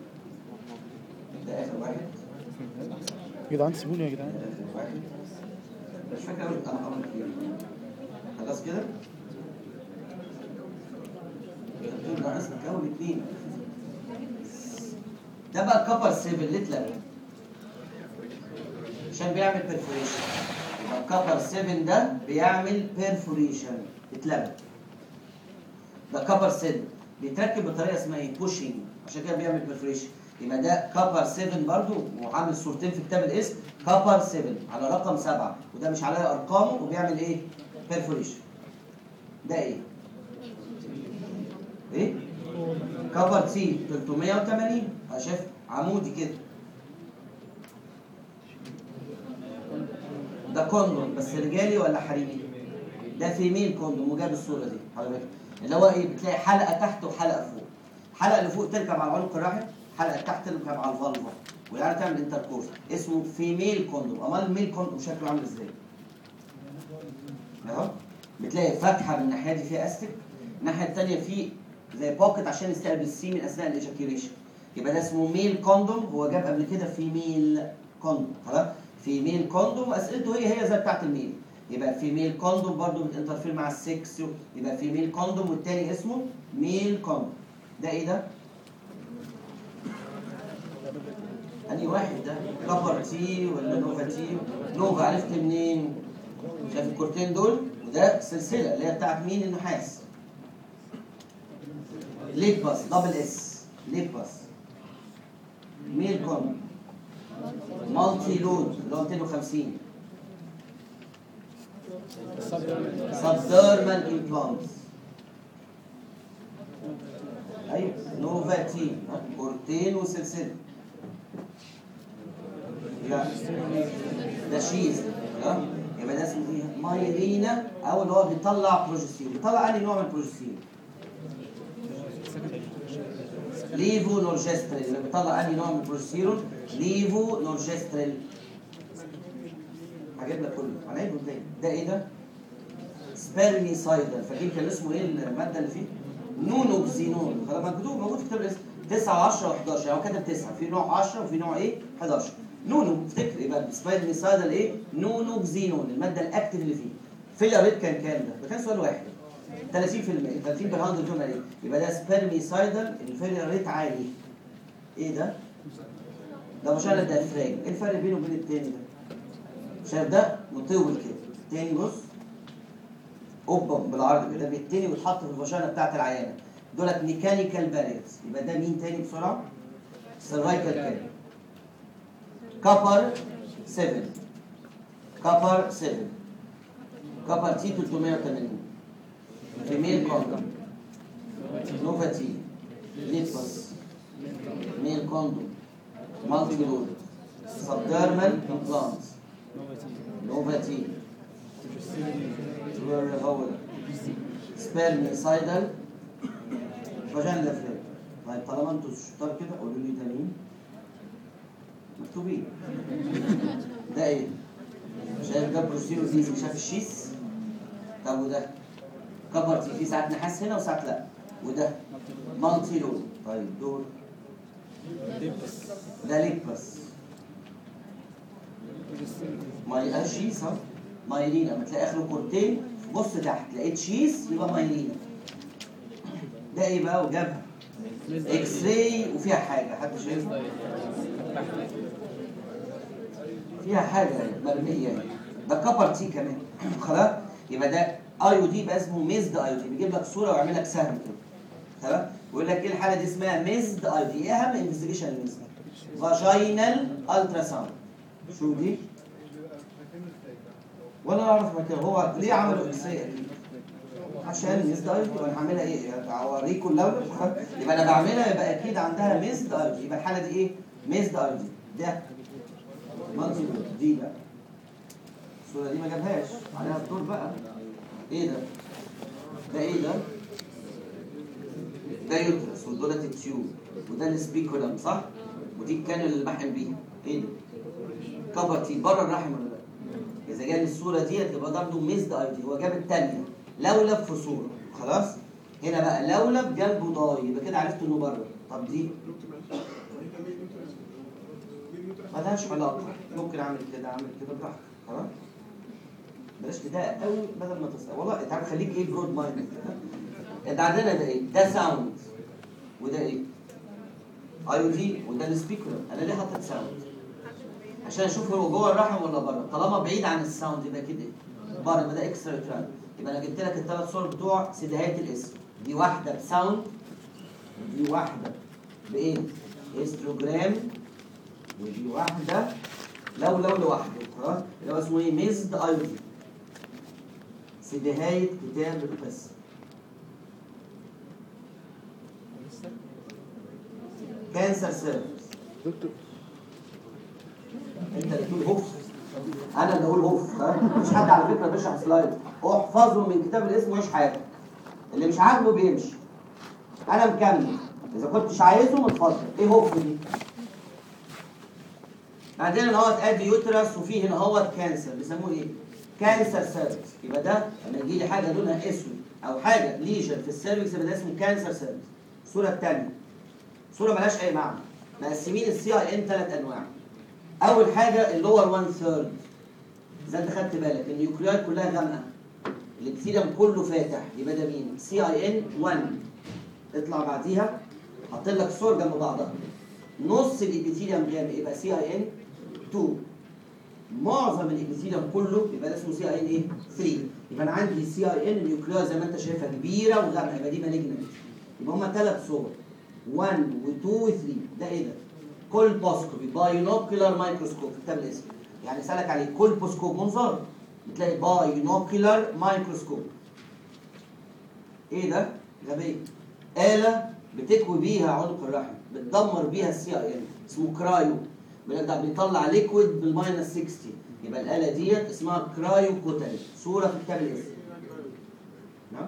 ده اخر واحد يا جدعان سيبوني يا جدعان ده اخر واحد مش فاكر اول انا عملت ايه خلاص كده دول ناقص لك اول اثنين ده بقى كبر 7 اللي اتلغى عشان بيعمل بيرفوريشن يبقى كبر 7 ده بيعمل بيرفوريشن اتلغى ده كبر 7 بيتركب بطريقه اسمها ايه بوشنج عشان كده بيعمل بيرفوريشن يبقى ده كبر 7 برضو وعامل صورتين في كتاب الاسم كبر 7 على رقم 7 وده مش عليها ارقامه وبيعمل ايه بيرفوريشن ده ايه؟ ايه؟ كفر سي 380 انا شايف عمودي كده ده كوندوم بس رجالي ولا حريمي؟ ده فيميل كوندوم وجاب الصوره دي على فكره اللي هو ايه بتلاقي حلقه تحت وحلقه فوق الحلقه اللي فوق تركب على العنق الرحم الحلقه اللي تحت تركب على الفالفا والعيال تعمل انتركورس اسمه فيميل كوندوم امال الميل كوندوم شكله عامل ازاي؟ اهو بتلاقي فتحه من الناحيه دي فيها استك الناحيه الثانيه فيه زي بوكت عشان يستقبل السيمن اثناء الايجاكيوليشن يبقى ده اسمه ميل كوندوم هو جاب قبل كده فيميل كوندوم خلاص فيميل كوندوم اسئلته هي هي زي بتاعت الميل يبقى فيميل كوندوم برضه بتنترفير مع السكس يبقى فيميل كوندوم والتاني اسمه ميل كوندوم ده ايه ده؟ أنهي واحد ده؟ كفر تي ولا نوفا تي؟ نوفا عرفت منين؟ شايف الكورتين دول؟ وده سلسلة اللي هي بتاعت مين النحاس؟ ليك باس دبل اس ليك باس ميل كوندوم مالتي لود اللي هو 250 سبديرمال امبلانتس ايوه نوفا تي ها؟ كورتين وسلسله لا ده شيز ها يبقى ده اسمه ايه مايرينا او اللي هو بيطلع بروجستيرون بيطلع انهي نوع من البروجستيرون ليفو نورجستريل اللي بيطلع انهي نوع من البروجستيرون ليفو نورجستريل هجيب لك كله هنعيده تاني ده ايه ده سبيرمي سايدر فاكرين كان اسمه ايه الماده اللي فيه نونوكسينون خلاص مكتوب موجود في كتاب الاسم 9 10 و11 يعني هو كاتب 9 في نوع 10 وفي نوع ايه 11 نونو افتكر يبقى سبايرمي سايدر ايه نونوكسينون الماده الاكتف اللي فيه فيلر ريت كان كام ده؟ ده كان سؤال واحد 30% 30 بير 100 جمله ايه؟ يبقى ده سبيرمي سايدر الفيلر ريت عالي ايه ده؟ ده مشارع الدافراج ايه الفرق بينه وبين التاني ده؟ شايف ده مطول كده التاني بص قبه بالعرض كده بيتني ويتحط في الفشانه بتاعت العيانه دولت ميكانيكال باريرز يبقى ده مين تاني بسرعه؟ سيرفايكال كان كابر 7 كابر 7 كابر تي 380 فيميل كوندوم نوفا تي ليبس ميل كوندوم مالتي لود سبديرمال امبلانتس نوفا تي هو سبيرمي سايدل فاجان لفريق طيب طالما انتوا شطار كده قولوا لي ده مين مكتوبين ده ايه شايف ده بروسيرو دي شايف الشيس طب وده كبر في ساعات نحاس هنا وساعات لا وده مالتي لود طيب دول ده ليبس ما يبقاش شيس ها مايلين اما تلاقي اخره كورتين بص تحت لقيت شيس يبقى مايلين ده ايه بقى وجابها اكس راي وفيها حاجه حد شايفها فيها حاجه مرميه ده كبر تي كمان خلاص يبقى ده اي او دي يبقى اسمه ميزد اي او دي بيجيب لك صوره ويعمل لك سهم كده تمام ويقول لك ايه الحاله دي اسمها ميزد اي او دي ايه اهم انفستيجيشن الميزد فاجينال الترا ساوند شو دي ولا اعرف مكان هو ليه عملوا اكسيه اكيد عشان ميزد اي دي وانا هعملها ايه اوريكم اللولب يبقى انا بعملها يبقى اكيد عندها ميزد اي دي يبقى الحاله دي ايه ميزد اي دي ده مالتي دي بقى الصوره دي ما جابهاش عليها الدور بقى ايه ده ده ايه ده ده يوترس ودولت التيوب وده السبيكولم صح ودي الكانيولا اللي بحقن بيها ايه ده كفرتي بره الرحم ولا لا اذا جالي الصوره ديت يبقى برضه ميزد اي دي هو جاب الثانيه لولب في صوره خلاص هنا بقى لولب جنبه ضاي يبقى كده عرفت انه بره طب دي ملهاش علاقه ممكن اعمل كده اعمل كده براحتك تمام بلاش كده قوي بدل ما تسال والله انت عارف خليك ايه برود مايند انت عندنا ده ايه ده ساوند وده ايه اي او دي وده السبيكر انا ليه حاطط ساوند عشان اشوف هو جوه الرحم ولا بره طالما بعيد عن الساوند يبقى كده بره يبقى ده اكسترا تران يبقى انا جبت لك الثلاث صور بتوع سيدهات الاسم دي واحده بساوند ودي واحده بايه استروجرام ودي واحده لو لو لوحده خلاص اللي هو اسمه ايه ميزد اي دي في نهايه كتاب القصه كانسر سيرفيس دكتور انت اللي تقول هوف انا اللي اقول هوف ها؟ مفيش حد على فكره بيشرح سلايد احفظه من كتاب الاسم وعيش حياتك اللي مش عاجبه بيمشي انا مكمل اذا كنتش عايزه متفضل ايه هوف دي بعدين هنا اهوت ادي يوترس وفيه هنا اهوت كانسر بيسموه ايه كانسر سيرفكس يبقى ده لما يجي لي حاجه لونها اسود او حاجه ليجن في السيرفكس يبقى ده اسمه كانسر سيرفكس الصوره الثانيه صوره ملهاش اي معنى مقسمين السي اي ان ثلاث انواع اول حاجه اللور 1 ثيرد زي انت خدت بالك النيوكليار كلها غامقه الابثيليوم كله فاتح يبقى ده مين سي اي ان 1 اطلع بعديها حاطط لك صور جنب بعضها نص الابيثيليوم غامق يبقى سي اي ان 2 معظم الابيثيليوم كله يبقى ده اسمه سي اي ان ايه 3 يبقى انا عندي سي اي ان نيوكليار زي ما انت شايفها كبيره وغامقه يبقى دي مالجنت يبقى هما ثلاث صور 1 و2 و3 ده ايه ده؟ كولبوسكوبي باينوكيولار مايكروسكوب كتاب الاسم يعني سالك عليه كولبوسكوب منظار بتلاقي باينوكيولار مايكروسكوب ايه ده؟ غبية آلة بتكوي بيها عنق الرحم بتدمر بيها السي اي ان اسمه كرايو بيقول لك ده بيطلع ليكويد بالماينس 60 يبقى الآلة ديت اسمها كرايو كوتري صورة في كتاب الاسم نعم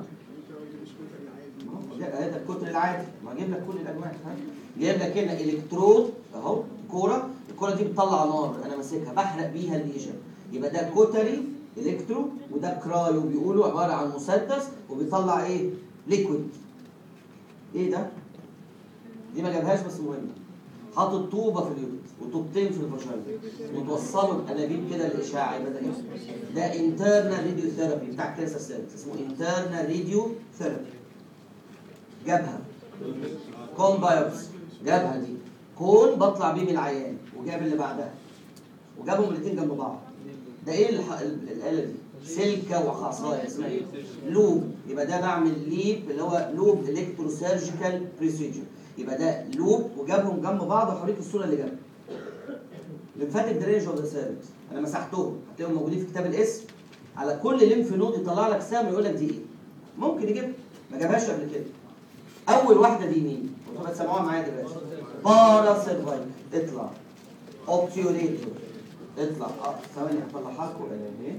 لا هذا الكتر العادي ما اجيب لك كل الانواع ها؟ جايب لك هنا الكترود اهو كوره الكوره دي بتطلع نار انا ماسكها بحرق بيها الليجن يبقى ده كوتري الكترو وده كرايو بيقولوا عباره عن مسدس وبيطلع ايه ليكويد ايه ده دي ما جابهاش بس مهمه حاطط طوبه في اليوت وطوبتين في الفاجينا وتوصلوا بانابيب كده للاشعاع يبقى ده ايه ده انترنال راديو ثيرابي بتاع كانسر سيلز اسمه انترنال راديو ثيرابي جابها كون بايوبسي جابها دي كون بطلع بيه من العيان وجاب اللي بعدها وجابهم الاثنين جنب بعض ده ايه الح... ال- الاله دي سلكه وخاصايه اسمها ايه لوب يبقى ده بعمل ليب اللي هو لوب الكترو سيرجيكال بريسيجر يبقى ده لوب وجابهم جنب بعض وهوريك الصوره اللي جنبها لمفاتيك درينج اوف ذا سيرفكس انا مسحتهم هتلاقيهم موجودين في كتاب الاسم على كل ليمف نود يطلع لك سهم يقول لك دي ايه ممكن يجيبها ما جابهاش قبل كده اول واحده دي مين وانتوا بتسمعوها معايا دلوقتي بارا سيرفايك اطلع اوبتيوريتور اطلع اه ثواني هطلعها لكم اهي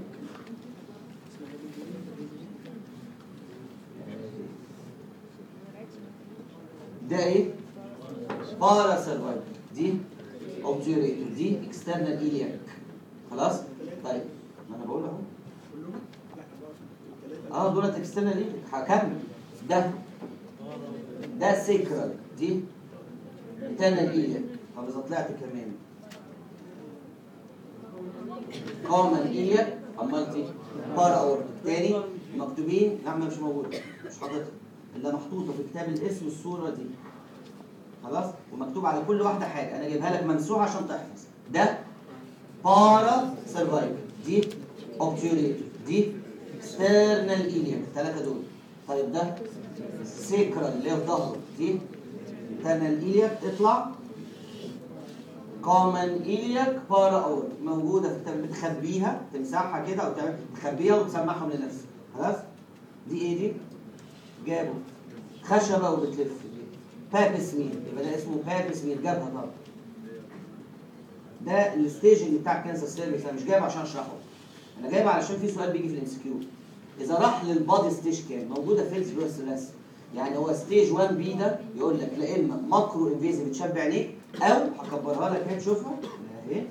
ده ايه بارا سيرفايك دي اوبتيوريتور دي اكسترنال ايلياك خلاص طيب ما انا بقول اهو اه دولت اكسترنال ايلياك هكمل ده ده سيكرال دي انترنال ايلياك طب اذا طلعت كمان كومن ايلياك امال دي بارا اورتيك تاني مكتوبين نعم مش موجوده مش حاططها الا محطوطه في كتاب الاسم الصوره دي خلاص ومكتوب على كل واحده حاجه انا جايبها لك ممسوحه عشان تحفظ ده بارا سيرفايكل دي اوبتيوريتور دي ستيرنال ايلياك الثلاثه دول طيب ده سيكرال اللي هي في ظهره دي انترنال ايلياك اطلع كومن ايلياك بارا اور موجوده في الكتاب بتخبيها تمسحها كده او تعمل- تخبيها وتسمعهم لنفسك خلاص دي ايه دي جابوا خشبه وبتلف دي باب سمير يبقى ده اسمه باب سمير جابها طبعا ده الستيجنج بتاع كانسر سيرفيس انا مش جايبه عشان اشرحه انا جايبه علشان في سؤال بيجي في الام كيو اذا راح للبادي ستيج كام موجوده في الفلوس الرسم يعني هو ستيج 1 بي ده يقول لك لا اما ماكرو انفيزيف بتشبع عينيك او هكبرها لك اهي تشوفها اهي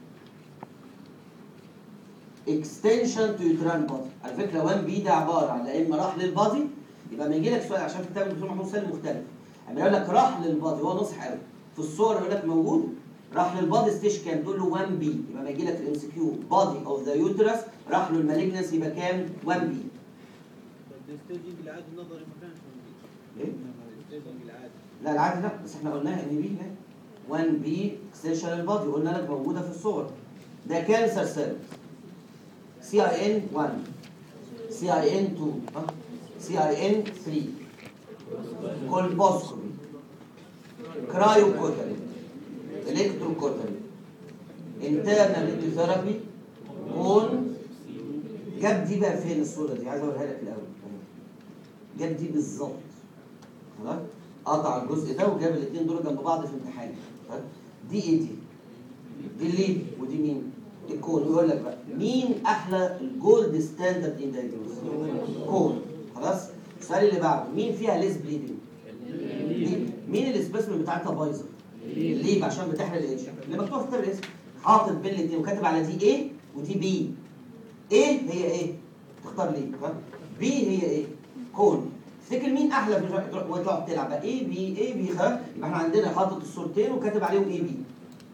اكستنشن تو يوتران بادي على فكره 1 بي ده عباره عن لا اما راح للبادي يبقى ما يجي لك سؤال عشان كتاب الدكتور محمود سالم مختلف اما يقول لك راح للبادي هو نصح قوي في الصور يقول لك موجود راح للبادي ستيج كام تقول له 1 بي يبقى ما يجي لك الام سي كيو بادي اوف ذا يوترس راح له المالجنس يبقى كام 1 بي طب الستيجنج العادي النظري ما كانش موجود ايه الستيجنج العادي لا العادي لا بس احنا قلناها ان بي هناك 1 بي اكستنشن البادي قلنا لك موجوده في الصور ده كانسر سيل سي اي ان 1 سي اي ان 2 ها سي اي ان 3 كولبوسكوبي كرايو كوتري الكترو كوتري انترنال راديوثيرابي كون جاب دي بقى فين الصوره دي عايز اوريها لك الاول جاب دي بالظبط خلاص قطع الجزء ده وجاب الاثنين دول جنب بعض في امتحان خلاص؟ دي ايه دي دي الليد ودي مين الكون يقول لك بقى مين احلى الجولد ستاندرد ان دايجنوز كون خلاص السؤال اللي بعده مين فيها ليس بليدنج مين السبيسمن بتاعتها بايظه ليه عشان بتحرق الاتش اللي مكتوب في كتاب الاسم حاطط بين الاثنين وكاتب على دي ايه ودي بي ايه هي ايه تختار ليه فاهم بي هي ايه كون تفتكر مين احلى في الجر- وتقعد تلعب بقى ايه بي ايه بي خلاص يبقى احنا عندنا حاطط الصورتين وكاتب عليهم ايه بي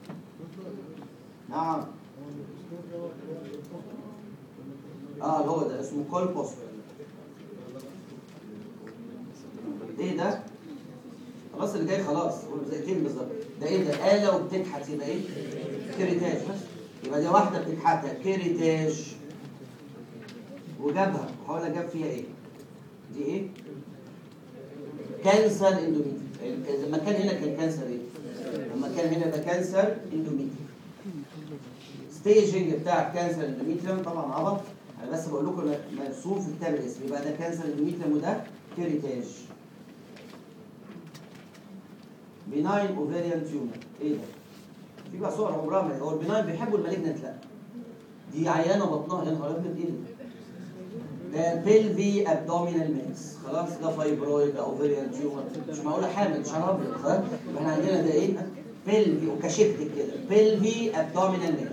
نعم اه هو ده اسمه كول بوست ايه ده خلاص اللي جاي خلاص قول دقيقتين بالظبط ده ايه ده آلة وبتكحت يبقى ايه كريتاج بس يبقى دي واحدة بتكحتها كريتاج وجابها وحاول جاب فيها ايه دي ايه كانسر اندوميتري لما كان هنا كان كانسر ايه لما كان هنا ده كانسر اندوميتري ستيجنج بتاع كانسر اندوميتريوم طبعا عبط انا بس بقول لكم مرسوم في كتاب الاسم يبقى ده كانسر اندوميتريوم وده كريتاج بناين اوفيريان تيومر ايه ده؟ في بقى صور عمرها ما هو البناين بيحبوا المالجنت لا دي عيانه بطنها يا نهار ابيض ايه ده؟ ده بيلفي ابدومينال ماس خلاص ده فايبرويد ده اوفيريان تيومر مش معقوله حامل شعر ابيض خلاص يبقى احنا عندنا ده ايه؟ بيلفي وكشفت كده بيلفي ابدومينال ماس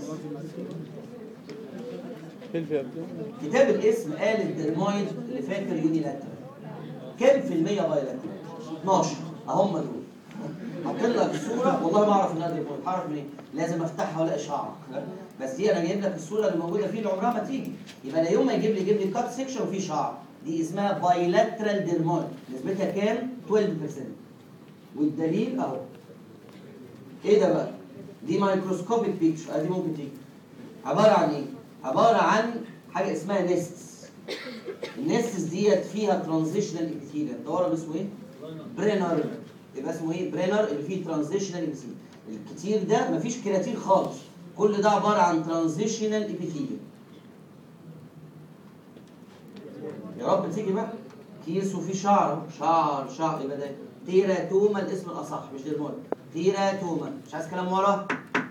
فيلفي أبدو كتاب الاسم قال الدرمويد اللي فاكر يونيلاترال كام في المية بايلاترال؟ 12 اهم دول حاطين لك صورة والله ما اعرف انها درمويد هعرف منين؟ لازم افتحها والاقي شعر بس دي انا جايب لك الصورة اللي موجودة فيه اللي عمرها ما تيجي يبقى انا يوم ما يجيب لي يجيب لي كات سيكشن وفيه شعر دي اسمها بايلاترال ديرمويد نسبتها كام؟ 12% والدليل اهو ايه ده بقى؟ دي مايكروسكوبيك بيكتشر ادي ممكن تيجي عبارة عن ايه؟ عبارة عن حاجة اسمها نيستس النيستس ديت فيها ترانزيشنال ابيثيليوم ده ورم اسمه ايه؟ برينر يبقى اسمه ايه؟ برينر اللي فيه ترانزيشنال ابيثيليوم الكتير ده مفيش كراتين خالص كل ده عبارة عن ترانزيشنال ابيثيليوم يا رب تيجي بقى كيس وفيه شعر شعر شعر يبقى ده تيراتوما الاسم الاصح مش ديرمون تيراتوما مش عايز كلام ورا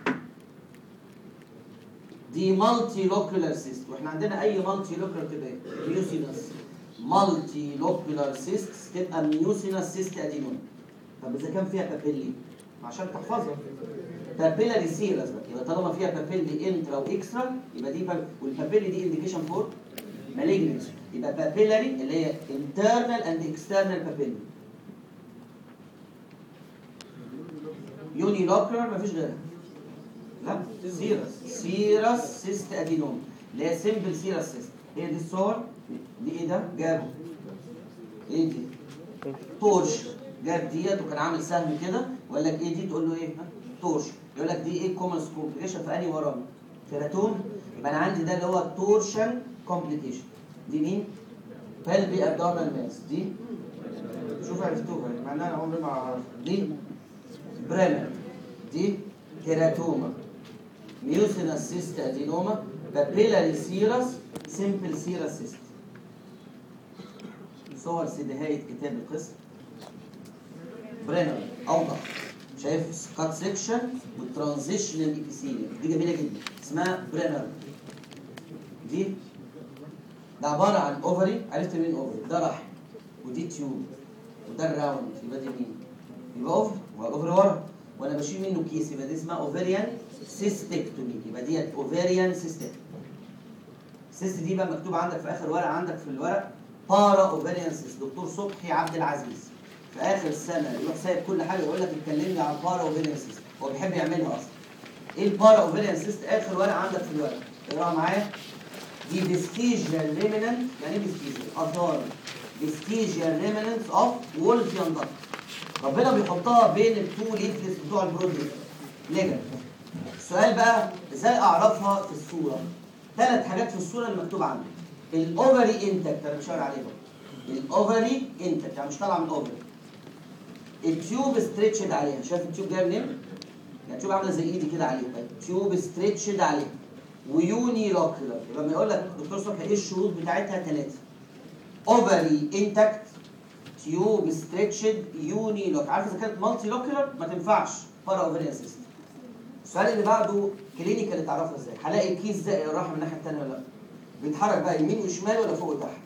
دي مالتي لوكولار سيست واحنا عندنا اي مالتي لوكولار تبقى ايه؟ ميوسينس مالتي لوكولار سيست تبقى ميوسينس سيست ادينوم طب اذا كان فيها بابيلي عشان تحفظها بابيلاري سيرس بقى يبقى طالما فيها بابيلي انترا واكسترا يبقى دي باب... والبابيلي دي انديكيشن فور مالجنس يبقى بابيلاري اللي هي انترنال اند اكسترنال بابيلي يوني لوكولار مفيش غيرها لا سيرس سيرس سيست ادينوم اللي هي سيمبل سيرس سيست هي دي الصور دي ايه ده جابه ايه دي تورش جاب ديت وكان عامل سهم كده وقال لك ايه دي تقول له ايه ها؟ تورش يقول لك دي ايه كومن كومبليكيشن في انهي ورم تيراتوم يبقى انا عندي ده اللي هو تورشن كومبليكيشن دي مين بلبي ابدومينال ماس دي شوف عرفتوها مع ان انا عمري ما اعرف دي بريمر دي كيراتوما ميوسينس سيست ادينوما بابيلاري سيرس سيمبل سيرس سيست صور سي نهاية كتاب القسم برينر اوضح شايف كات سيكشن والترانزيشنال ابيثيليوم دي جميله جدا اسمها برينر دي ده عباره عن اوفري عرفت مين اوفري ده رحم ودي تيوب وده الراوند يبقى دي مين يبقى اوفري هو الاوفري ورا وانا بشيل منه كيس يبقى دي اسمها اوفريان سيستكتومي يبقى ديت اوفريان سيستكتومي السيست دي بقى مكتوب عندك في اخر ورقه عندك في الورق بارا اوفريان سيست دكتور صبحي عبد العزيز في اخر السنه يروح سايب كل حاجه يقول لك اتكلمني عن بارا اوفريان سيست هو بيحب يعملها اصلا ايه البارا اوفريان سيست اخر ورقه عندك في الورق اقراها معايا دي فيستيجيال ريمننت يعني ايه فيستيجيال اثار فيستيجيال ريمننت اوف وولفيان دكت ربنا بيحطها بين التو ليفلز بتوع البرود ليجن السؤال بقى ازاي اعرفها في الصوره ثلاث حاجات في الصوره اللي مكتوب عندك الاوفري انتكت انا بشاور عليه بقى الاوفري انتكت يعني مش طالعه من الاوفري التيوب ستريتشد عليها شايف التيوب جايه منين؟ يعني التيوب عامله زي ايدي كده عليها التيوب ستريتشد عليها ويوني لوكيولار يبقى لما يقول لك دكتور صبحي ايه الشروط بتاعتها ثلاثه اوفري انتاكت تيوب ستريتشد يوني لوك عارف اذا كانت مالتي لوكيولار ما تنفعش بارا اوفري اسيست السؤال اللي بعده كلينيكال تعرفها ازاي هلاقي الكيس ده راح من الناحيه الثانيه ولا لا بيتحرك بقى يمين وشمال ولا فوق وتحت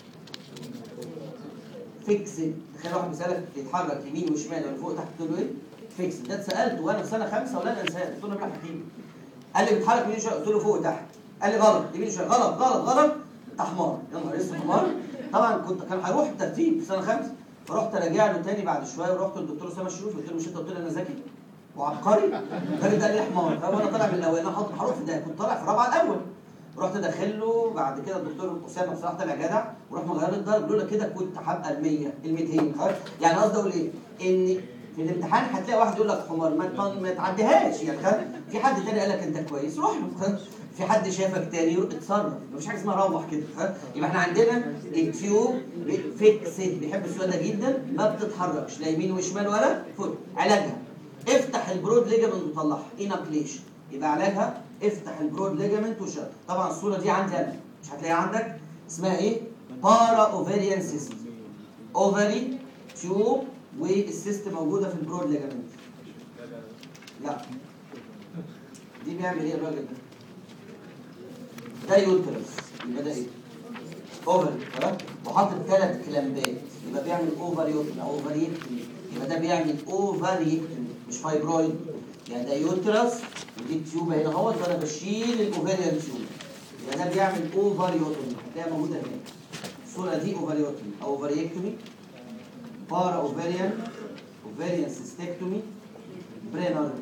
فيكسد تخيل واحد بيسالك يتحرك يمين وشمال ولا فوق وتحت تقول له ايه فيكسد ده اتسالته وانا في سنه خمسه ولا انساه قلت له نبقى حكيم قال لي بيتحرك يمين وشمال قلت له فوق وتحت قال لي غلط يمين وشمال غلط غلط غلط انت حمار يا نهار اسود حمار طبعا كنت كان هيروح الترتيب في سنه خمسه فرحت راجع له تاني بعد شويه ورحت للدكتور اسامه الشريف قلت له مش انت قلت لي انا ذكي وعبقري الراجل ده قال لي حمار طب انا طالع من الاول انا حاطط هروح في ده كنت طالع في رابعه الاول رحت داخل له بعد كده الدكتور اسامه بصراحه طلع جدع وراح مغير لي الضرب لولا كده كنت هبقى ال 100 ال 200 خلاص يعني قصدي اقول ايه؟ ان في الامتحان هتلاقي واحد يقول لك حمار ما ت- ما تعديهاش يعني خلاص في حد تاني قال لك انت كويس روح له خلاص في حد شافك تاني اتصرف مفيش حاجه اسمها روح كده خلاص يبقى احنا عندنا التيوب فيكسد بيحب السؤال ده جدا ما بتتحركش لا يمين وشمال ولا فوق علاجها افتح البرود ليجامنت وطلعها انابليشن يبقى علاجها افتح البرود ليجامنت وشغل طبعا الصوره دي عندي انا مش هتلاقيها عندك اسمها ايه بارا اوفريان سيستم اوفري تيوب والسيستم موجوده في البرود ليجامنت لا دي بيعمل ايه الراجل ده ده يوترس يبقى ده ايه اوفر خلاص وحاطط ثلاث كلامبات يبقى بيعمل اوفر يوتري اوفر يكتمي يبقى ده بيعمل اوفر يكتمي مش فايبرويد يعني ده يوترس ودي التيوب هنا اهوت وانا بشيل الاوفريان تيوب يبقى ده بيعمل اوفر يوتري هتلاقيها موجوده هنا الصوره دي اوفر يوتري اوفر يكتمي بارا اوفريان اوفريان سيستكتومي برينر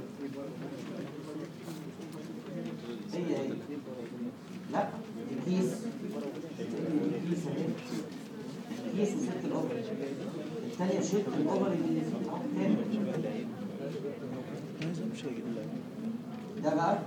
هي هي لا دي كيس كيس اهي كيس وست الاوفر الثانيه شلت الاوفر اللي تاني ده بقى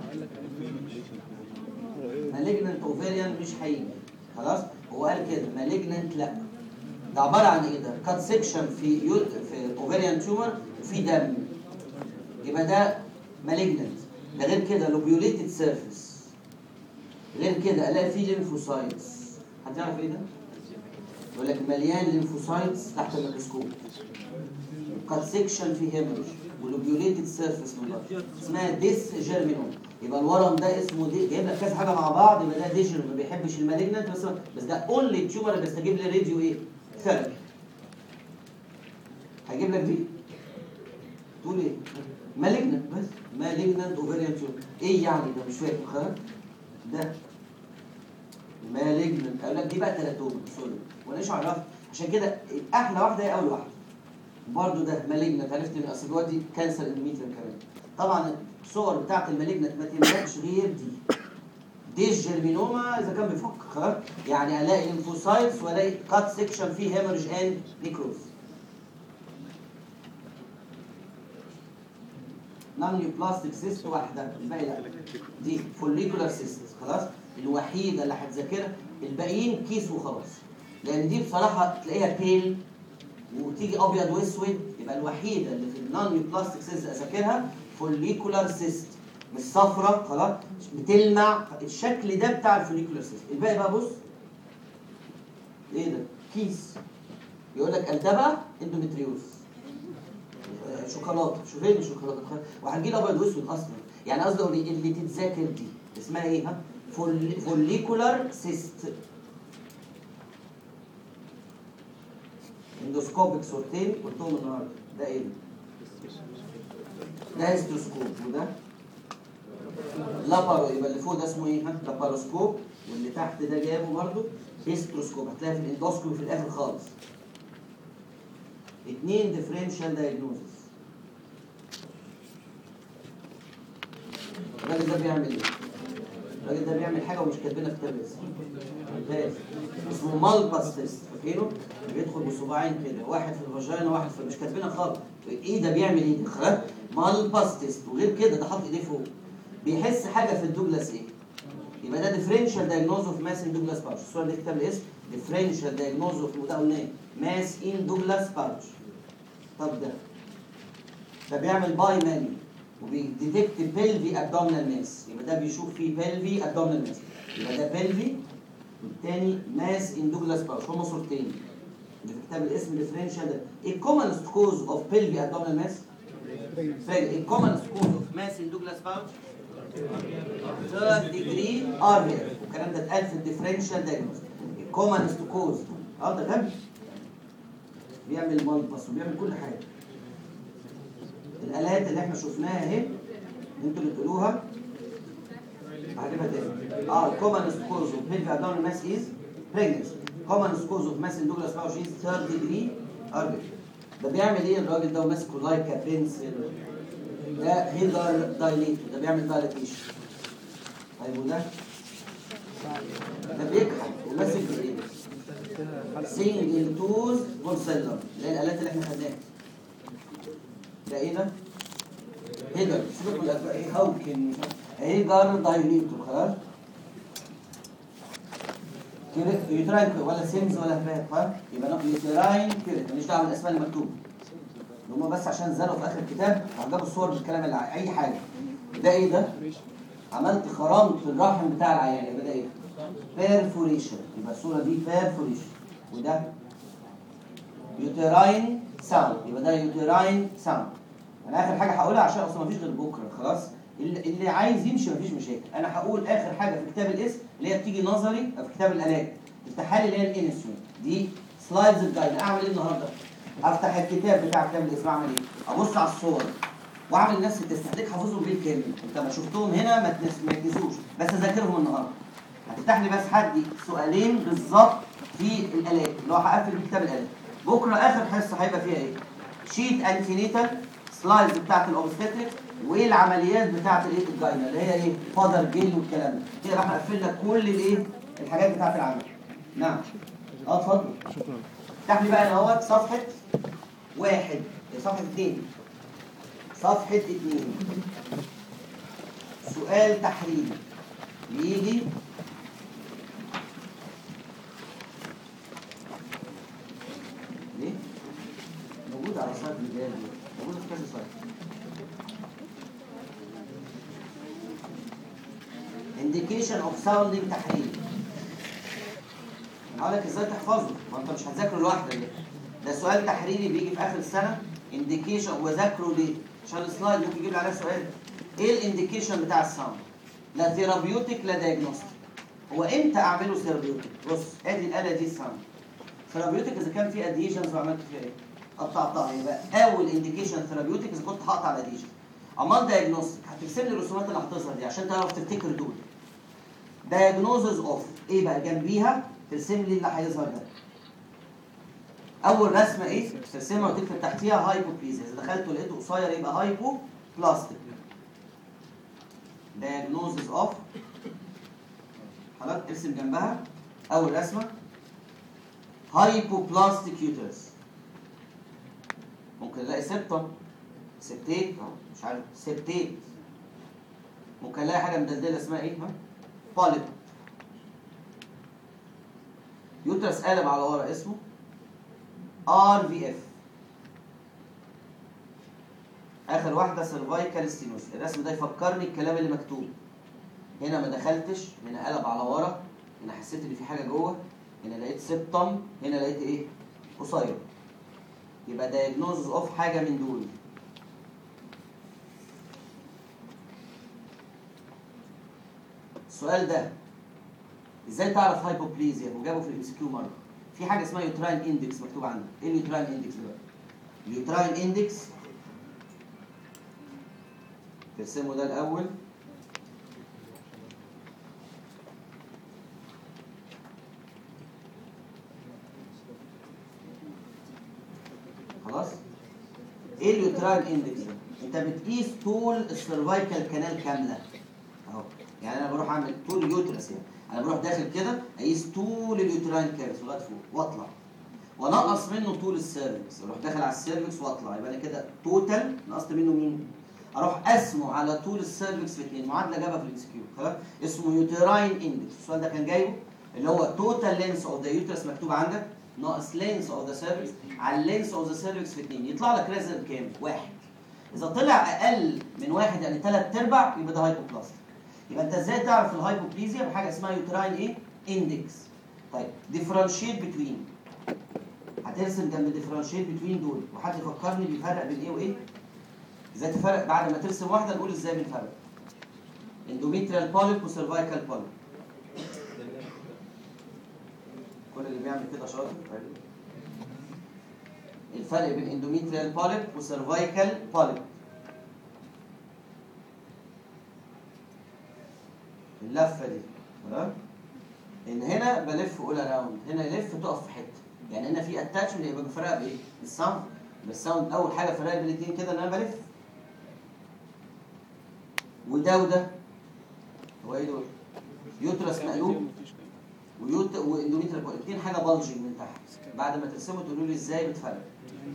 مالجننت اوفيريان مش هيجي خلاص هو قال كده مالجننت لا ده عباره عن ايه ده كات سيكشن في يو... في اوفيريان تيومر وفي دم يبقى ده مالجننت ده غير كده لوبيوليتد سيرفيس غير كده الاقي فيه ليمفوسايتس هتعرف ايه ده؟ يقول لك مليان ليمفوسايتس تحت الميكروسكوب كات سيكشن في هيموريج ولوبيوليتد سيرفيس من بره اسمها ديس جيرمينوم يبقى الورم ده اسمه دي جايب لك كذا حاجه مع بعض يبقى ده ديجر ما بيحبش المالجنت بس بس ده اونلي تيومر اللي بيستجيب للراديو ايه؟ ثيرابي هجيب لك دي تقول ايه؟ مالجنت بس مالجنت اوفيريان تيومر ايه يعني ده مش فاهم خلاص ده مالجنت قال لك دي بقى تلاتوما سوري وانا ايش عرفت عشان كده احلى واحده هي اول واحده برضه ده مالجنت عرفت ان اصل جوه دي كانسر اندوميتريال كمان طبعا الصور بتاعت المالجنت ما تملكش غير دي دي الجيرمينوما اذا كان بيفك خلاص يعني الاقي ليمفوسايتس والاقي كات سيكشن فيه هيموريج اند نيكروز نون بلاستيك سيست واحده الباقي لا دي فوليكولار سيست خلاص الوحيده اللي هتذاكرها الباقيين كيس وخلاص لان دي بصراحه تلاقيها بيل وتيجي ابيض واسود يبقى الوحيده اللي في النون بلاستيك سيست اذاكرها فوليكولار سيست مش صفرة خلاص بتلمع الشكل ده بتاع الفوليكولار سيست الباقي بقى بص ايه ده كيس يقول لك ده بقى اندومتريوز شوكولاته شوف فين الشوكولاته وهتجي لي ابيض واسود اصلا يعني قصدي اقول إيه؟ اللي تتذاكر دي اسمها ايه ها فول... فوليكولار سيست اندوسكوبيك صورتين قلتهم النهارده ده ايه ده؟ ده هيستوسكوب وده لابارو يبقى اللي فوق ده اسمه ايه ها لاباروسكوب واللي تحت ده جابه برضه هيستروسكوب هتلاقي في الاندوسكوبي في الاخر خالص اتنين ديفرنشال دايجنوزس الراجل ده بيعمل ايه؟ الراجل ده بيعمل حاجه ومش كاتبينها في كتاب اسمه ممتاز اسمه مالباس تيست فاكرينه؟ بيدخل بصباعين كده واحد في الفاجينا واحد في مش كاتبينها خالص ايه ده بيعمل ايه ده؟ خلاص مالباس تيست وغير كده ده حاطط ايديه فوق بيحس حاجه في الدوجلاس ايه؟ يبقى ده ديفرنشال دايجنوز اوف ماس ان دوجلاس بارش الصوره دي كتاب الاسم ديفرنشال دايجنوز اوف وده قلنا ايه؟ ماس ان دوجلاس بارش طب ده ده بيعمل باي ماني وبيديتكت بيلفي ابدومينال ماس يبقى ده بيشوف فيه بيلفي ابدومينال ماس يبقى ده بيلفي والتاني ماس ان دوجلاس باوش هما صورتين اللي في كتاب الاسم ديفرنشال ده ايه كومنست كوز اوف بيلفي ابدومينال ماس ايه كومنست كوز اوف ماس ان دوجلاس باوش ثيرد ديجري ار بي اف والكلام ده اتقال في الديفرنشال دايجنوز الكومنست كوز اه ده غبي بيعمل مالبس وبيعمل كل حاجه الالات اللي احنا شفناها اهي انتوا اللي تقولوها هجيبها تاني اه الكومنست كوز اوف بيلفي ابدومينال ماس از بريجنسي كومنست كوز اوف ماس ان دوجلاس باوش از ثيرد ديجري ار بي ده بيعمل ايه الراجل ده وماسك لايكا بنسل ده هيدر دايليتور ده بيعمل دايليتيشن طيب وده ده بيكحل وماسك بايه سنجل توز بورسلر اللي هي الالات اللي احنا خدناها ده ايه ده هيدر سيبك من الاسماء ايه هاوكن مش عارف. هيدر دايليتور خلاص كيرت يوتراين ولا سيمز ولا فات ها يبقى نقول يوتراين كيرت ماليش دعوه بالاسماء اللي مكتوبه هم بس عشان زنقوا في اخر الكتاب هجابوا الصور بالكلام اللي ع- اي حاجه ده ايه ده عملت خرمت الرحم بتاع العيان يبقى ده ايه بيرفوريشن يبقى الصوره دي بيرفوريشن وده يوتراين ساوند يبقى ده يوتراين ساوند انا اخر حاجه هقولها عشان اصلا مفيش غير بكره خلاص اللي اللي عايز يمشي مفيش مشاكل انا هقول اخر حاجه في كتاب الاسم اللي هي بتيجي نظري في كتاب الالات افتحها لي اللي هي الانسولين دي سلايدز الجايد اعمل ايه النهارده افتح الكتاب بتاع كتاب الاسم اعمل ايه ابص على الصور واعمل لنفسي تستهلك حافظهم بالكامل انت ما شفتهم هنا ما تنس- ما تنسوش بس اذاكرهم النهارده هتفتح لي بس حد سؤالين بالظبط في الالات اللي هو هقفل بيه كتاب الالات بكره اخر حصه هيبقى فيها ايه شيت انتينيتال سلايدز بتاعت الاوبستاتريك والعمليات بتاعت الايه الجاينا اللي هي ايه فادر جيل والكلام ده كده راح اقفل لك كل الايه الحاجات بتاعت العمل نعم اه اتفضل شكرا افتح لي بقى انا اهوت صفحه واحد صفحه اثنين صفحه اثنين سؤال تحريري يجي ليه؟ موجود على سايت الجهاز موجود في كذا سايت indication of sounding تحريري انا هقول لك ازاي تحفظه ما انت مش هتذاكره لوحدك ده ده سؤال تحريري بيجي في اخر السنه انديكيشن وذاكره ليه عشان السلايد ممكن يجيب لي عليها سؤال ايه الانديكيشن بتاع الساوند لا ثيرابيوتيك لا دايجنوستيك هو امتى اعمله ثيرابيوتيك بص ادي الاله دي الساوند ثيرابيوتيك اذا كان في اديشنز وعملت فيها ايه قطعتها يبقى اول انديكيشن ثيرابيوتيك اذا كنت هقطع الاديشن امال دايجنوستيك هترسم لي الرسومات اللي هتظهر دي عشان تعرف تفتكر دول diagnosis اوف ايه بقى جنبيها ترسم لي اللي هيظهر ده اول رسمه ايه ترسمها وتكتب تحتيها هايبوبليزيا اذا دخلت ولقيته قصير يبقى هايبو بلاستيك diagnosis اوف حضرتك ارسم جنبها اول رسمه هايبوبلاستيك يوترس ممكن الاقي سبتم سبتيت أهو، مش عارف سبتيت ممكن الاقي حاجه مدلدله اسمها ايه ها بوليب يوترس قالب على ورا اسمه ار في اف اخر واحده سيرفايكال ستينوس الرسم ده يفكرني الكلام اللي مكتوب هنا ما دخلتش هنا قلب على ورا هنا حسيت ان في حاجه جوه هنا لقيت سبتم هنا لقيت ايه قصير يبقى دايجنوزز اوف حاجه من دول السؤال ده ازاي تعرف هايبوبليزيا وجابه في الام كيو مره في حاجه اسمها يوتراين اندكس مكتوب عندك ايه اليوتراين اندكس ده بقى اليوتراين اندكس ترسمه ده الاول خلاص ايه اليوتراين اندكس ده انت بتقيس طول السيرفايكال كانال كامله اهو يعني انا بروح اعمل طول اليوترس يعني انا بروح داخل كده اقيس طول اليوتراين كارث لغايه فوق واطلع ونقص منه طول السيرفكس اروح داخل على السيرفكس واطلع يبقى انا كده توتال نقصت منه مين اروح قسمه على طول السيرفكس في اثنين معادله جابها في الاكسكيو خلاص اسمه يوتراين اندكس السؤال ده كان جايبه اللي هو توتال لينس اوف ذا يوترس مكتوب عندك ناقص لينس اوف ذا سيرفكس على اللينس اوف ذا سيرفكس في اثنين يطلع لك ريزلت كام؟ واحد اذا طلع اقل من واحد يعني ثلاث ارباع يبقى ده هايبوبلاستيك يبقى انت ازاي تعرف الهايبوبليزيا بحاجه اسمها يوتراين ايه اندكس طيب ديفرنشيت بتوين هترسم جنب ديفرنشيت بتوين دول وحد يفكرني بيفرق بين ايه وايه ازاي تفرق بعد ما ترسم واحده نقول ازاي بنفرق اندوميتريال بوليب وسيرفايكال بوليب كل اللي بيعمل كده شاطر الفرق بين اندوميتريال بوليب وسيرفايكال بوليب اللفه دي تمام ان هنا بلف اول اراوند هنا يلف تقف في حته يعني هنا في اتاتشمنت يبقى بفرق بايه؟ بالساوند بالساوند اول حاجه فرق بين الاثنين كده ان انا بلف وده وده هو ايه دول؟ يوترس مقلوب ويوت واندوميتريال بوليب الاثنين حاجه بالجنج من تحت بعد ما ترسموا تقولوا لي ازاي بتفرق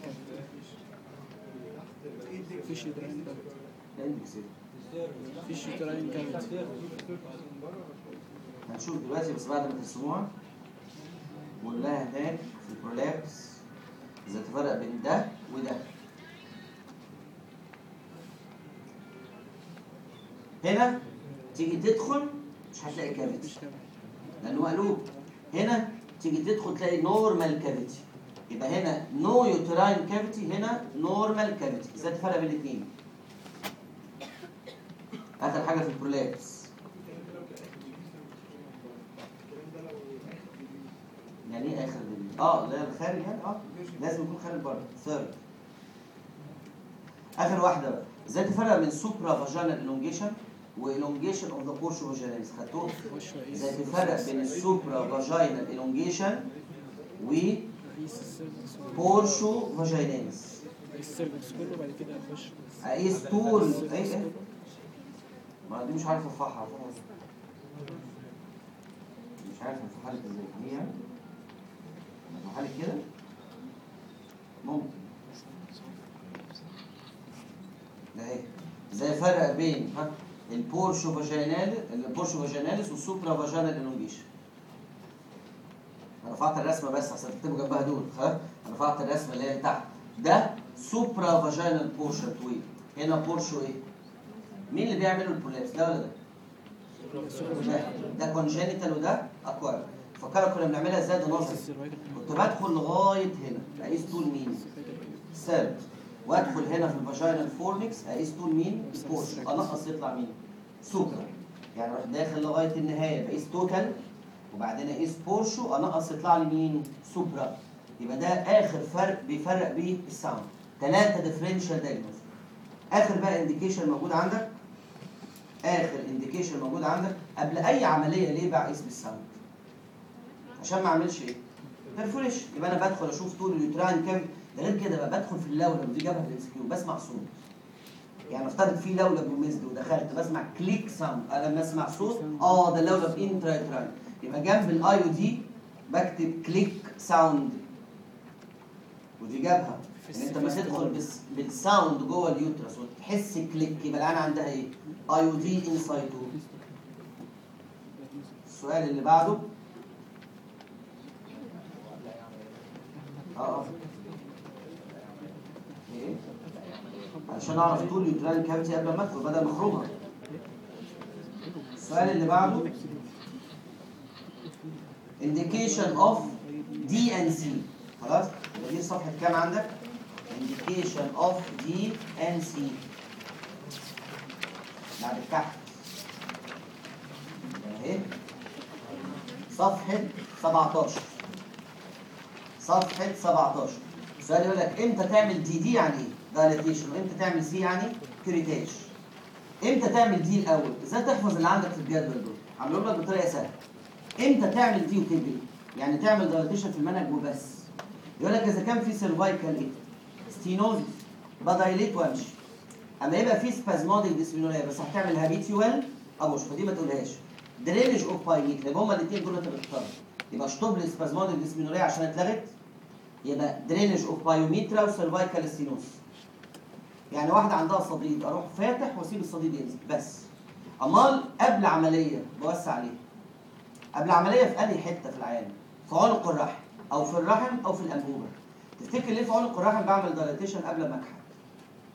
فيش يوتراين كافيتي الاندكس إيه؟ فيش يوتراين كافيتي هنشوف دلوقتي بس بعد ما ترسموها ونلاقي هناك في البرولابس ازاي تفرق بين ده وده هنا تيجي تدخل مش هتلاقي كافيتي مفيش كافيتي لانه مقلوب هنا تيجي تدخل تلاقي نورمال كافيتي يبقى هنا نو يوتراين كافيتي هنا نورمال كافيتي ازاي تفرق بين الاثنين اخر حاجه في البرولابس يعني ايه اخر دي؟ اه لا الخارج يعني اه لازم يكون خارج بره ثيرد اخر واحده بقى ازاي تفرق بين سوبرا فاجينال الونجيشن والونجيشن اوف ذا بورشو فاجيناليس خدتوه وش رئيس ازاي تفرق بين السوبرا فاجينال الونجيشن رئيس السيرفكس وبورشو فاجيناليس رئيس السيرفكس كله وبعد كده اخش اقيس طول ايه ايه ما دي مش عارف ارفعها ارفعها ازاي مش عارف ارفعها لك ازاي هي ارفعها لك كده ممكن ده ايه زي فرق بين ها البورشو فاجينال البورشو فاجيناليس والسوبرا فاجينال الونجيشن انا رفعت الرسمه بس عشان تكتبوا جنبها دول خلاص انا رفعت الرسمه اللي هي تحت ده سوبرا فاجينال بورشن طويل هنا بورشو ايه مين اللي بيعملوا البولابس ده ولا ده ده ده كونجينيتال وده اكوار فكروا كنا بنعملها ازاي ده نظري السيرفايكال كنت بدخل لغايه هنا اقيس طول مين سيرد وادخل هنا في الفاجينال فورنكس اقيس طول مين بورش انقص يطلع مين سوبرا يعني اروح داخل لغايه النهايه بقيس توتال وبعدين اقيس بورشو انقص يطلع لي مين سوبرا يبقى ده اخر فرق بيفرق بيه الساوند ثلاثه ديفرنشال دايجنوز اخر بقى انديكيشن موجود عندك اخر انديكيشن موجود عندك قبل اي عمليه ليه بقيس بالساوند عشان ما اعملش ايه بيرفوريشن يبقى انا بدخل اشوف طول اليوتراين كام ده غير كده بقى بدخل في اللولب ودي جابها في الام كيو بسمع صوت يعني نفترض في لولب ومزد ودخلت بسمع كليك ساوند انا لما اسمع صوت اه ده لولب انترا يوتراين يبقى جنب الاي او دي بكتب كليك ساوند ودي جابها ان انت لما تدخل بس بالساوند جوه اليوترس وتحس كليك يبقى العين عندها ايه؟ اي او دي انسايد السؤال اللي بعده اه اه ايه عشان اعرف طول اليوترال كافيتي قبل ما ادخل بدل ما اخرجها السؤال اللي بعده indication of DNC خلاص يبقى دي صفحة كام عندك indication of DNC بعد التحت اهي صفحة 17 صفحة 17 السؤال يقول لك امتى تعمل دي دي يعني ايه؟ دايليتيشن وامتى تعمل سي يعني كريتاج امتى تعمل دي الاول؟ ازاي تحفظ اللي عندك في الجدول دول؟ عاملهم لك بطريقه سهله امتى تعمل دي وتجري؟ يعني تعمل دايليتيشن في المنهج وبس يقول لك اذا كان في سيرفايكال ايه؟ ستينوزيس بدايليت وامشي اما يبقى في سبازموديك ديسبينوريا بس هتعمل هابيتيوال ابوش فدي ما تقولهاش درينج اوف باينيك يبقى هما الاثنين دول انت بتختار يبقى اشطب لي سبازموديك ديسبينوريا عشان اتلغت يبقى درينج اوف بايوميترا وسيرفايكال ستينوز يعني واحده عندها صديد اروح فاتح واسيب الصديد ينزل بس امال قبل عمليه بوسع عليه قبل عمليه في انهي حته في العيان في عنق الرحم او في الرحم او في الانبوبه تفتكر ليه في عنق الرحم بعمل دايليتيشن قبل ما اكحت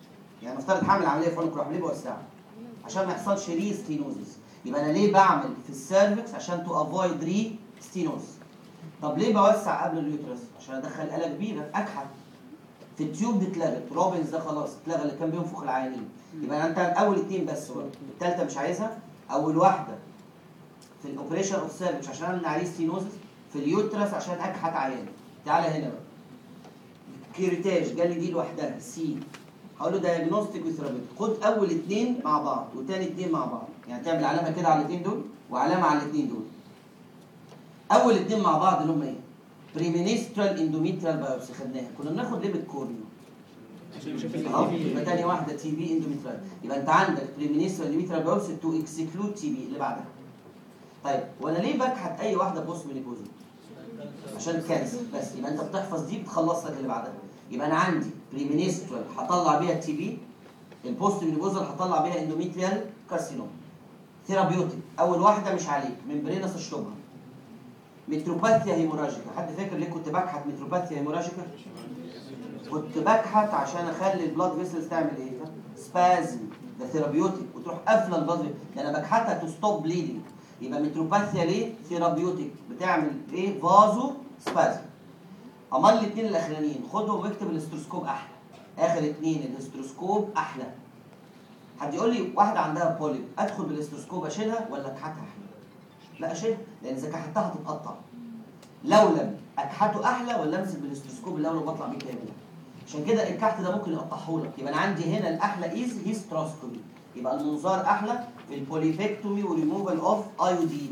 يعني نفترض هعمل عمليه في عنق الرحم ليه بوسعها عشان ما يحصلش ري ستينوزس يبقى انا ليه بعمل في السيرفكس عشان تو افويد ري ستينوز طب ليه بوسع قبل اليوترس عشان ادخل آلة كبيره اكحت في التيوب دي اتلغت روبنز ده خلاص اتلغى اللي كان بينفخ العيانين يبقى انت اول اتنين بس بقى التالتة مش عايزها اول واحده في الاوبريشن اوف سيرفكس عشان امنع عليه ستينوزس في اليوترس عشان اكحت عيان تعالى هنا بقى كيريتاج جالي دي لوحدها سي هقول له دايجنوستيك وثيرابيوتيك خد اول اتنين مع بعض وتاني اتنين مع بعض يعني تعمل علامه كده على الاتنين دول وعلامه على الاتنين دول اول اتنين مع بعض اللي هم ايه بريمينسترال اندوميترال بايوبسي خدناها كنا بناخد ليه بالكورنيو اه يبقى تاني واحده تي بي اندوميترال يبقى انت عندك بريمينسترال اندوميترال بايوبسي تو اكسكلود تي بي اللي بعدها طيب وانا ليه بكحت اي واحده بوست مينيبوزل عشان الكانسر بس يبقى انت بتحفظ دي بتخلص لك اللي بعدها يبقى انا عندي بريمينسترال هطلع بيها التي بي البوست مينيبوزل هطلع بيها اندوميتريال كارسينوم ثيرابيوتيك اول واحده مش عليك ممبرينس اشربها متروباثيا هيموراجيكا حد فاكر ليه كنت بكحت متروباثيا هيموراجيكا كنت بكحت عشان اخلي البلاد فيسلز تعمل ايه سبازم ده ثيرابيوتيك وتروح قافله البلاد ده انا بكحتها تو ستوب بليدنج يبقى متروباثيا ليه ثيرابيوتيك بتعمل ايه فازو سبازم امال الاثنين الاخرانيين خدهم واكتب الاستروسكوب احلى اخر اثنين الاستروسكوب احلى حد يقول لي واحده عندها بوليب ادخل بالاستروسكوب اشيلها ولا اكحتها احلى لا اشيلها لان اذا كحتها هتتقطع لو لم اكحته احلى ولا امسك بالاستروسكوب اللي انا بطلع بيه كامل عشان كده الكحت ده ممكن يقطعه لك يبقى انا عندي هنا الاحلى از هيستروسكوبي يبقى المنظار احلى في البوليفكتومي وريموفال اوف ايودين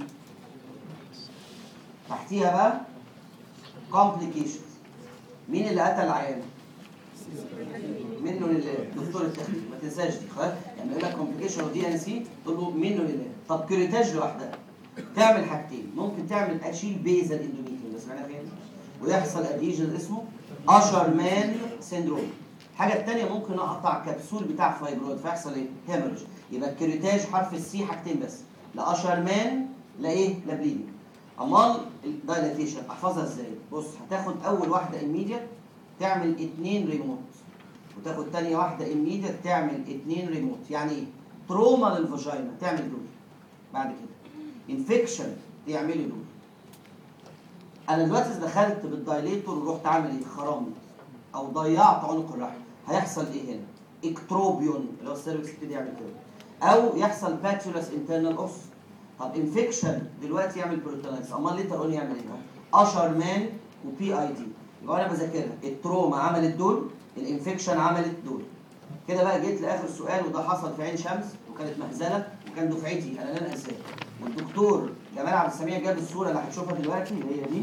تحتيها بقى كومبليكيشنز مين اللي قتل العيان؟ منه لله دكتور التخدير ما تنساش دي خلاص يعني يقول لك كومبليكيشن اوف دي ان سي تقول له منه لله طب كريتاج لوحدها تعمل حاجتين ممكن تعمل اشيل بيزل اندوميتريوم بس معناها فين ويحصل اديجن اسمه اشر مان سيندروم الحاجه الثانيه ممكن اقطع كبسول بتاع فايبرويد فيحصل ايه هيموريج يبقى الكريتاج حرف السي حاجتين بس لا اشر مان لا ايه لا بليدنج امال الدايلاتيشن احفظها ازاي بص هتاخد اول واحده immediate تعمل اتنين ريموت وتاخد تانية واحده immediate تعمل اتنين ريموت يعني ايه تروما للفاجينا تعمل دول بعد كده انفكشن تعملي دول انا دلوقتي إذا دخلت بالدايليتور ورحت عامل ايه خرمت او ضيعت عنق الرحم هيحصل ايه هنا اكتروبيون اللي هو السيرفكس يبتدي يعمل كده او يحصل باتولس انترنال اوس طب انفكشن دلوقتي يعمل بروتونايتس امال ليتر اون يعمل ايه اشر مان وبي اي دي يبقى انا بذاكرها التروما عملت دول الانفكشن عملت دول كده بقى جيت لاخر سؤال وده حصل في عين شمس وكانت مهزله وكان دفعتي انا لن انساه والدكتور جمال عبد السميع جاب الصوره اللي هتشوفها دلوقتي هي دي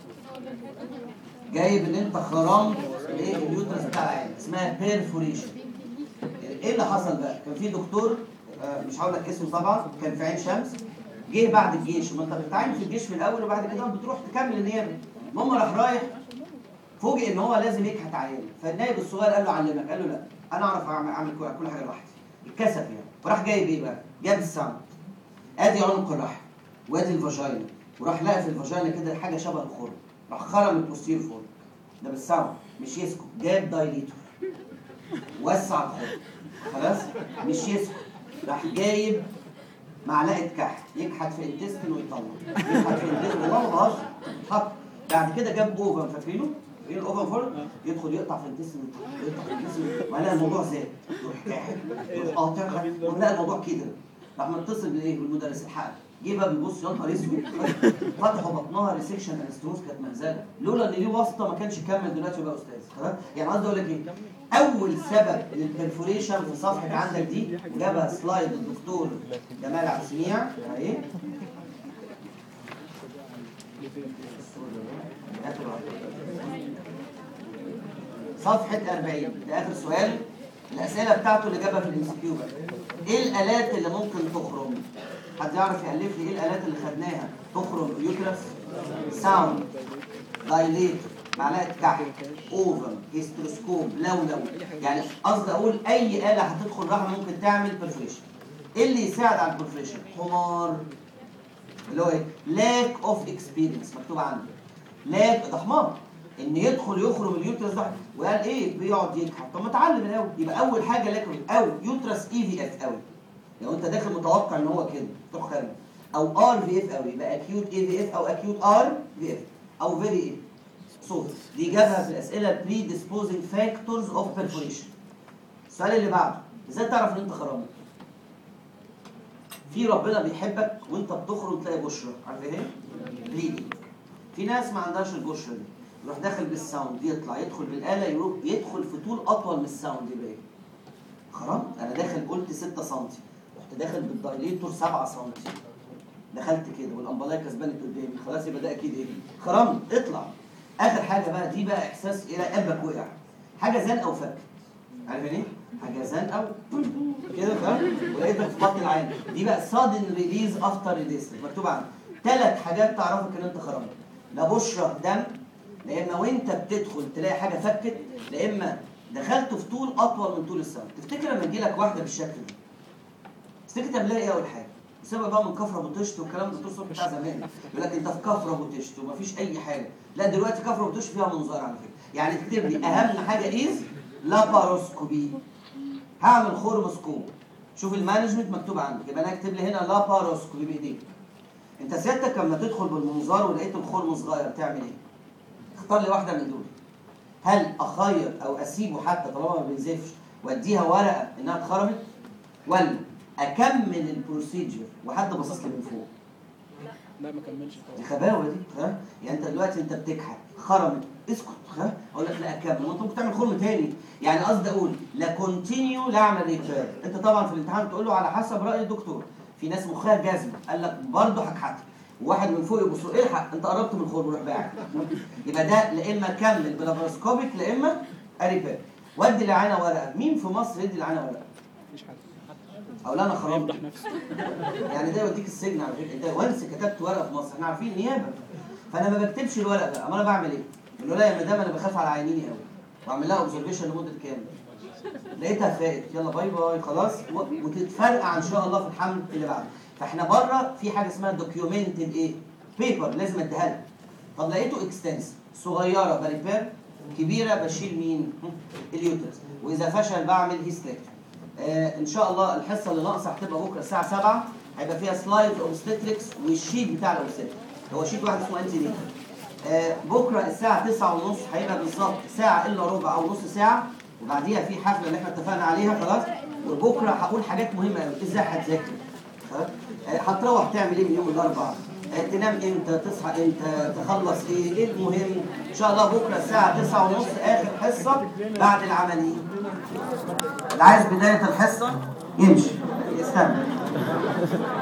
جايب ان انت خرمت الايه اليوترس بتاع العين اسمها بيرفوريشن ايه اللي حصل بقى كان في دكتور آه، مش هقول لك اسمه طبعا كان في عين شمس جه بعد الجيش ما انت بتتعين في الجيش في الاول وبعد كده بتروح تكمل النيابه المهم راح رايح فوجئ ان هو لازم يكحت عيان فالنائب الصغير قال له علمك قال له لا انا اعرف اعمل اعمل كل- كل حاجه لوحدي اتكسف يعني وراح جايب ايه بقى جاب الساوند ادي عنق الرحم وادي الفاجينا وراح لقى في الفاجينا كده حاجه شبه الخرم راح خرم البوستير فورك ده بالساوند مش يسكت جاب دايليتور وسع الخرم خلاص مش يسكت راح جايب معلقه كحت يكحت في الانتستين ويطلع يكحت في الانتستين والله ما بهزر حط بعد كده جاب اوفن فاكرينه؟ فاكرين الاوفن فورم؟ يدخل يقطع في الانتستين يقطع في الانتستين وهلاقي الموضوع زاد يروح كاحت يروح قاطع ونلاقي الموضوع كده راح متصل بالايه؟ بالمدرس الحقن جه بقى بيبص يا نهار اسود فتحوا بطنها ريسكشن انستروس كانت مهزله لولا ان ليه واسطه ما كانش كمل دلوقتي وبقى استاذ خلاص يعني قصدي اقول لك ايه اول سبب للبرفوريشن في صفحه عندك دي جابها سلايد الدكتور جمال عبد السميع اهي صفحة 40 ده آخر سؤال الأسئلة بتاعته اللي جابها في الام سي كيو بقى إيه الآلات اللي ممكن تخرم؟ حد يعرف يألف لي إيه الآلات اللي خدناها تخرم اليوترس؟ ساوند دايليتور معلقة كحك اوفر هيستروسكوب لولو يعني قصدي أقول أي آلة هتدخل رحم ممكن تعمل برفريشن إيه اللي يساعد على البرفريشن؟ حمار اللي هو ايه؟ lack of experience مكتوب عندي lack ده حمار ان يدخل يخرج من اليوترس ده وقال ايه بيقعد يكحت طب ما اتعلم الاول يبقى اول حاجه لكن او يوترس اي في اف قوي لو انت داخل متوقع ان هو كده تروح خارج او ار في اف قوي يبقى اكيوت اي في اف او اكيوت ار في اف او فيري ايه صوت دي جابها في الاسئله بري ديسبوزنج فاكتورز اوف بيرفوريشن السؤال اللي بعده ازاي تعرف ان انت خرمت في ربنا بيحبك وانت بتخرج تلاقي بشرة عارف ايه بليدنج في ناس ما عندهاش البشرة دي يروح داخل بالساوند يطلع يدخل بالآلة يروح يدخل في طول أطول من الساوند يبقى ايه خرمت انا داخل قلت 6 سم رحت داخل بالدايليتور 7 سم دخلت كده والامبلايه كسبانت قدامي خلاص يبقى ده اكيد ايه خرمت اطلع اخر حاجه بقى دي بقى احساس الى قلبك وقع حاجه زنقه وفك عارف يعني ايه حاجه زنقه و- كده فاهم ولقيتك في بطن العين دي بقى sudden ريليز افتر ريليز مكتوب عنها ثلاث حاجات تعرفك ان انت خرمت لا بشرة دم لا اما وانت بتدخل تلاقي حاجه فكت لا اما دخلت في طول اطول من طول السما تفتكر لما تجي لك واحده بالشكل ده تفتكر تعملها ايه اول حاجه بسبب بقى من كفره بوتشت والكلام ده الدكتور بتاع زمان يقول لك انت في كفره بوتشت ومفيش اي حاجه لا دلوقتي كفره بوتشت فيها منظار على فكره يعني تكتب لي اهم حاجه ايز لاباروسكوبي هعمل خورموسكوب شوف المانجمنت مكتوب عندك يبقى انا اكتب لي هنا لاباروسكوبي بايديك انت سيادتك لما تدخل بالمنظار ولقيت الخرم صغير تعمل ايه؟ اختار لي واحده من دول هل اخير او اسيبه حتى طالما ما بينزفش واديها ورقه انها اتخرمت ولا اكمل البروسيجر وحد باصص لي من فوق لا ما كملش دي خباوه دي ها يعني انت دلوقتي انت بتكحت خرمت اسكت ها اقول لك لا اكمل وانت ممكن تعمل خرم تاني يعني قصدي اقول لا كونتينيو لا اعمل ريبير انت طبعا في الامتحان تقول له على حسب راي الدكتور في ناس مخها جزمه قال لك برضه هكحت وواحد من فوق يبص له الحق انت قربت من الخرم روح باعك يبقى ده لا اما كمل بلابروسكوبيك لا اما ريبير ودي لعانه ورقه مين في مصر يدي لعانه ورقه مفيش حد او لا انا خرمت يمدح نفسه يعني ده يوديك السجن على فكره انت وانس كتبت ورقه في مصر احنا عارفين نيابه فانا ما بكتبش الورق ده امال انا بعمل ايه؟ يقول له لا يا مدام انا بخاف على عينيني قوي واعمل لها اوبزرفيشن لمده كام؟ لقيتها فائت يلا باي باي خلاص و- وتتفرقع ان شاء الله في الحمل اللي بعده فاحنا بره في حاجه اسمها دوكيومنتد ايه؟ بيبر لازم اديها لك طب لقيته اكستنس صغيره بريبير كبيره بشيل مين؟ هم، اليوترس واذا فشل بعمل هيستريكتومي آه ان شاء الله الحصه اللي ناقصه هتبقى بكره الساعه 7 هيبقى فيها سلايد اوبستريكس والشيت بتاع الاوبستريكس هو شيت واحد اسمه انتي نيتال آه بكره الساعه 9 ونص هيبقى بالظبط ساعه الا ربع او نص ساعه وبعديها في حفله اللي احنا اتفقنا عليها خلاص وبكره هقول حاجات مهمه قوي ازاي هتذاكر خلاص آه، هتروح تعمل ايه من يوم الاربعاء آه، تنام امتى تصحى امتى تخلص ايه ايه المهم ان شاء الله بكره الساعه 9 ونص اخر حصه بعد العمليه اللي عايز بدايه الحصه يمشي يستنى